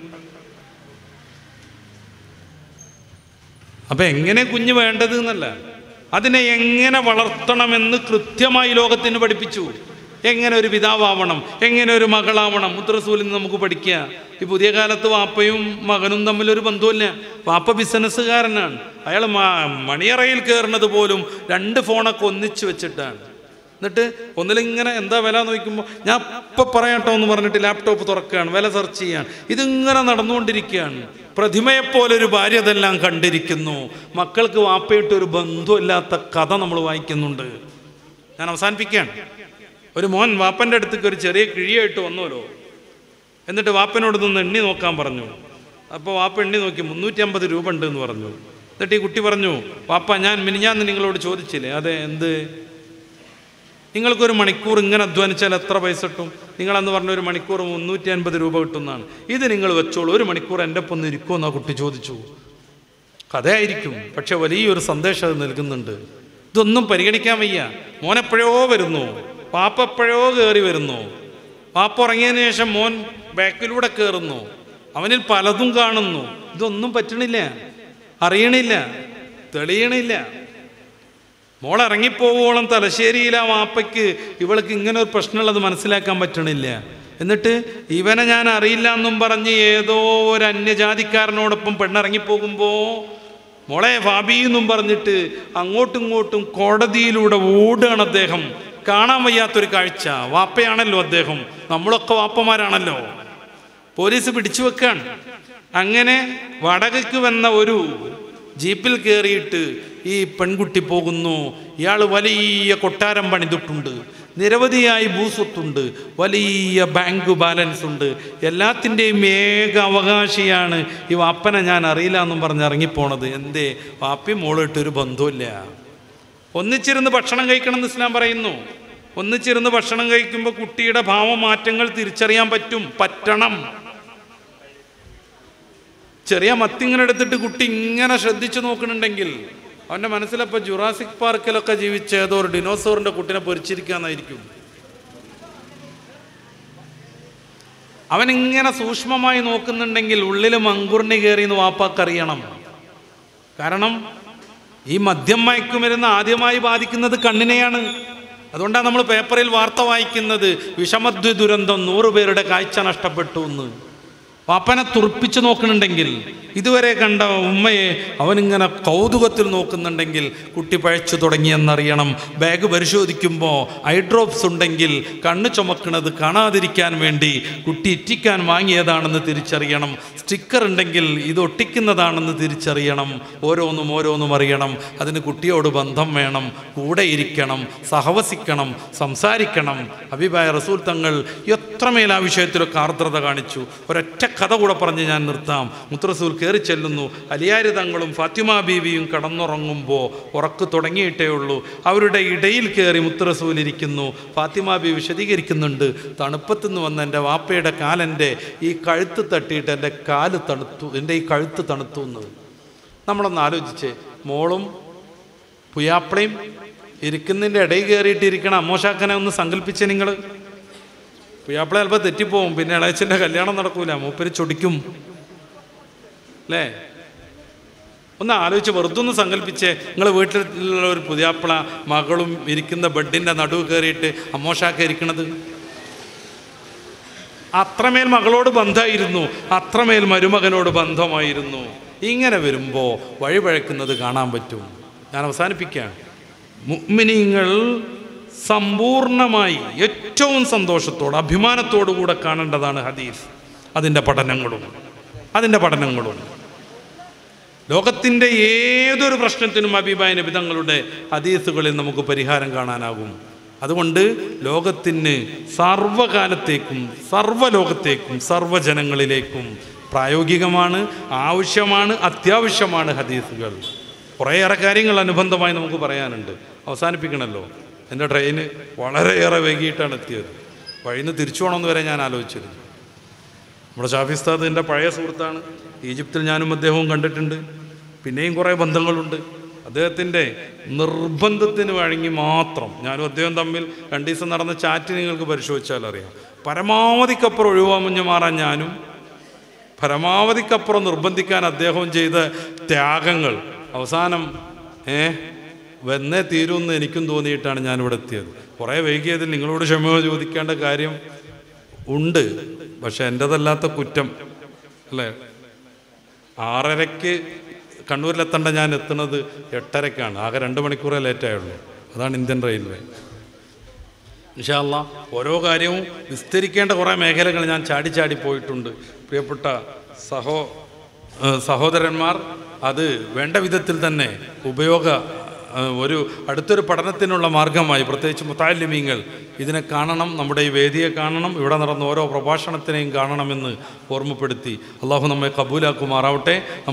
അപ്പം എങ്ങനെ കുഞ്ഞ് വേണ്ടത് എന്നല്ല അതിനെ എങ്ങനെ വളർത്തണമെന്ന് കൃത്യമായി ലോകത്തിന് പഠിപ്പിച്ചു എങ്ങനെ ഒരു പിതാവാവണം എങ്ങനെ ഒരു മകളാവണം മുദ്രസൂലിൽ നിന്ന് നമുക്ക് പഠിക്കുക ഈ പുതിയ കാലത്ത് വാപ്പയും മകനും തമ്മിൽ ഒരു ബന്ധമില്ല വാപ്പ ബിസിനസ്സുകാരനാണ് അയാൾ മണിയറയിൽ കയറുന്നത് പോലും രണ്ട് ഫോണൊക്കെ ഒന്നിച്ച് വെച്ചിട്ടാണ് എന്നിട്ട് ഒന്നിലിങ്ങനെ എന്താ വില നോക്കുമ്പോൾ ഞാൻ ഇപ്പം പറയട്ടോ എന്ന് പറഞ്ഞിട്ട് ലാപ്ടോപ്പ് തുറക്കുകയാണ് വില സെർച്ച് ചെയ്യാണ് ഇതിങ്ങനെ നടന്നുകൊണ്ടിരിക്കുകയാണ് പ്രതിമയെപ്പോലെ ഒരു ഭാര്യ അതെല്ലാം കണ്ടിരിക്കുന്നു മക്കൾക്ക് വാപ്പയിട്ട് ഒരു ബന്ധമില്ലാത്ത കഥ നമ്മൾ വായിക്കുന്നുണ്ട് ഞാൻ അവസാനിപ്പിക്കുകയാണ് ഒരു മോൻ വാപ്പൻ്റെ അടുത്തേക്ക് ഒരു ചെറിയ കിഴിയായിട്ട് വന്നോലോ എന്നിട്ട് വാപ്പനോട് നിന്ന് എണ്ണി നോക്കാൻ പറഞ്ഞു അപ്പോൾ വാപ്പ എണ്ണി നോക്കി മുന്നൂറ്റി അമ്പത് രൂപ ഉണ്ട് എന്ന് പറഞ്ഞു എന്നിട്ട് ഈ കുട്ടി പറഞ്ഞു വാപ്പ ഞാൻ മിനിഞ്ഞാന്ന് നിങ്ങളോട് ചോദിച്ചില്ലേ അതെ എന്ത് നിങ്ങൾക്കൊരു മണിക്കൂർ ഇങ്ങനെ അധ്വാനിച്ചാൽ എത്ര പൈസ കിട്ടും നിങ്ങളന്ന് പറഞ്ഞ ഒരു മണിക്കൂർ മുന്നൂറ്റി അൻപത് രൂപ കിട്ടുന്നതാണ് ഇത് നിങ്ങൾ വെച്ചോളൂ ഒരു മണിക്കൂർ എൻ്റെ ഒപ്പം ഒന്ന് ഇരിക്കുമെന്ന് ആ കുട്ടി ചോദിച്ചു കഥയായിരിക്കും പക്ഷെ വലിയൊരു സന്ദേശം അത് നൽകുന്നുണ്ട് ഇതൊന്നും പരിഗണിക്കാൻ വയ്യ മോനെപ്പോഴോ വരുന്നു പാപ്പ എപ്പോഴോ കയറി വരുന്നു പാപ്പ ഉറങ്ങിയതിന് ശേഷം മോൻ ബാക്കിലൂടെ കയറുന്നു അവനിൽ പലതും കാണുന്നു ഇതൊന്നും പറ്റണില്ല അറിയണില്ല തെളിയണില്ല മോൾ ഇറങ്ങിപ്പോവോളം തലശ്ശേരിയിലെ ആ വാപ്പയ്ക്ക് ഇവൾക്ക് ഇങ്ങനെ ഒരു പ്രശ്നമുള്ളത് മനസ്സിലാക്കാൻ പറ്റണില്ല എന്നിട്ട് ഇവനെ ഞാൻ അറിയില്ല എന്നും പറഞ്ഞ് ഏതോ ഒരു അന്യജാതിക്കാരനോടൊപ്പം പെണ്ണിറങ്ങിപ്പോകുമ്പോൾ മോളെ ഫാബി എന്നും പറഞ്ഞിട്ട് അങ്ങോട്ടും ഇങ്ങോട്ടും കോടതിയിലൂടെ ഓടുകയാണ് അദ്ദേഹം കാണാൻ വയ്യാത്തൊരു കാഴ്ച വാപ്പയാണല്ലോ അദ്ദേഹം നമ്മളൊക്കെ വാപ്പമാരാണല്ലോ പോലീസ് പിടിച്ചു വെക്കാൻ അങ്ങനെ വടകയ്ക്ക് വന്ന ഒരു ജീപ്പിൽ കയറിയിട്ട് ഈ പെൺകുട്ടി പോകുന്നു ഇയാൾ വലിയ കൊട്ടാരം പണിതിട്ടുണ്ട് നിരവധിയായി ഭൂസ്വത്തുണ്ട് വലിയ ബാങ്ക് ബാലൻസ് ഉണ്ട് എല്ലാത്തിൻ്റെയും ഏക അവകാശിയാണ് ഈ വാപ്പനെ ഞാൻ അറിയില്ല എന്നും പറഞ്ഞ് ഇറങ്ങിപ്പോണത് എന്തേ വാപ്പി മോളിട്ടൊരു ബന്ധമില്ല ഒന്നിച്ചിരുന്ന് ഭക്ഷണം കഴിക്കണം എന്ന് ഇസ്ലാം പറയുന്നു ഒന്നിച്ചിരുന്ന് ഭക്ഷണം കഴിക്കുമ്പോൾ കുട്ടിയുടെ ഭാവമാറ്റങ്ങൾ തിരിച്ചറിയാൻ പറ്റും പറ്റണം ചെറിയ മത്തിങ്ങനെ എടുത്തിട്ട് കുട്ടി ഇങ്ങനെ ശ്രദ്ധിച്ചു നോക്കുന്നുണ്ടെങ്കിൽ അവൻ്റെ മനസ്സിലപ്പോൾ ജുറാസിക് പാർക്കിലൊക്കെ ജീവിച്ച ഏതോ ഒരു ഡിനോസോറിൻ്റെ കുട്ടിനെ പൊരിച്ചിരിക്കാന്നായിരിക്കും അവൻ ഇങ്ങനെ സൂക്ഷ്മമായി നോക്കുന്നുണ്ടെങ്കിൽ ഉള്ളിൽ മങ്കുറിണി കയറി എന്ന് വാപ്പാക്കറിയണം കാരണം ഈ മദ്യം മയക്കുമരുന്ന് ആദ്യമായി ബാധിക്കുന്നത് കണ്ണിനെയാണ് അതുകൊണ്ടാണ് നമ്മൾ പേപ്പറിൽ വാർത്ത വായിക്കുന്നത് വിഷമദ്വ ദുരന്തം നൂറ് പേരുടെ കാഴ്ച നഷ്ടപ്പെട്ടു എന്ന് പാപ്പനെ തുറപ്പിച്ച് നോക്കുന്നുണ്ടെങ്കിൽ ഇതുവരെ കണ്ട ഉമ്മയെ അവനിങ്ങനെ കൗതുകത്തിൽ നോക്കുന്നുണ്ടെങ്കിൽ കുട്ടി പഴച്ചു തുടങ്ങിയെന്നറിയണം ബാഗ് പരിശോധിക്കുമ്പോൾ ഐ ഡ്രോപ്സ് ഉണ്ടെങ്കിൽ കണ്ണ് ചുമക്കുന്നത് കാണാതിരിക്കാൻ വേണ്ടി കുട്ടി ഇറ്റിക്കാൻ വാങ്ങിയതാണെന്ന് തിരിച്ചറിയണം സ്റ്റിക്കർ ഉണ്ടെങ്കിൽ ഇത് ഒട്ടിക്കുന്നതാണെന്ന് തിരിച്ചറിയണം ഓരോന്നും ഓരോന്നും അറിയണം അതിന് കുട്ടിയോട് ബന്ധം വേണം കൂടെ ഇരിക്കണം സഹവസിക്കണം സംസാരിക്കണം അഭിപ്രായ റസൂൽ തങ്ങൾ എത്രമേൽ ആ വിഷയത്തിലൊക്കെ ആർദ്രത കാണിച്ചു ഒരൊറ്റ കഥ കൂടെ പറഞ്ഞ് ഞാൻ നിർത്താം മുത്തറസൂൽ കയറി ചെല്ലുന്നു അലിയാരി തങ്ങളും ഫാത്തിമ ബീവിയും കടന്നുറങ്ങുമ്പോൾ ഉറക്ക് തുടങ്ങിയിട്ടേ ഉള്ളൂ അവരുടെ ഇടയിൽ കയറി മുത്തറസൂൽ ഇരിക്കുന്നു ഫാത്തിമ ബീവി വിശദീകരിക്കുന്നുണ്ട് തണുപ്പത്തുനിന്ന് വന്ന എൻ്റെ വാപ്പയുടെ കാലെൻ്റെ ഈ കഴുത്ത് തട്ടിയിട്ട് എൻ്റെ കാല് തണുത്തു എൻ്റെ ഈ കഴുത്ത് തണുത്തു എന്ന് നമ്മളൊന്ന് ആലോചിച്ചേ മോളും പുയാപ്പിളയും ഇരിക്കുന്നതിൻ്റെ ഇടയിൽ കയറിയിട്ട് ഇരിക്കണം അമ്മോശാക്കനെ ഒന്ന് സങ്കല്പിച്ചേ നിങ്ങൾ പുയാപ്പിള ചിലപ്പോൾ തെറ്റിപ്പോവും പിന്നെ ഇളയച്ചൻ്റെ കല്യാണം നടക്കൂല മൂപ്പര് ചൊടിക്കും അല്ലേ ഒന്ന് ആലോചിച്ച് വെറുതെ ഒന്ന് സങ്കല്പിച്ചേ നിങ്ങൾ വീട്ടിലുള്ള ഒരു പുതിയാപ്പിള മകളും ഇരിക്കുന്ന ബെഡിൻ്റെ നടുവ് കയറിയിട്ട് അമ്മോഷാക്ക ഇരിക്കണത് അത്രമേൽ മകളോട് ബന്ധമായിരുന്നു അത്രമേൽ മരുമകനോട് ബന്ധമായിരുന്നു ഇങ്ങനെ വരുമ്പോൾ വഴിപഴക്കുന്നത് കാണാൻ പറ്റും ഞാൻ അവസാനിപ്പിക്കുകയാണ് മുഅ്മിനീങ്ങൾ സമ്പൂർണമായി ഏറ്റവും സന്തോഷത്തോടെ അഭിമാനത്തോടു കൂടെ കാണേണ്ടതാണ് ഹദീസ് അതിൻ്റെ പഠനങ്ങളും അതിൻ്റെ പഠനങ്ങളും ലോകത്തിൻ്റെ ഏതൊരു പ്രശ്നത്തിനും അഭിപ്രായ നിബിധങ്ങളുടെ ഹദീസുകളിൽ നമുക്ക് പരിഹാരം കാണാനാകും അതുകൊണ്ട് ലോകത്തിന് സർവകാലത്തേക്കും സർവ്വലോകത്തേക്കും സർവ്വജനങ്ങളിലേക്കും പ്രായോഗികമാണ് ആവശ്യമാണ് അത്യാവശ്യമാണ് ഹദീസുകൾ കുറേയേറെ കാര്യങ്ങൾ അനുബന്ധമായി നമുക്ക് പറയാനുണ്ട് അവസാനിപ്പിക്കണമല്ലോ എൻ്റെ ട്രെയിന് വളരെയേറെ വൈകിട്ടാണ് എത്തിയത് വഴിന്ന് തിരിച്ചു പോകണമെന്ന് വരെ ഞാൻ ആലോചിച്ചിരുന്നു നമ്മുടെ ഷാഫി ഉസ്താദ് എൻ്റെ പഴയ സുഹൃത്താണ് ഈജിപ്തിൽ ഞാനും അദ്ദേഹവും കണ്ടിട്ടുണ്ട് പിന്നെയും കുറേ ബന്ധങ്ങളുണ്ട് അദ്ദേഹത്തിൻ്റെ നിർബന്ധത്തിന് വഴങ്ങി മാത്രം ഞാനും അദ്ദേഹം തമ്മിൽ രണ്ട് ദിവസം നടന്ന ചാറ്റ് നിങ്ങൾക്ക് പരിശോധിച്ചാൽ അറിയാം പരമാവധിക്കപ്പുറം ഒഴിവാമുഞ്ഞ് മാറാൻ ഞാനും പരമാവധിക്കപ്പുറം നിർബന്ധിക്കാൻ അദ്ദേഹവും ചെയ്ത ത്യാഗങ്ങൾ അവസാനം ഏ വന്നേ തീരുമെന്ന് എനിക്കും തോന്നിയിട്ടാണ് ഞാനിവിടെ എത്തിയത് കുറേ വൈകിയതിൽ നിങ്ങളോട് ക്ഷമ ചോദിക്കേണ്ട കാര്യം ഉണ്ട് പക്ഷെ എൻ്റെതല്ലാത്ത കുറ്റം അല്ലേ ആറരയ്ക്ക് കണ്ണൂരിലെത്തേണ്ട ഞാൻ എത്തുന്നത് എട്ടരയ്ക്കാണ് ആകെ രണ്ട് മണിക്കൂറേ ലേറ്റായുള്ളൂ അതാണ് ഇന്ത്യൻ റെയിൽവേ ഇൻഷാല്ല ഓരോ കാര്യവും വിസ്തരിക്കേണ്ട കുറേ മേഖലകൾ ഞാൻ ചാടി ചാടി പോയിട്ടുണ്ട് പ്രിയപ്പെട്ട സഹോ ഏഹ് സഹോദരന്മാർ അത് വേണ്ട വിധത്തിൽ തന്നെ ഉപയോഗ ഏഹ് ഒരു അടുത്തൊരു പഠനത്തിനുള്ള മാർഗമായി പ്രത്യേകിച്ച് മുത്താലിമീങ്ങൾ ഇതിനെ കാണണം നമ്മുടെ ഈ വേദിയെ കാണണം ഇവിടെ നടന്ന ഓരോ പ്രഭാഷണത്തിനെയും കാണണമെന്ന് ഓർമ്മപ്പെടുത്തി അള്ളാഹു നമ്മെ കബൂലാക്കുമാറാവട്ടെ